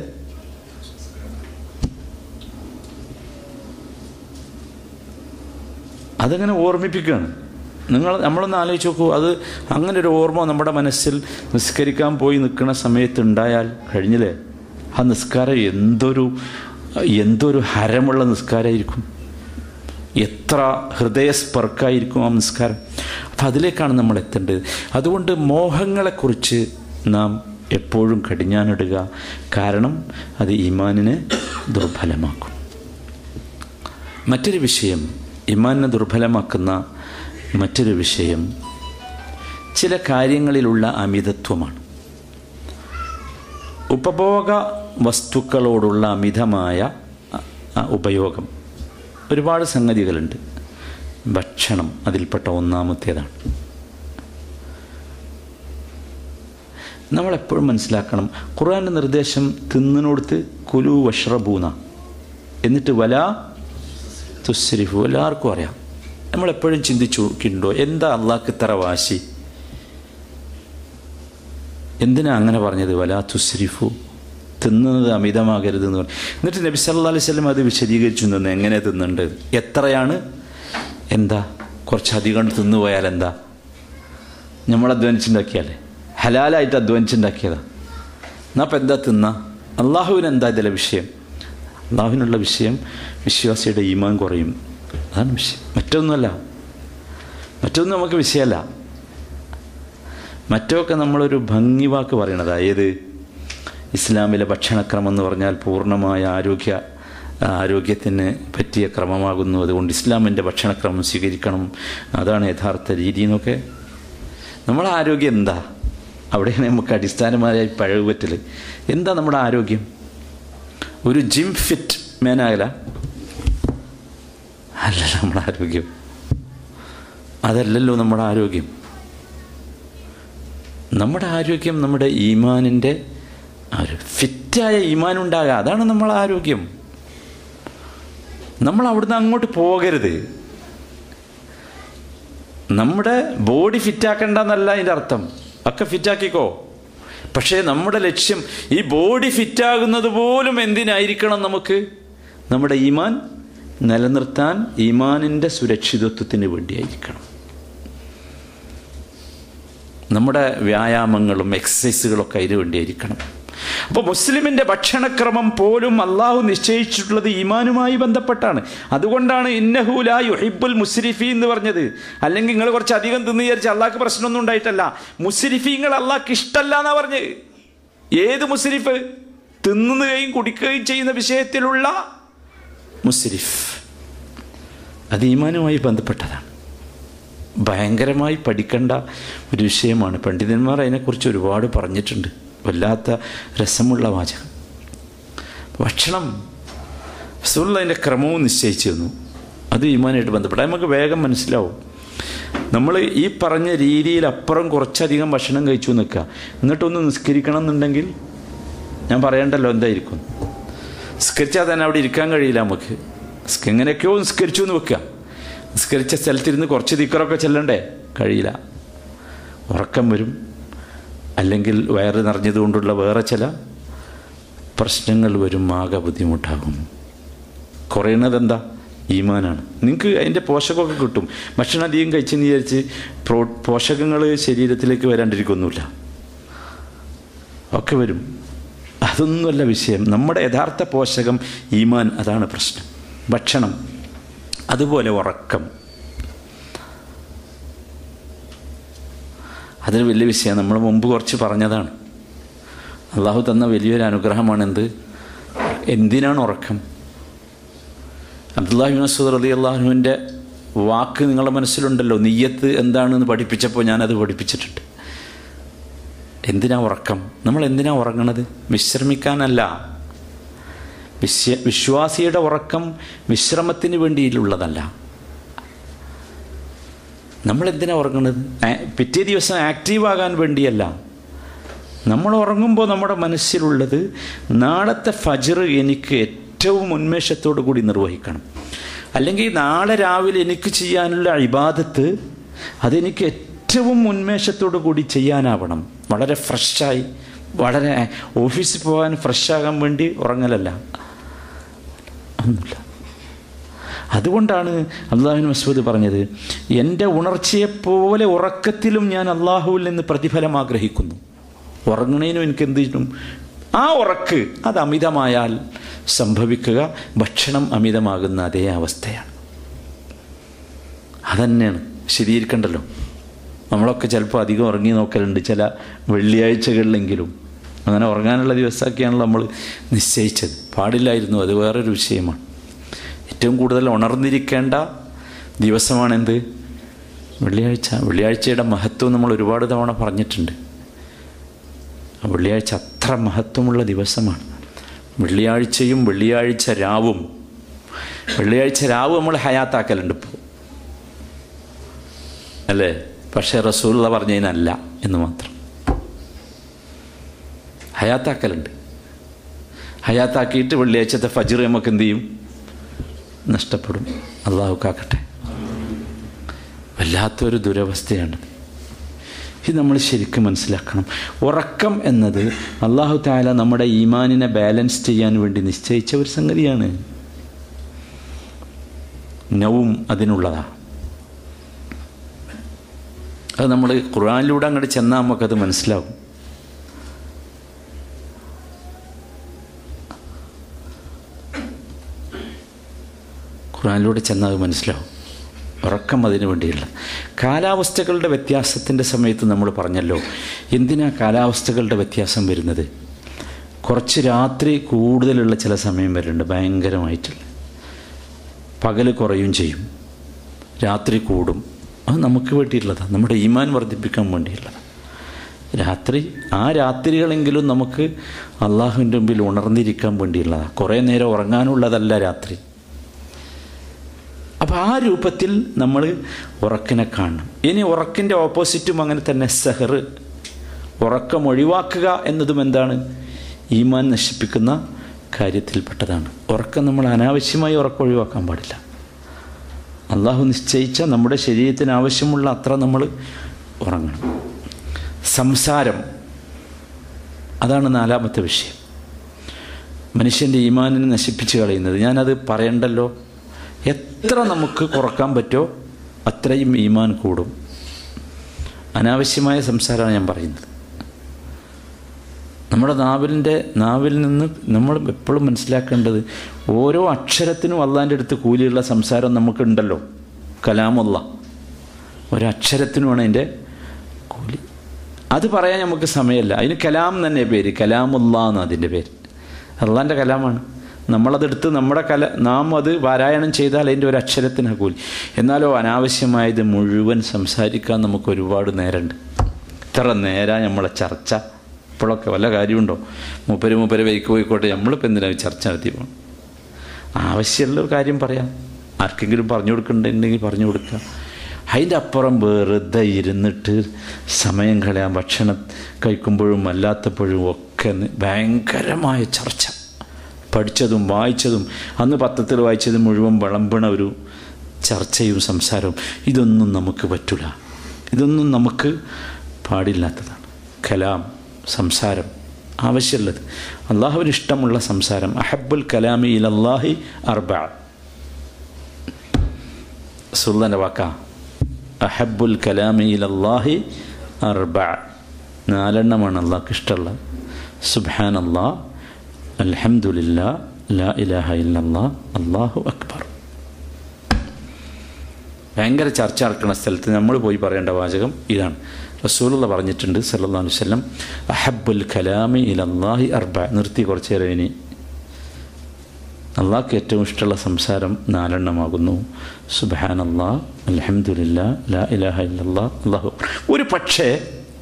അതങ്ങനെ ഓർമ്മിപ്പിക്കുകയാണ് നിങ്ങൾ നമ്മളൊന്ന് ആലോചിച്ച് നോക്കൂ അത് അങ്ങനെ ഒരു ഓർമ്മ നമ്മുടെ മനസ്സിൽ നിസ്കരിക്കാൻ പോയി നിൽക്കുന്ന സമയത്ത് ഉണ്ടായാൽ കഴിഞ്ഞില്ലേ ആ നിസ്കാരം എന്തൊരു എന്തൊരു ഹരമുള്ള നിസ്കാരമായിരിക്കും എത്ര ഹൃദയസ്പർക്കായിരിക്കും ആ നിസ്കാരം അപ്പം അതിലേക്കാണ് നമ്മൾ എത്തേണ്ടത് അതുകൊണ്ട് മോഹങ്ങളെക്കുറിച്ച് നാം എപ്പോഴും കടിഞ്ഞാനിടുക കാരണം അത് ഈമാനിനെ ദുർബലമാക്കും മറ്റൊരു വിഷയം ഇമാനിനെ ദുർബലമാക്കുന്ന മറ്റൊരു വിഷയം ചില കാര്യങ്ങളിലുള്ള അമിതത്വമാണ് ഉപഭോഗ വസ്തുക്കളോടുള്ള അമിതമായ ഉപയോഗം ഒരുപാട് സംഗതികളുണ്ട് ഭക്ഷണം അതിൽപ്പെട്ട ഒന്നാമത്തേതാണ് നമ്മളെപ്പോഴും മനസ്സിലാക്കണം ഖുർആൻ്റെ നിർദ്ദേശം തിന്നിനോടുത്ത് കുലു വഷ്റബൂന എന്നിട്ട് വല തുസ്രിഫു എല്ലാവർക്കും അറിയാം നമ്മളെപ്പോഴും ചിന്തിച്ചു നോക്കിയിട്ടുണ്ടോ എന്താ അള്ളാഹ്ക്ക് ഇത്ര വാശി എന്തിനാ അങ്ങനെ പറഞ്ഞത് വലാ തുസ്രിഫു തിന്നുന്നത് അമിതമാകരുത് എന്ന് പറഞ്ഞു എന്നിട്ട് നബി സല്ലാ അലൈഹി സ്വലം അത് വിശദീകരിച്ചു നിന്ന് എങ്ങനെ തിന്നുണ്ട് എത്രയാണ് എന്താ കുറച്ചധികം തിന്നുപോയാൽ എന്താ നമ്മൾ അധ്വാനിച്ചുണ്ടാക്കിയാലേ ഹലാലായിട്ട് അധ്വാനിച്ചുണ്ടാക്കിയതാ എന്നാ അപ്പം എന്താ തിന്ന അള്ളാഹുവിന് എന്താ ഇതിലെ വിഷയം അള്ളാഹുവിനുള്ള വിഷയം വിശ്വാസിയുടെ ഈമാൻ കുറയും അതാണ് വിഷയം മറ്റൊന്നുമല്ല മറ്റൊന്നും നമുക്ക് വിഷയമല്ല മറ്റൊക്കെ നമ്മളൊരു ഭംഗി വാക്ക് പറയണത് ഏത് ഇസ്ലാമിലെ ഭക്ഷണക്രമം എന്ന് പറഞ്ഞാൽ പൂർണ്ണമായ ആരോഗ്യ ആരോഗ്യത്തിന് പറ്റിയ ക്രമമാകുന്നു അതുകൊണ്ട് ഇസ്ലാമിൻ്റെ ഭക്ഷണക്രമം സ്വീകരിക്കണം അതാണ് യഥാർത്ഥ രീതി എന്നൊക്കെ നമ്മളെ ആരോഗ്യം എന്താ അവിടെയാണ് നമുക്ക് അടിസ്ഥാനമായ പഴവ് പറ്റൽ എന്താ നമ്മുടെ ആരോഗ്യം ഒരു ജിം ഫിറ്റ് മേനാകല അല്ലല്ലോ നമ്മുടെ ആരോഗ്യം അതല്ലല്ലോ നമ്മുടെ ആരോഗ്യം നമ്മുടെ ആരോഗ്യം നമ്മുടെ ഈമാനിൻ്റെ ഒരു ഫിറ്റായ ഈമാൻ ഉണ്ടാകുക അതാണ് നമ്മളെ ആരോഗ്യം നമ്മൾ അവിടുന്ന് അങ്ങോട്ട് പോകരുത് നമ്മുടെ ബോഡി ഫിറ്റാക്കണ്ടെന്നല്ല അതിൻ്റെ അർത്ഥം ഒക്കെ ഫിറ്റാക്കിക്കോ പക്ഷേ നമ്മുടെ ലക്ഷ്യം ഈ ബോഡി ഫിറ്റാകുന്നത് പോലും എന്തിനായിരിക്കണം നമുക്ക് നമ്മുടെ ഈമാൻ നിലനിർത്താൻ ഈമാനിൻ്റെ സുരക്ഷിതത്വത്തിന് വേണ്ടിയായിരിക്കണം നമ്മുടെ വ്യായാമങ്ങളും എക്സസൈസുകളൊക്കെ അതിനു വേണ്ടിയായിരിക്കണം അപ്പോൾ മുസ്ലിമിൻ്റെ ഭക്ഷണക്രമം പോലും അള്ളാഹു നിശ്ചയിച്ചിട്ടുള്ളത് ഈമാനുമായി ബന്ധപ്പെട്ടാണ് അതുകൊണ്ടാണ് ഇന്നഹൂല യുഹിബുൽ മുസ്രിഫി എന്ന് പറഞ്ഞത് അല്ലെങ്കിൽ നിങ്ങൾ കുറച്ച് അധികം തിന്നു വിചാരിച്ച് അള്ളാഹ്ക്ക് പ്രശ്നമൊന്നും ഉണ്ടായിട്ടല്ല മുസ്രിഫീങ്ങൾ അള്ളാഹ്ക്ക് ഇഷ്ടമല്ല എന്നാ പറഞ്ഞ് ഏത് മുസ്രിഫ് തിന്നുകയും കുടിക്കുകയും ചെയ്യുന്ന വിഷയത്തിലുള്ള മുസ്രിഫ് അത് ഈമാനുമായി ബന്ധപ്പെട്ടതാണ് ഭയങ്കരമായി പഠിക്കേണ്ട ഒരു വിഷയമാണ് പണ്ഡിതന്മാർ അതിനെക്കുറിച്ച് ഒരുപാട് പറഞ്ഞിട്ടുണ്ട് വല്ലാത്ത രസമുള്ള വാചകം ഭക്ഷണം റസൂൽ അതിൻ്റെ ക്രമവും നിശ്ചയിച്ചു തന്നു അത് ഈമാനായിട്ട് ബന്ധപ്പെട്ട നമുക്ക് വേഗം മനസ്സിലാവും നമ്മൾ ഈ പറഞ്ഞ രീതിയിൽ അപ്പുറം കുറച്ചധികം ഭക്ഷണം കഴിച്ചു നിൽക്കുക എന്നിട്ടൊന്ന് നിസ്കരിക്കണം എന്നുണ്ടെങ്കിൽ ഞാൻ പറയണ്ടല്ലോ എന്തായിരിക്കും നിസ്കരിച്ചാൽ തന്നെ അവിടെ ഇരിക്കാൻ കഴിയില്ല നമുക്ക് എങ്ങനെയൊക്കെയോ നിസ്കരിച്ചു എന്ന് വെക്കുക നിസ്കരിച്ച സ്ഥലത്തിരുന്ന് കുറച്ച് ദിക്കറൊക്കെ ചെല്ലണ്ടേ കഴിയില്ല ഉറക്കം വരും അല്ലെങ്കിൽ വയറ് നിറഞ്ഞതുകൊണ്ടുള്ള വേറെ ചില പ്രശ്നങ്ങൾ വരും ആകെ ബുദ്ധിമുട്ടാകും കുറയുന്നത് എന്താ ഈമാനാണ് നിങ്ങൾക്ക് അതിൻ്റെ പോഷകമൊക്കെ കിട്ടും ഭക്ഷണം അധികം കഴിച്ചെന്ന് വിചാരിച്ച് പ്രോ പോഷകങ്ങൾ ശരീരത്തിലേക്ക് വരാണ്ടിരിക്കൊന്നുമില്ല ഒക്കെ വരും അതൊന്നുമല്ല വിഷയം നമ്മുടെ യഥാർത്ഥ പോഷകം ഈമാൻ അതാണ് പ്രശ്നം ഭക്ഷണം അതുപോലെ ഉറക്കം അതൊരു വലിയ വിഷയം നമ്മൾ മുമ്പ് കുറച്ച് പറഞ്ഞതാണ് അള്ളാഹു തന്ന വലിയൊരു അനുഗ്രഹമാണ് എന്ത് എന്തിനാണ് ഉറക്കം അബ്ദുല്ലാഹി മസൂദ് റലി അള്ളാഹുവിൻ്റെ വാക്ക് നിങ്ങളുടെ മനസ്സിലുണ്ടല്ലോ നെയ്യത്ത് എന്താണെന്ന് പഠിപ്പിച്ചപ്പോൾ ഞാനത് പഠിപ്പിച്ചിട്ടുണ്ട് എന്തിനാ ഉറക്കം നമ്മൾ എന്തിനാ ഉറങ്ങണത് വിശ്രമിക്കാനല്ല വിശ്വ വിശ്വാസിയുടെ ഉറക്കം വിശ്രമത്തിന് വേണ്ടിയിട്ടുള്ളതല്ല നമ്മൾ എന്തിനാ ഉറങ്ങണത് പിറ്റേ ദിവസം ആക്റ്റീവ് ആകാൻ വേണ്ടിയല്ല നമ്മൾ ഉറങ്ങുമ്പോൾ നമ്മുടെ മനസ്സിലുള്ളത് നാളത്തെ ഫജർ എനിക്ക് ഏറ്റവും ഉന്മേഷത്തോടു കൂടി നിർവഹിക്കണം അല്ലെങ്കിൽ നാളെ രാവിലെ എനിക്ക് ചെയ്യാനുള്ള ഇബാദത്ത് അതെനിക്ക് ഏറ്റവും ഉന്മേഷത്തോടു കൂടി ചെയ്യാനാവണം വളരെ ഫ്രഷായി വളരെ ഓഫീസിൽ പോകാൻ ഫ്രഷാകാൻ വേണ്ടി ഉറങ്ങലല്ല ഒന്നുമില്ല അതുകൊണ്ടാണ് അള്ളാഹുവിൻ മസൂദ് പറഞ്ഞത് എൻ്റെ ഉണർച്ചയെപ്പോലെ ഉറക്കത്തിലും ഞാൻ അള്ളാഹുവിൽ നിന്ന് പ്രതിഫലം ആഗ്രഹിക്കുന്നു ഉറങ്ങണേനും എനിക്ക് എന്ത് ചെയ്യും ആ ഉറക്ക് അത് അമിതമായാൽ സംഭവിക്കുക ഭക്ഷണം അമിതമാകുന്ന അതേ അവസ്ഥയാണ് അതന്നെയാണ് ശരിയിരിക്കണ്ടല്ലോ നമ്മളൊക്കെ ചിലപ്പോൾ അധികം ഉറങ്ങി നോക്കലുണ്ട് ചില വെള്ളിയാഴ്ചകളിലെങ്കിലും അങ്ങനെ ഉറങ്ങാനുള്ള ദിവസമൊക്കെയാണല്ലോ നമ്മൾ നിശ്ചയിച്ചത് പാടില്ലായിരുന്നു അത് വേറൊരു വിഷയമാണ് ഏറ്റവും കൂടുതൽ ഉണർന്നിരിക്കേണ്ട ദിവസമാണെന്ത് വെള്ളിയാഴ്ച വെള്ളിയാഴ്ചയുടെ മഹത്വം നമ്മൾ ഒരുപാട് തവണ പറഞ്ഞിട്ടുണ്ട് വെള്ളിയാഴ്ച അത്ര മഹത്വമുള്ള ദിവസമാണ് വെള്ളിയാഴ്ചയും വെള്ളിയാഴ്ച രാവും വെള്ളിയാഴ്ച രാവ് നമ്മൾ ഹയാത്താക്കലുണ്ട് ഇപ്പോൾ അല്ലേ പക്ഷേ റസൂള്ള പറഞ്ഞതിനല്ല എന്ന് മാത്രം ഹയാത്താക്കലുണ്ട് ഹയാത്താക്കിയിട്ട് വെള്ളിയാഴ്ചത്തെ ഫജിർ നമുക്ക് എന്ത് ചെയ്യും നഷ്ടപ്പെടും അള്ളാഹു കാക്കട്ടെ വല്ലാത്തൊരു ദുരവസ്ഥയാണ് ഇത് നമ്മൾ ശരിക്കും മനസ്സിലാക്കണം ഉറക്കം എന്നത് അള്ളാഹു താല നമ്മുടെ ഈമാനിനെ ബാലൻസ് ചെയ്യാൻ വേണ്ടി നിശ്ചയിച്ച ഒരു സംഗതിയാണ് നവും അതിനുള്ളതാണ് അത് നമ്മൾ ഖുറാനിലൂടെ അങ്ങോട്ട് ചെന്നാൽ നമുക്കത് മനസ്സിലാവും ഖുറാനിലൂടെ ചെന്നാൽ അത് മനസ്സിലാവും ഉറക്കം അതിനു വേണ്ടിയുള്ള കാലാവസ്ഥകളുടെ വ്യത്യാസത്തിൻ്റെ സമയത്ത് നമ്മൾ പറഞ്ഞല്ലോ എന്തിനാ കാലാവസ്ഥകളുടെ വ്യത്യാസം വരുന്നത് കുറച്ച് രാത്രി കൂടുതലുള്ള ചില സമയം വരുന്നുണ്ട് ഭയങ്കരമായിട്ടുള്ള പകൽ കുറയും ചെയ്യും രാത്രി കൂടും അത് നമുക്ക് വേണ്ടിയുള്ളതാണ് നമ്മുടെ ഈമാൻ വർദ്ധിപ്പിക്കാൻ വേണ്ടിയുള്ളതാണ് രാത്രി ആ രാത്രികളെങ്കിലും നമുക്ക് അള്ളാഹുവിൻ്റെ മുമ്പിൽ ഉണർന്നിരിക്കാൻ വേണ്ടിയുള്ളതാണ് കുറേ നേരം ഉറങ്ങാനുള്ളതല്ല രാത്രി അപ്പോൾ ആ രൂപത്തിൽ നമ്മൾ ഉറക്കിനെ കാണണം ഇനി ഉറക്കിൻ്റെ ഓപ്പോസിറ്റും അങ്ങനെ തന്നെ സെഹർ ഉറക്കം ഒഴിവാക്കുക എന്നതും എന്താണ് ഈമാൻ നശിപ്പിക്കുന്ന കാര്യത്തിൽപ്പെട്ടതാണ് ഉറക്കം നമ്മൾ അനാവശ്യമായി ഉറക്കം ഒഴിവാക്കാൻ പാടില്ല അള്ളാഹു നിശ്ചയിച്ച നമ്മുടെ ശരീരത്തിന് ആവശ്യമുള്ള അത്ര നമ്മൾ ഉറങ്ങണം സംസാരം അതാണ് നാലാമത്തെ വിഷയം മനുഷ്യൻ്റെ ഈമാനിനെ നശിപ്പിച്ച് കളയുന്നത് ഞാനത് പറയണ്ടല്ലോ എത്ര നമുക്ക് കുറക്കാൻ പറ്റോ അത്രയും ഈമാൻ കൂടും അനാവശ്യമായ സംസാരമാണ് ഞാൻ പറയുന്നത് നമ്മുടെ നാവിലിൻ്റെ നാവിൽ നിന്ന് നമ്മൾ എപ്പോഴും മനസ്സിലാക്കേണ്ടത് ഓരോ അക്ഷരത്തിനും അള്ളാൻ്റെ അടുത്ത് കൂലിയുള്ള സംസാരം നമുക്കുണ്ടല്ലോ കലാമുള്ള ഒരക്ഷരത്തിനുമാണ് അതിൻ്റെ കൂലി അത് പറയാൻ നമുക്ക് സമയമല്ല അതിന് കലാം തന്നെ പേര് കലാമുള്ള എന്ന് അതിൻ്റെ പേര് അള്ളാൻ്റെ കലാമാണ് നമ്മളതെടുത്ത് നമ്മുടെ കല നാം അത് പാരായണം ചെയ്താൽ അതിൻ്റെ ഒരു അക്ഷരത്തിന് കൂലി എന്നാലോ അനാവശ്യമായത് മുഴുവൻ സംസാരിക്കാൻ നമുക്ക് ഒരുപാട് നേരമുണ്ട് ഇത്ര നേരം നമ്മളെ ചർച്ച ഇപ്പോഴൊക്കെ വല്ല കാര്യമുണ്ടോ മൂപ്പര് മൂപ്പര് വൈക്ക് പോയിക്കോട്ടെ നമ്മളിപ്പോൾ എന്തിനാണ് ചർച്ച നടത്തി പോകണം ആവശ്യമുള്ള ഒരു കാര്യം പറയാം ആർക്കെങ്കിലും പറഞ്ഞു കൊടുക്കണ്ടെങ്കിൽ പറഞ്ഞു കൊടുക്കുക അതിൻ്റെ അപ്പുറം വെറുതെ ഇരുന്നിട്ട് സമയം കളയാൻ ഭക്ഷണം കഴിക്കുമ്പോഴും അല്ലാത്തപ്പോഴും ഒക്കെ ഭയങ്കരമായ ചർച്ച പഠിച്ചതും വായിച്ചതും അന്ന് പത്രത്തിൽ വായിച്ചതും മുഴുവൻ വിളമ്പണ ഒരു ചർച്ചയും സംസാരവും ഇതൊന്നും നമുക്ക് പറ്റില്ല ഇതൊന്നും നമുക്ക് പാടില്ലാത്തതാണ് കലാം സംസാരം ആവശ്യമുള്ളത് അള്ളാഹുവിന് ഇഷ്ടമുള്ള സംസാരം അഹബുൽ കലാമി ഇൽ അള്ളാഹി അർബ സുൽദാൻ്റെ വാക്ക അഹബുൽ കലാമി ഇൽ അള്ളാഹി അർബ നാലെണ്ണമാണ് അള്ളാഹ്ക്ക് ഇഷ്ടമുള്ളത് സുബാൻ അള്ളാഹ് അൽഹംദുലില്ല ലാ ഇലാഹ ഇല്ലല്ലാ അള്ളാഹു അക്ബർ ഭയങ്കര ചർച്ച നടക്കുന്ന സ്ഥലത്ത് നമ്മൾ പോയി പറയേണ്ട വാചകം ഇതാണ് റസൂലുള്ള പറഞ്ഞിട്ടുണ്ട് സല്ലാ വല്ലം അഹബുൽ കലാമി ഇലല്ലാഹി അർബ നിർത്തി കുറച്ച് നേരം ഇനി അള്ളാഹ്ക്ക് ഏറ്റവും ഇഷ്ടമുള്ള സംസാരം നാലെണ്ണമാകുന്നു സുബാൻ അള്ളാഹ് അലഹമുല്ല ലാ ഇലാഹ ഇല്ലല്ലാ അള്ളാഹു ഒരു പക്ഷേ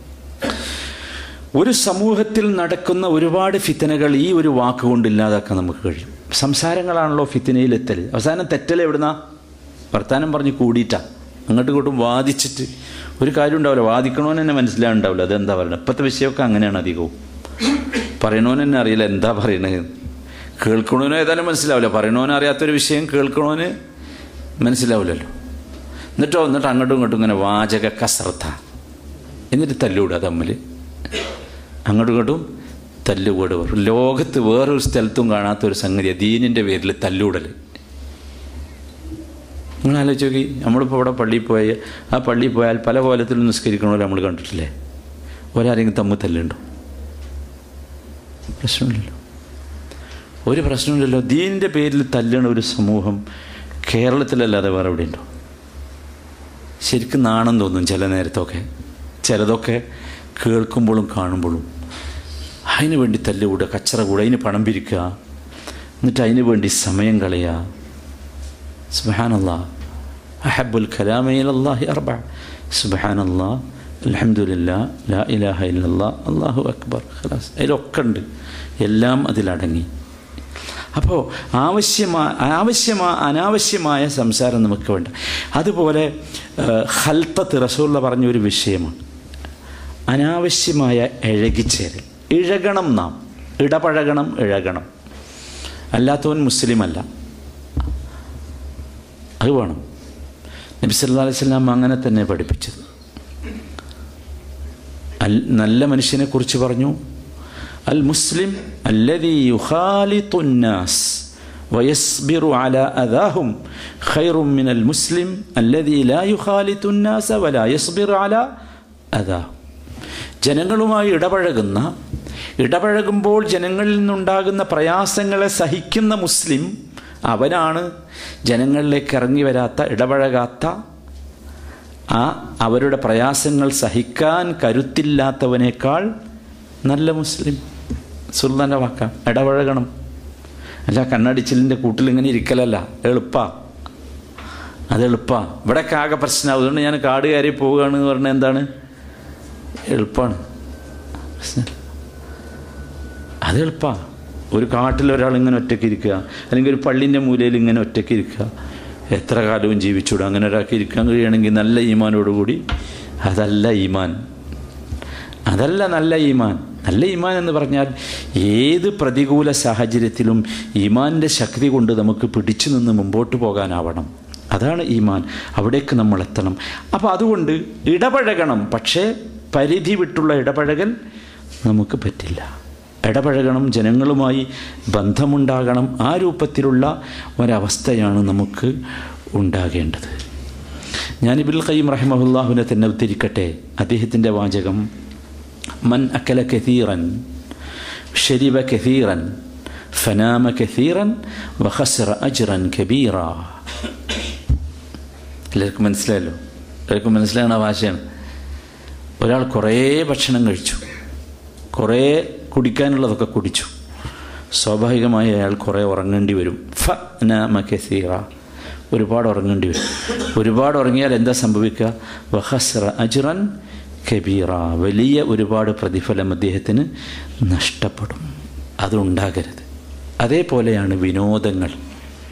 ഒരു സമൂഹത്തിൽ നടക്കുന്ന ഒരുപാട് ഫിത്തനകൾ ഈ ഒരു വാക്കുകൊണ്ട് ഇല്ലാതാക്കാൻ നമുക്ക് കഴിയും സംസാരങ്ങളാണല്ലോ ഫിത്തനയിലെത്തൽ അവസാനം തെറ്റൽ എവിടുന്ന വർത്താനം പറഞ്ഞ് കൂടിയിട്ടാ അങ്ങോട്ടും ഇങ്ങോട്ടും വാദിച്ചിട്ട് ഒരു കാര്യം ഉണ്ടാവില്ല വാദിക്കണമെന്ന് തന്നെ മനസ്സിലാവുണ്ടാവില്ല അതെന്താ പറയുന്നത് ഇപ്പോഴത്തെ വിഷയമൊക്കെ അങ്ങനെയാണ് അധികവും പറയണോന്ന് തന്നെ അറിയില്ല എന്താ പറയണത് കേൾക്കണോനോ ഏതായാലും മനസ്സിലാവില്ല പറയണോന് അറിയാത്തൊരു വിഷയം കേൾക്കണോന് മനസ്സിലാവില്ലല്ലോ എന്നിട്ടോ എന്നിട്ട് അങ്ങോട്ടും ഇങ്ങോട്ടും ഇങ്ങനെ വാചക കസർത്ത എന്നിട്ട് തല്ലൂടുക തമ്മിൽ അങ്ങോട്ടും ഇങ്ങോട്ടും തല്ലുകൂട് ലോകത്ത് വേറൊരു സ്ഥലത്തും കാണാത്ത ഒരു സംഗതി ദീനിൻ്റെ പേരിൽ തല്ലൂടൽ നിങ്ങൾ ആലോചിച്ച് നോക്കി നമ്മളിപ്പോൾ ഇവിടെ പള്ളിയിൽ പോയ ആ പള്ളിയിൽ പോയാൽ പല കോലത്തിലും നിസ്കരിക്കണമല്ലോ നമ്മൾ കണ്ടിട്ടില്ലേ ഒരാരെങ്കിലും തമ്മിൽ തല്ലുണ്ടോ പ്രശ്നമില്ലല്ലോ ഒരു പ്രശ്നമില്ലല്ലോ ദീനിൻ്റെ പേരിൽ തല്ലണ ഒരു സമൂഹം കേരളത്തിലല്ലാതെ വേറെ എവിടെയുണ്ടോ ശരിക്കും നാണം തോന്നും ചില നേരത്തൊക്കെ ചിലതൊക്കെ കേൾക്കുമ്പോഴും കാണുമ്പോഴും അതിന് വേണ്ടി തല്ലുകൂടുക കച്ചറ കൂടുക അതിന് പണം പിരിക്കുക എന്നിട്ട് അതിന് വേണ്ടി സമയം കളയുക സുബാനല്ലാ അഹബുൽ കലാമയിലല്ലാഹി അർബ സുബാനല്ലാ അലഹമുല്ല ലാ ഇലാഹ ഇല്ലല്ലാ അള്ളാഹു അക്ബർ ഖലാസ് അതിലൊക്കെ ഉണ്ട് എല്ലാം അതിലടങ്ങി അപ്പോൾ ആവശ്യമായ ആവശ്യമായ അനാവശ്യമായ സംസാരം നമുക്ക് വേണ്ട അതുപോലെ ഹൽത്തത്ത് റസൂള്ള പറഞ്ഞൊരു വിഷയമാണ് അനാവശ്യമായ ഇഴകിച്ചേരൽ ഇഴകണം നാം ഇടപഴകണം ഇഴകണം അല്ലാത്തവൻ മുസ്ലിം അല്ല അത് വേണം നബി സല്ലാ അലൈഹി സ്വലാം അങ്ങനെ തന്നെ പഠിപ്പിച്ചത് അൽ നല്ല മനുഷ്യനെ കുറിച്ച് പറഞ്ഞു അൽ മുസ്ലിം അല്ലദീ യുഖാലിത്തുന്നാസ് ويصبر على أذاهم خير من المسلم الذي لا يخالط الناس ولا يصبر على أذاهم ജനങ്ങളുമായി ഇടപഴകുന്ന ഇടപഴകുമ്പോൾ ജനങ്ങളിൽ നിന്നുണ്ടാകുന്ന പ്രയാസങ്ങളെ സഹിക്കുന്ന മുസ്ലിം അവനാണ് ജനങ്ങളിലേക്ക് ഇറങ്ങി വരാത്ത ഇടപഴകാത്ത ആ അവരുടെ പ്രയാസങ്ങൾ സഹിക്കാൻ കരുത്തില്ലാത്തവനേക്കാൾ നല്ല മുസ്ലിം സുൽത്താൻ്റെ വാക്ക ഇടപഴകണം അല്ല കണ്ണടിച്ചിലിൻ്റെ കൂട്ടിൽ ഇങ്ങനെ ഇരിക്കലല്ല എളുപ്പാ അത് എളുപ്പാ ഇവിടെയൊക്കെ ആകെ പ്രശ്നം അതുകൊണ്ട് ഞാൻ കാട് കയറി പോവുകയാണെന്ന് പറഞ്ഞാൽ എന്താണ് എളുപ്പമാണ് അത് എളുപ്പമാണ് ഒരു കാട്ടിൽ ഒരാൾ ഇങ്ങനെ ഒറ്റയ്ക്ക് ഇരിക്കുക അല്ലെങ്കിൽ ഒരു പള്ളിൻ്റെ മൂലയിൽ ഇങ്ങനെ ഒറ്റയ്ക്ക് ഇരിക്കുക എത്ര കാലവും ജീവിച്ചൂടും അങ്ങനെ ഒരാൾക്ക് ഇരിക്കാൻ കഴിയുകയാണെങ്കിൽ നല്ല ഈമാനോടുകൂടി അതല്ല ഈമാൻ അതല്ല നല്ല ഈമാൻ നല്ല ഈമാൻ എന്ന് പറഞ്ഞാൽ ഏത് പ്രതികൂല സാഹചര്യത്തിലും ഈമാൻ്റെ ശക്തി കൊണ്ട് നമുക്ക് പിടിച്ചു നിന്ന് മുമ്പോട്ട് പോകാനാവണം അതാണ് ഈമാൻ അവിടേക്ക് നമ്മൾ എത്തണം അപ്പോൾ അതുകൊണ്ട് ഇടപഴകണം പക്ഷേ പരിധി വിട്ടുള്ള ഇടപഴകൽ നമുക്ക് പറ്റില്ല ഇടപഴകണം ജനങ്ങളുമായി ബന്ധമുണ്ടാകണം ആ രൂപത്തിലുള്ള ഒരവസ്ഥയാണ് നമുക്ക് ഉണ്ടാകേണ്ടത് ഞാൻ ഇബിൽ ഖയ്യം റഹിമഹുല്ലാഹുവിനെ തന്നെ ഉദ്ധരിക്കട്ടെ അദ്ദേഹത്തിൻ്റെ വാചകം മൻ അക്കല കഥീറൻ ഷരിബ കഥീറൻ ഫനാമ കഥീറൻ വഹസറ അജ്റൻ കബീറ എല്ലാവർക്കും മനസ്സിലായല്ലോ എല്ലാവർക്കും മനസ്സിലാകുന്ന ഭാഷയാണ് ഒരാൾ കുറേ ഭക്ഷണം കഴിച്ചു കുറേ കുടിക്കാനുള്ളതൊക്കെ കുടിച്ചു സ്വാഭാവികമായി അയാൾ കുറേ ഉറങ്ങേണ്ടി വരും ഫ നാമ കസീറ ഒരുപാട് ഉറങ്ങേണ്ടി വരും ഒരുപാട് ഉറങ്ങിയാൽ എന്താ സംഭവിക്കുക വഹസ്ര അജ്റൻ കബീറ വലിയ ഒരുപാട് പ്രതിഫലം അദ്ദേഹത്തിന് നഷ്ടപ്പെടും അതുണ്ടാകരുത് അതേപോലെയാണ് വിനോദങ്ങൾ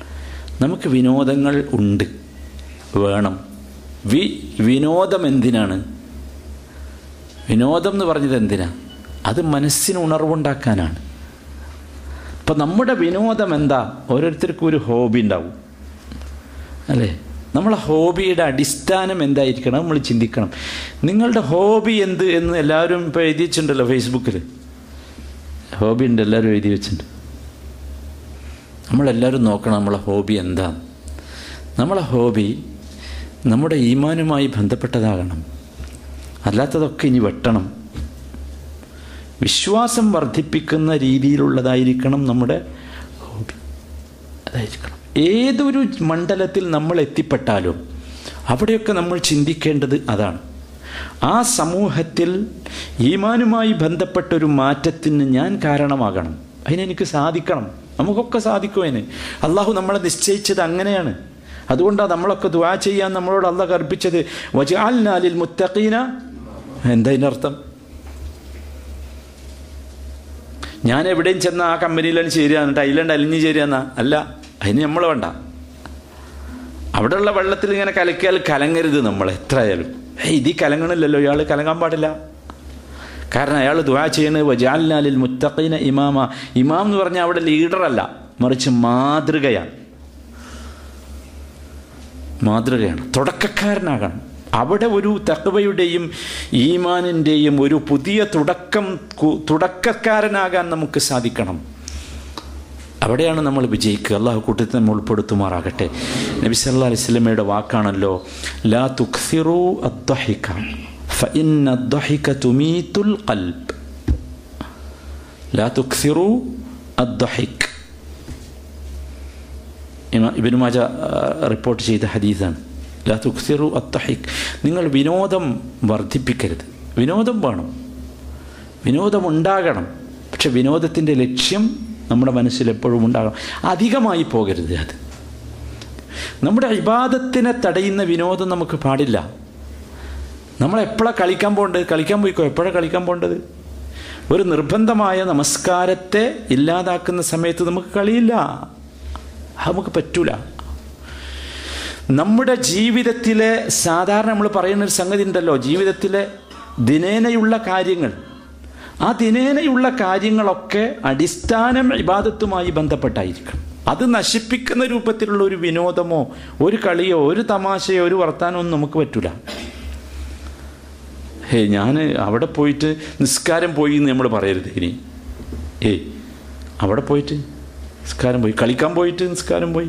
നമുക്ക് വിനോദങ്ങൾ ഉണ്ട് വേണം വി വിനോദം എന്തിനാണ് വിനോദം എന്ന് പറഞ്ഞത് എന്തിനാ അത് മനസ്സിന് ഉണർവുണ്ടാക്കാനാണ് അപ്പം നമ്മുടെ വിനോദം എന്താ ഓരോരുത്തർക്കും ഒരു ഹോബി ഉണ്ടാവും അല്ലേ നമ്മളെ ഹോബിയുടെ അടിസ്ഥാനം എന്തായിരിക്കണം നമ്മൾ ചിന്തിക്കണം നിങ്ങളുടെ ഹോബി എന്ത് എന്ന് എല്ലാവരും ഇപ്പോൾ എഴുതി വെച്ചിട്ടുണ്ടല്ലോ ഫേസ്ബുക്കിൽ ഹോബി ഉണ്ട് എല്ലാവരും എഴുതി വെച്ചിട്ടുണ്ട് നമ്മളെല്ലാവരും നോക്കണം നമ്മളെ ഹോബി എന്താണ് നമ്മളെ ഹോബി നമ്മുടെ ഈമാനുമായി ബന്ധപ്പെട്ടതാകണം അല്ലാത്തതൊക്കെ ഇനി വെട്ടണം വിശ്വാസം വർദ്ധിപ്പിക്കുന്ന രീതിയിലുള്ളതായിരിക്കണം നമ്മുടെ ഹോബി അതായിരിക്കണം ഏതൊരു മണ്ഡലത്തിൽ നമ്മൾ എത്തിപ്പെട്ടാലും അവിടെയൊക്കെ നമ്മൾ ചിന്തിക്കേണ്ടത് അതാണ് ആ സമൂഹത്തിൽ ഈമാനുമായി ബന്ധപ്പെട്ടൊരു മാറ്റത്തിന് ഞാൻ കാരണമാകണം അതിനെനിക്ക് സാധിക്കണം നമുക്കൊക്കെ സാധിക്കും അതിന് അള്ളാഹു നമ്മളെ നിശ്ചയിച്ചത് അങ്ങനെയാണ് അതുകൊണ്ടാണ് നമ്മളൊക്കെ ദ്വാ ചെയ്യാൻ നമ്മളോട് അള്ള കൽപ്പിച്ചത് വജാലിൽ മുത്തഖീന എന്താ അതിനർത്ഥം ഞാൻ എവിടെയും ചെന്ന ആ കമ്പനിയിലാണ് ചേരുക അതിലുണ്ട് അലിഞ്ഞ് ചേരുക അല്ല അതിന് നമ്മൾ വേണ്ട അവിടെയുള്ള വെള്ളത്തിൽ ഇങ്ങനെ കലക്കിയാൽ കലങ്ങരുത് നമ്മൾ എത്ര ആയാലും ഏയ് ഇത് കലങ്ങണില്ലല്ലോ ഇയാൾ കലങ്ങാൻ പാടില്ല കാരണം അയാൾ ദ്വാ ചെയ്യണത് വജാലിനാലിൽ മുത്തഖീന ഇമാമ ഇമാം എന്ന് പറഞ്ഞാൽ അവിടെ ലീഡറല്ല മറിച്ച് മാതൃകയാണ് മാതൃകയാണ് തുടക്കക്കാരനാകണം അവിടെ ഒരു തക്കവയുടെയും ഈമാനിൻ്റെയും ഒരു പുതിയ തുടക്കം തുടക്കക്കാരനാകാൻ നമുക്ക് സാധിക്കണം അവിടെയാണ് നമ്മൾ വിജയിക്കുക അള്ളാഹു കൂട്ടത്തിൽ നമ്മൾ ഉൾപ്പെടുത്തുമാറാകട്ടെ നബി സല്ലാ അലൈഹി സ്വലമയുടെ വാക്കാണല്ലോ ലാ തുഖ്സിറു അദ്ദഹിക ഫഇന്ന അദ്ദഹിക തുമീതുൽ ഖൽബ് ലാ തുഖ്സിറു അദ്ദഹിക് ഇബിനു മാജ റിപ്പോർട്ട് ചെയ്ത ഹദീസാണ് ലാ തുക്സിറു അത്തഹിക് നിങ്ങൾ വിനോദം വർദ്ധിപ്പിക്കരുത് വിനോദം വേണം വിനോദം ഉണ്ടാകണം പക്ഷെ വിനോദത്തിൻ്റെ ലക്ഷ്യം നമ്മുടെ മനസ്സിൽ എപ്പോഴും ഉണ്ടാകണം അധികമായി പോകരുത് അത് നമ്മുടെ ഇബാദത്തിനെ തടയുന്ന വിനോദം നമുക്ക് പാടില്ല നമ്മൾ എപ്പോഴാണ് കളിക്കാൻ പോകേണ്ടത് കളിക്കാൻ പോയിക്കോ എപ്പോഴാണ് കളിക്കാൻ പോകേണ്ടത് ഒരു നിർബന്ധമായ നമസ്കാരത്തെ ഇല്ലാതാക്കുന്ന സമയത്ത് നമുക്ക് കളിയില്ല നമുക്ക് പറ്റൂല നമ്മുടെ ജീവിതത്തിലെ സാധാരണ നമ്മൾ പറയുന്ന ഒരു സംഗതി ഉണ്ടല്ലോ ജീവിതത്തിലെ ദിനേനയുള്ള കാര്യങ്ങൾ ആ ദിനേനയുള്ള കാര്യങ്ങളൊക്കെ അടിസ്ഥാനം ഇബാദത്തുമായി ബന്ധപ്പെട്ടായിരിക്കണം അത് നശിപ്പിക്കുന്ന രൂപത്തിലുള്ള ഒരു വിനോദമോ ഒരു കളിയോ ഒരു തമാശയോ ഒരു വർത്താനമോ ഒന്നും നമുക്ക് പറ്റൂല ഹേ ഞാൻ അവിടെ പോയിട്ട് നിസ്കാരം പോയി എന്ന് നമ്മൾ പറയരുത് ഇനി ഏയ് അവിടെ പോയിട്ട് നിസ്കാരം പോയി കളിക്കാൻ പോയിട്ട് നിസ്കാരം പോയി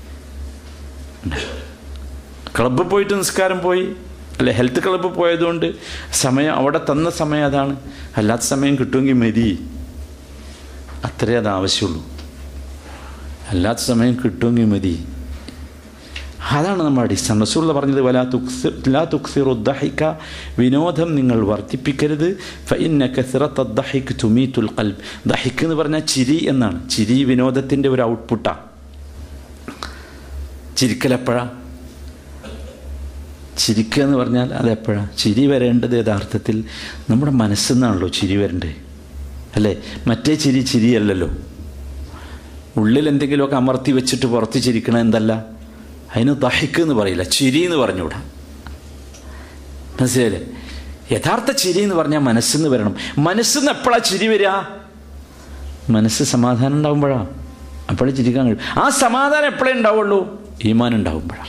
ക്ലബ്ബിൽ പോയിട്ട് നിസ്കാരം പോയി അല്ലെ ഹെൽത്ത് ക്ലബ്ബ് പോയതുകൊണ്ട് സമയം അവിടെ തന്ന സമയം അതാണ് അല്ലാത്ത സമയം കിട്ടുമെങ്കിൽ മതി അത്രേ അത് ആവശ്യമുള്ളൂ അല്ലാത്ത സമയം കിട്ടുമെങ്കിൽ മതി അതാണ് നമ്മുടെ അടിസ്ഥാനം റസൂള്ള പറഞ്ഞത് വലാ തുക്സിർ ലാ തുക്സിർ ഉദ്ദഹിക്ക വിനോദം നിങ്ങൾ വർദ്ധിപ്പിക്കരുത് ഫൈന്ന കസിറത്ത് ദഹിക്ക് തുമീത്തുൽ കൽബ് ദഹിക്ക് എന്ന് പറഞ്ഞാൽ ചിരി എന്നാണ് ചിരി വിനോദത്തിൻ്റെ ഒരു ഔട്ട്പുട്ടാണ് ചിരിക്കലെപ്പോഴാ ചിരിക്കുക എന്ന് പറഞ്ഞാൽ അതെപ്പോഴാണ് ചിരി വരേണ്ടത് യഥാർത്ഥത്തിൽ നമ്മുടെ മനസ്സിൽ നിന്നാണല്ലോ ചിരി വരേണ്ടത് അല്ലേ മറ്റേ ചിരി ചിരിയല്ലല്ലോ ഉള്ളിൽ എന്തെങ്കിലുമൊക്കെ അമർത്തി വെച്ചിട്ട് പുറത്ത് ചിരിക്കണ എന്തല്ല അതിന് ദഹിക്ക് എന്ന് പറയില്ല ചിരി എന്ന് പറഞ്ഞുകൂടാ മനസ്സിലായില്ലേ യഥാർത്ഥ ചിരി എന്ന് പറഞ്ഞാൽ മനസ്സിന്ന് വരണം മനസ്സിന്ന് എപ്പോഴാണ് ചിരി വരിക മനസ്സ് സമാധാനം ഉണ്ടാകുമ്പോഴാ അപ്പോഴേ ചിരിക്കാൻ കഴിയും ആ സമാധാനം എപ്പോഴേ ഉണ്ടാവുള്ളൂ ഈമാൻ ഉണ്ടാകുമ്പോഴാണ്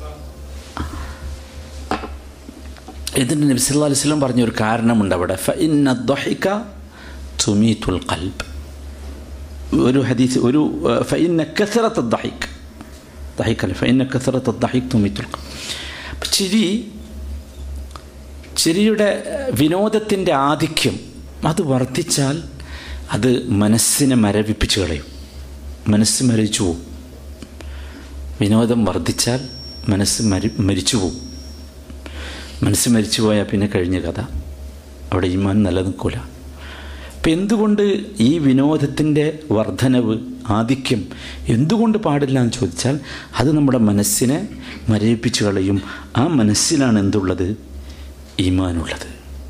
ഇതിൻ്റെ നബി സല്ലല്ലാഹു അലൈഹി വസല്ലം പറഞ്ഞൊരു കാരണമുണ്ട് അവിടെ ഫഇന്ന ദഹിക തുമീതുൽ ഖൽബ് ഒരു ഹദീസ് ഒരു ഫഇന്ന കസറത്ത് ദഹിക് ദഹിക്കല്ല ഫഇന്ന കസറത്ത് ദഹിക് തുമീതുൽ ഖൽബ് ചിരി ചിരിയുടെ വിനോദത്തിൻ്റെ ആധിക്യം അത് വർദ്ധിച്ചാൽ അത് മനസ്സിനെ മരവിപ്പിച്ച് കളയും മനസ്സ് മരിച്ചു പോവും വിനോദം വർദ്ധിച്ചാൽ മനസ്സ് മരി മരിച്ചു പോവും മനസ്സ് മരിച്ചു പോയാൽ പിന്നെ കഴിഞ്ഞ കഥ അവിടെ ഈമാൻ നിലനിൽക്കില്ല അപ്പം എന്തുകൊണ്ട് ഈ വിനോദത്തിൻ്റെ വർധനവ് ആധിക്യം എന്തുകൊണ്ട് പാടില്ല എന്ന് ചോദിച്ചാൽ അത് നമ്മുടെ മനസ്സിനെ മരയിപ്പിച്ചു കളയും ആ മനസ്സിലാണ് എന്തുള്ളത് ഈമാനുള്ളത്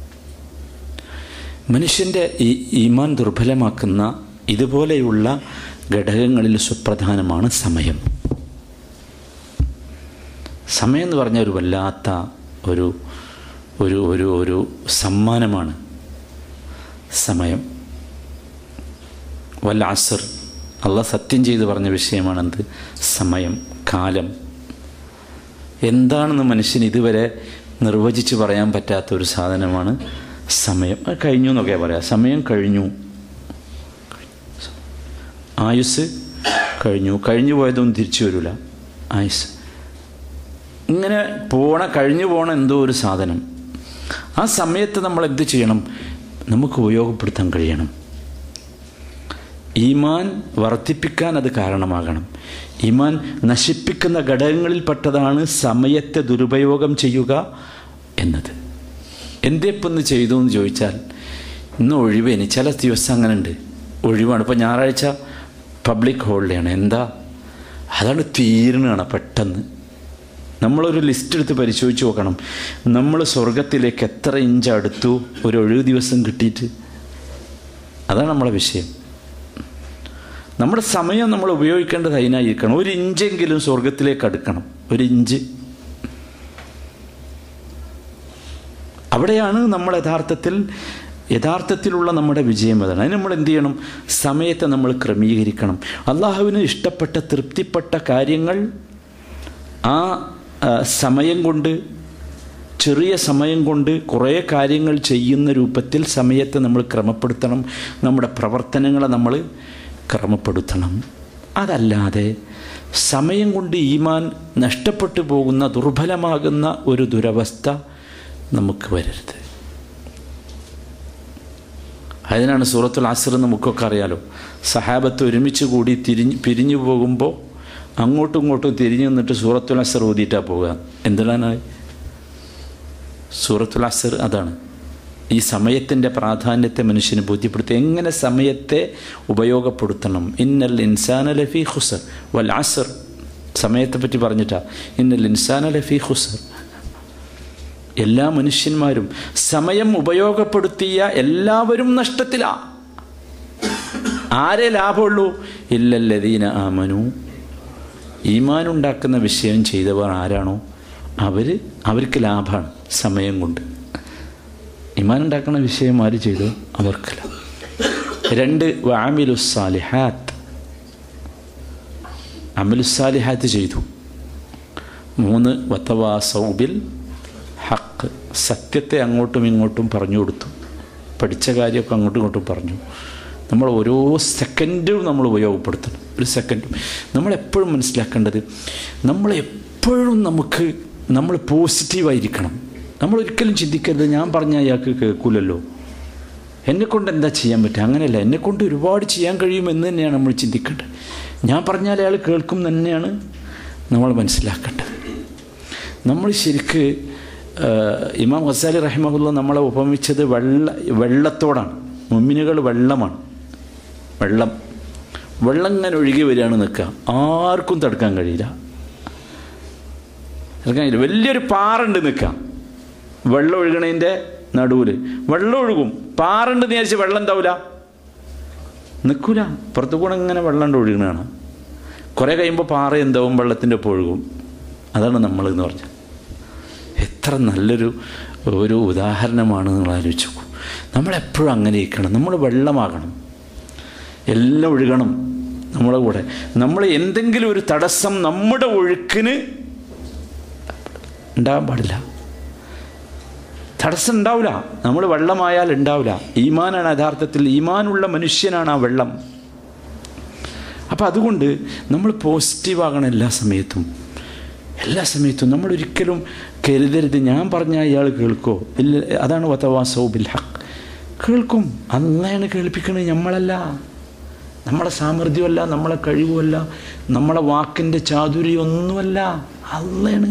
മനുഷ്യൻ്റെ ഈ ഈമാൻ ദുർബലമാക്കുന്ന ഇതുപോലെയുള്ള ഘടകങ്ങളിൽ സുപ്രധാനമാണ് സമയം സമയം എന്ന് പറഞ്ഞ ഒരു വല്ലാത്ത ഒരു ഒരു ഒരു ഒരു സമ്മാനമാണ് സമയം വല്ല അസർ അള്ള സത്യം ചെയ്ത് പറഞ്ഞ വിഷയമാണെന്ത് സമയം കാലം എന്താണെന്ന് മനുഷ്യന് ഇതുവരെ നിർവചിച്ച് പറയാൻ പറ്റാത്ത ഒരു സാധനമാണ് സമയം അത് കഴിഞ്ഞു എന്നൊക്കെ പറയാം സമയം കഴിഞ്ഞു ആയുസ് കഴിഞ്ഞു കഴിഞ്ഞു പോയതൊന്നും തിരിച്ചു വരില്ല ആയുസ് ഇങ്ങനെ പോണ കഴിഞ്ഞു പോണ എന്തോ ഒരു സാധനം ആ സമയത്ത് നമ്മൾ എന്ത് ചെയ്യണം നമുക്ക് ഉപയോഗപ്പെടുത്താൻ കഴിയണം ഈമാൻ വർദ്ധിപ്പിക്കാൻ അത് കാരണമാകണം ഈമാൻ നശിപ്പിക്കുന്ന ഘടകങ്ങളിൽപ്പെട്ടതാണ് സമയത്തെ ദുരുപയോഗം ചെയ്യുക എന്നത് എന്തേപ്പൊന്ന് ചെയ്തു എന്ന് ചോദിച്ചാൽ ഇന്ന് ഒഴിവേനി ചില ദിവസം അങ്ങനെ ഉണ്ട് ഒഴിവാണ് ഇപ്പോൾ ഞായറാഴ്ച പബ്ലിക് ഹോളിഡേയാണ് എന്താ അതാണ് തീരണമാണ് പെട്ടെന്ന് നമ്മളൊരു ലിസ്റ്റ് എടുത്ത് പരിശോധിച്ച് നോക്കണം നമ്മൾ സ്വർഗത്തിലേക്ക് എത്ര ഇഞ്ച് അടുത്തു ഒരു ഒഴിവ് ദിവസം കിട്ടിയിട്ട് അതാണ് നമ്മളെ വിഷയം നമ്മുടെ സമയം നമ്മൾ ഉപയോഗിക്കേണ്ടത് അതിനായിരിക്കണം ഒരു ഇഞ്ചെങ്കിലും സ്വർഗത്തിലേക്ക് അടുക്കണം ഒരു ഇഞ്ച് അവിടെയാണ് നമ്മൾ യഥാർത്ഥത്തിൽ യഥാർത്ഥത്തിലുള്ള നമ്മുടെ വിജയം അതാണ് അതിന് നമ്മൾ എന്ത് ചെയ്യണം സമയത്തെ നമ്മൾ ക്രമീകരിക്കണം അള്ളാഹുവിന് ഇഷ്ടപ്പെട്ട തൃപ്തിപ്പെട്ട കാര്യങ്ങൾ ആ സമയം കൊണ്ട് ചെറിയ സമയം കൊണ്ട് കുറേ കാര്യങ്ങൾ ചെയ്യുന്ന രൂപത്തിൽ സമയത്തെ നമ്മൾ ക്രമപ്പെടുത്തണം നമ്മുടെ പ്രവർത്തനങ്ങളെ നമ്മൾ ക്രമപ്പെടുത്തണം അതല്ലാതെ സമയം കൊണ്ട് ഈമാൻ നഷ്ടപ്പെട്ടു പോകുന്ന ദുർബലമാകുന്ന ഒരു ദുരവസ്ഥ നമുക്ക് വരരുത് അതിനാണ് സൂറത്തുൽ അസർ നമുക്കൊക്കെ അറിയാലോ സഹാബത്ത് ഒരുമിച്ച് കൂടി തിരിഞ്ഞ് പിരിഞ്ഞു പോകുമ്പോൾ അങ്ങോട്ടും ഇങ്ങോട്ടും തിരിഞ്ഞു നിന്നിട്ട് സൂറത്തുൽ അസർ ഊതിയിട്ടാണ് പോകുക എന്താണ് സൂറത്തുൽ അസർ അതാണ് ഈ സമയത്തിൻ്റെ പ്രാധാന്യത്തെ മനുഷ്യന് ബോധ്യപ്പെടുത്തി എങ്ങനെ സമയത്തെ ഉപയോഗപ്പെടുത്തണം ഇന്നൽ ഇൻസാന ലഫി ഖുസർ വൽ അസർ സമയത്തെ പറ്റി പറഞ്ഞിട്ടാ ഇന്നൽ ഇൻസാന ലഫി ഖുസർ എല്ലാ മനുഷ്യന്മാരും സമയം ഉപയോഗപ്പെടുത്തിയ എല്ലാവരും നഷ്ടത്തിലാ ആരെ ലാഭമുള്ളൂ ഇല്ലല്ലതീന ആമനു ഈമാനുണ്ടാക്കുന്ന വിഷയം ചെയ്തവർ ആരാണോ അവർ അവർക്ക് ലാഭമാണ് സമയം കൊണ്ട് ഇമാനുണ്ടാക്കുന്ന വിഷയം ആര് ചെയ്തു അവർക്കല്ല രണ്ട് വാമിലുസാലിഹാത്ത് അമലുസാലിഹാത്ത് ചെയ്തു മൂന്ന് വത്തവാസൗബിൽ ഹക്ക് സത്യത്തെ അങ്ങോട്ടും ഇങ്ങോട്ടും പറഞ്ഞു കൊടുത്തു പഠിച്ച കാര്യമൊക്കെ അങ്ങോട്ടും ഇങ്ങോട്ടും പറഞ്ഞു നമ്മൾ ഓരോ സെക്കൻഡും നമ്മൾ ഉപയോഗപ്പെടുത്തണം ഒരു സെക്കൻഡും നമ്മളെപ്പോഴും മനസ്സിലാക്കേണ്ടത് നമ്മളെപ്പോഴും നമുക്ക് നമ്മൾ പോസിറ്റീവായിരിക്കണം നമ്മൾ ഒരിക്കലും ചിന്തിക്കരുത് ഞാൻ പറഞ്ഞ അയാൾക്ക് കേൾക്കൂലല്ലോ എന്നെക്കൊണ്ട് എന്താ ചെയ്യാൻ പറ്റുക അങ്ങനെയല്ല എന്നെക്കൊണ്ട് ഒരുപാട് ചെയ്യാൻ കഴിയുമെന്ന് തന്നെയാണ് നമ്മൾ ചിന്തിക്കേണ്ടത് ഞാൻ പറഞ്ഞാൽ അയാൾ കേൾക്കും തന്നെയാണ് നമ്മൾ മനസ്സിലാക്കേണ്ടത് നമ്മൾ ശരിക്ക് ഇമാം ഹസാലി റഹിമഹുല്ല നമ്മളെ ഉപമിച്ചത് വെള്ള വെള്ളത്തോടാണ് മുമ്മിനുകൾ വെള്ളമാണ് വെള്ളം വെള്ളം ഇങ്ങനെ ഒഴുകി വരികയാണ് നിൽക്കുക ആർക്കും തടുക്കാൻ കഴിയില്ല തടുക്കാൻ കഴിയില്ല വലിയൊരു പാറുണ്ട് നിൽക്കാം വെള്ളം ഒഴുകണതിൻ്റെ നടുവിൽ വെള്ളം ഒഴുകും പാറുണ്ട് വിചാരിച്ച് വെള്ളം എന്താവില്ല നിൽക്കൂല പുറത്തു കൂടെ ഇങ്ങനെ വെള്ളം ഉണ്ട് ഒഴുകണതാണ് കുറേ കഴിയുമ്പോൾ പാറ എന്താവും വെള്ളത്തിൻ്റെ ഒപ്പം ഒഴുകും അതാണ് നമ്മൾ എന്ന് പറഞ്ഞത് എത്ര നല്ലൊരു ഒരു ഉദാഹരണമാണ് നിങ്ങൾ ആലോചിച്ചു നോക്കൂ നമ്മളെപ്പോഴും അങ്ങനെ ഇരിക്കണം നമ്മൾ വെള്ളമാകണം എല്ലാം ഒഴുകണം നമ്മളെ കൂടെ നമ്മൾ എന്തെങ്കിലും ഒരു തടസ്സം നമ്മുടെ ഒഴുക്കിന് ഉണ്ടാകാൻ പാടില്ല തടസ്സം ഉണ്ടാവില്ല നമ്മൾ വെള്ളമായാൽ ഉണ്ടാവില്ല ഈമാനാണ് യഥാർത്ഥത്തിൽ ഈമാനുള്ള മനുഷ്യനാണ് ആ വെള്ളം അപ്പം അതുകൊണ്ട് നമ്മൾ പോസിറ്റീവാകണം എല്ലാ സമയത്തും എല്ലാ സമയത്തും നമ്മൾ ഒരിക്കലും കരുതരുത് ഞാൻ പറഞ്ഞാൽ ഇയാൾ കേൾക്കോ ഇല്ല അതാണ് വതവാസോ ബിൽ ഹക്ക് കേൾക്കും അന്നയാണ് കേൾപ്പിക്കണത് നമ്മളല്ല നമ്മളെ സാമർഥ്യമല്ല നമ്മളെ കഴിവുമല്ല നമ്മളെ വാക്കിൻ്റെ ചാതുര്യം ഒന്നുമല്ല അള്ളയാണ്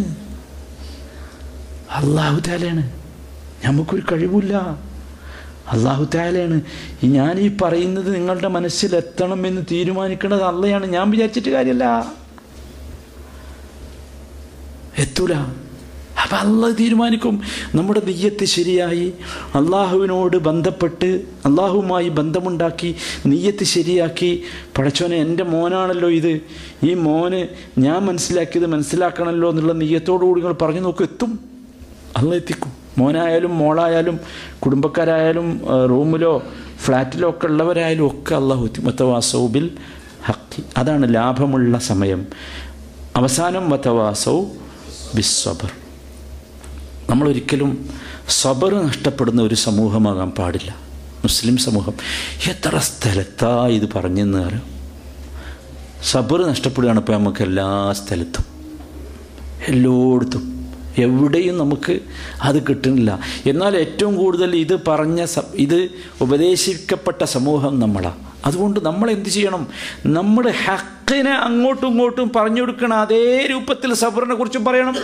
അള്ളാഹു താലയാണ് നമുക്കൊരു കഴിവില്ല അള്ളാഹു താലയാണ് ഈ ഞാൻ ഈ പറയുന്നത് നിങ്ങളുടെ മനസ്സിൽ എത്തണം എന്ന് തീരുമാനിക്കുന്നത് അള്ളയാണ് ഞാൻ വിചാരിച്ചിട്ട് കാര്യമല്ല എത്തൂല അപ്പം അള്ളാഹ് തീരുമാനിക്കും നമ്മുടെ നെയ്യത്ത് ശരിയായി അള്ളാഹുവിനോട് ബന്ധപ്പെട്ട് അള്ളാഹുവുമായി ബന്ധമുണ്ടാക്കി നെയ്യത്ത് ശരിയാക്കി പടച്ചോനെ എൻ്റെ മോനാണല്ലോ ഇത് ഈ മോന് ഞാൻ മനസ്സിലാക്കിയത് മനസ്സിലാക്കണമല്ലോ എന്നുള്ള നെയ്യത്തോടു കൂടി നിങ്ങൾ പറഞ്ഞു നോക്കും എത്തും അള്ള എത്തിക്കും മോനായാലും മോളായാലും കുടുംബക്കാരായാലും ആ, റൂമിലോ ഫ്ലാറ്റിലോ ഒക്കെ ഉള്ളവരായാലും ഒക്കെ അള്ളാഹു മത്തവാസൗബിൽ ഹക്കി അതാണ് ലാഭമുള്ള സമയം അവസാനം വത്തവാസൗ ബിസ്വബർ നമ്മളൊരിക്കലും സബർ നഷ്ടപ്പെടുന്ന ഒരു സമൂഹമാകാൻ പാടില്ല മുസ്ലിം സമൂഹം എത്ര സ്ഥലത്താ ഇത് പറഞ്ഞെന്ന് അറിയാം സബർ നഷ്ടപ്പെടുകയാണ് ഇപ്പോൾ നമുക്ക് എല്ലാ സ്ഥലത്തും എല്ലായിടത്തും എവിടെയും നമുക്ക് അത് കിട്ടുന്നില്ല എന്നാൽ ഏറ്റവും കൂടുതൽ ഇത് പറഞ്ഞ സ ഇത് ഉപദേശിക്കപ്പെട്ട സമൂഹം നമ്മളാണ് അതുകൊണ്ട് നമ്മൾ എന്ത് ചെയ്യണം നമ്മുടെ ഹക്കിനെ അങ്ങോട്ടും ഇങ്ങോട്ടും പറഞ്ഞു കൊടുക്കണം അതേ രൂപത്തിൽ സബറിനെ കുറിച്ചും പറയണം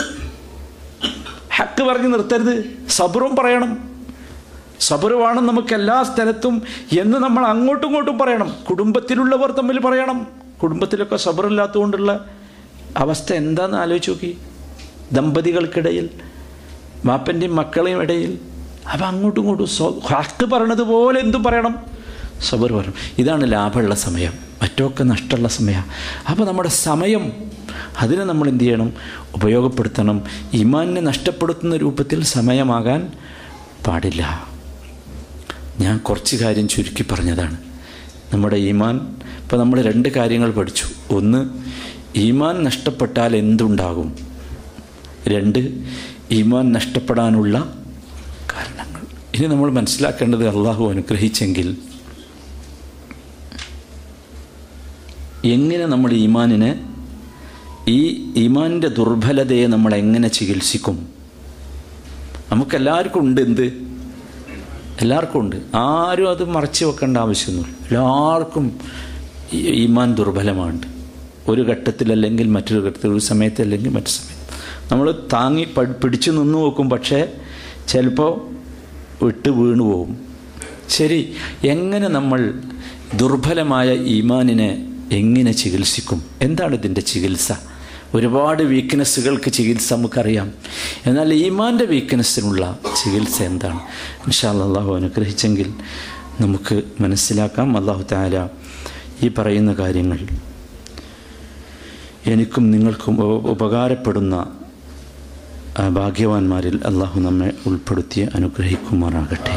ഹക്ക് പറഞ്ഞ് നിർത്തരുത് സബറും പറയണം സബറ് വേണം നമുക്ക് എല്ലാ സ്ഥലത്തും എന്ന് നമ്മൾ അങ്ങോട്ടും ഇങ്ങോട്ടും പറയണം കുടുംബത്തിലുള്ളവർ തമ്മിൽ പറയണം കുടുംബത്തിലൊക്കെ സബറില്ലാത്തതുകൊണ്ടുള്ള അവസ്ഥ എന്താണെന്ന് ആലോചിച്ച് നോക്കി ദമ്പതികൾക്കിടയിൽ മാപ്പൻ്റെയും മക്കളെയും ഇടയിൽ അപ്പം അങ്ങോട്ടും ഇങ്ങോട്ടും സ്വ ഹക്ക് പറയണത് പോലെ എന്തും പറയണം സബർ പറയണം ഇതാണ് ലാഭമുള്ള സമയം മറ്റൊക്കെ നഷ്ടമുള്ള സമയമാണ് അപ്പോൾ നമ്മുടെ സമയം അതിനെ നമ്മൾ എന്ത് ചെയ്യണം ഉപയോഗപ്പെടുത്തണം ഇമാനിനെ നഷ്ടപ്പെടുത്തുന്ന രൂപത്തിൽ സമയമാകാൻ പാടില്ല ഞാൻ കുറച്ച് കാര്യം ചുരുക്കി പറഞ്ഞതാണ് നമ്മുടെ ഈമാൻ ഇപ്പോൾ നമ്മൾ രണ്ട് കാര്യങ്ങൾ പഠിച്ചു ഒന്ന് ഈമാൻ നഷ്ടപ്പെട്ടാൽ എന്തുണ്ടാകും രണ്ട് ഈമാൻ നഷ്ടപ്പെടാനുള്ള കാരണങ്ങൾ ഇനി നമ്മൾ മനസ്സിലാക്കേണ്ടത് അള്ളാഹു അനുഗ്രഹിച്ചെങ്കിൽ എങ്ങനെ നമ്മൾ ഈമാനിനെ ഈ ഈമാനിൻ്റെ ദുർബലതയെ നമ്മൾ എങ്ങനെ ചികിത്സിക്കും നമുക്കെല്ലാവർക്കും ഉണ്ട് എന്ത് എല്ലാവർക്കും ഉണ്ട് ആരും അത് മറച്ചു വെക്കേണ്ട ആവശ്യമൊന്നുമില്ല എല്ലാവർക്കും ഈ ഈമാൻ ദുർബലമാണ് ഒരു ഘട്ടത്തിലല്ലെങ്കിൽ മറ്റൊരു ഘട്ടത്തിൽ ഒരു സമയത്തല്ലെങ്കിൽ മറ്റു സമയത്ത് നമ്മൾ താങ്ങി പ- പിടിച്ചു നിന്ന് നോക്കും പക്ഷേ ചിലപ്പോൾ വിട്ട് വീണു പോകും ശരി എങ്ങനെ നമ്മൾ ദുർബലമായ ഈമാനിനെ എങ്ങനെ ചികിത്സിക്കും എന്താണ് ഇതിൻ്റെ ചികിത്സ ഒരുപാട് വീക്ക്നെസ്സുകൾക്ക് ചികിത്സ നമുക്കറിയാം എന്നാൽ ഈമാൻ്റെ വീക്ക്നെസ്സിനുള്ള ചികിത്സ എന്താണ് ഇൻഷാ അള്ളാഹു അനുഗ്രഹിച്ചെങ്കിൽ നമുക്ക് മനസ്സിലാക്കാം അള്ളാഹു താല ഈ പറയുന്ന കാര്യങ്ങൾ എനിക്കും നിങ്ങൾക്കും ഉപ- ഉപകാരപ്പെടുന്ന ആ, ഭാഗ്യവാന്മാരിൽ അള്ളാഹു നമ്മെ ഉൾപ്പെടുത്തി അനുഗ്രഹിക്കുമാറാകട്ടെ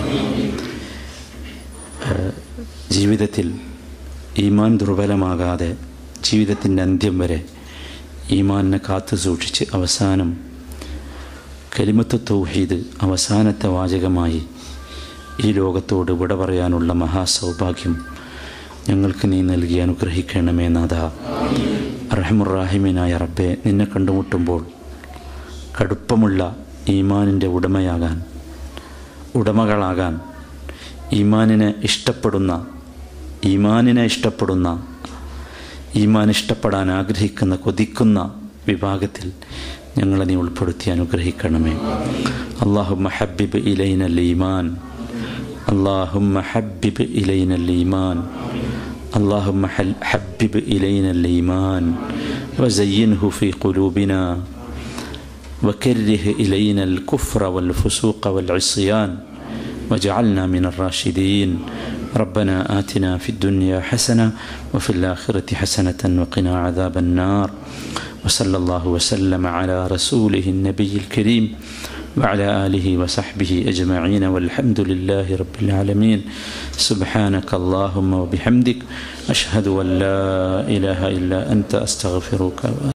ആ, ജീവിതത്തിൽ ഈമാൻ ദുർബലമാകാതെ ജീവിതത്തിൻ്റെ അന്ത്യം വരെ ഈമാനിനെ കാത്തു സൂക്ഷിച്ച് അവസാനം കലിമത്ത് തൗഹീദ് അവസാനത്തെ വാചകമായി ഈ ലോകത്തോട് വിട പറയാനുള്ള മഹാസൗഭാഗ്യം ഞങ്ങൾക്ക് നീ നൽകി അനുഗ്രഹിക്കണമേ നാഥ റഹമുറാഹിമീനായ റബ്ബെ നിന്നെ കണ്ടുമുട്ടുമ്പോൾ കടുപ്പമുള്ള ഈമാനിൻ്റെ ഉടമയാകാൻ ഉടമകളാകാൻ ഈമാനിനെ ഇഷ്ടപ്പെടുന്ന ഈമാനിനെ ഇഷ്ടപ്പെടുന്ന ഈമാൻ ഇഷ്ടപ്പെടാൻ ആഗ്രഹിക്കുന്ന കൊതിക്കുന്ന വിഭാഗത്തിൽ ഞങ്ങളെ നീ ഉൾപ്പെടുത്തി അനുഗ്രഹിക്കണമേ അള്ളാഹുമ്മ ഹബ്ബിബ് ഇലൈനൽ ഈമാൻ اللهم حبب إلينا الإيمان اللهم حل- حبب إلينا الإيمان وزينه في قلوبنا وكره إلينا الكفر والفسوق والعصيان واجعلنا من الراشدين ربنا آتنا في الدنيا حسنة وفي الآخرة حسنة وقنا عذاب النار وصلى الله وسلم على رسوله النبي الكريم وعلى آله وصحبه أجمعين والحمد لله رب العالمين سبحانك اللهم وبحمدك أشهد أن لا إله إلا أنت أستغفرك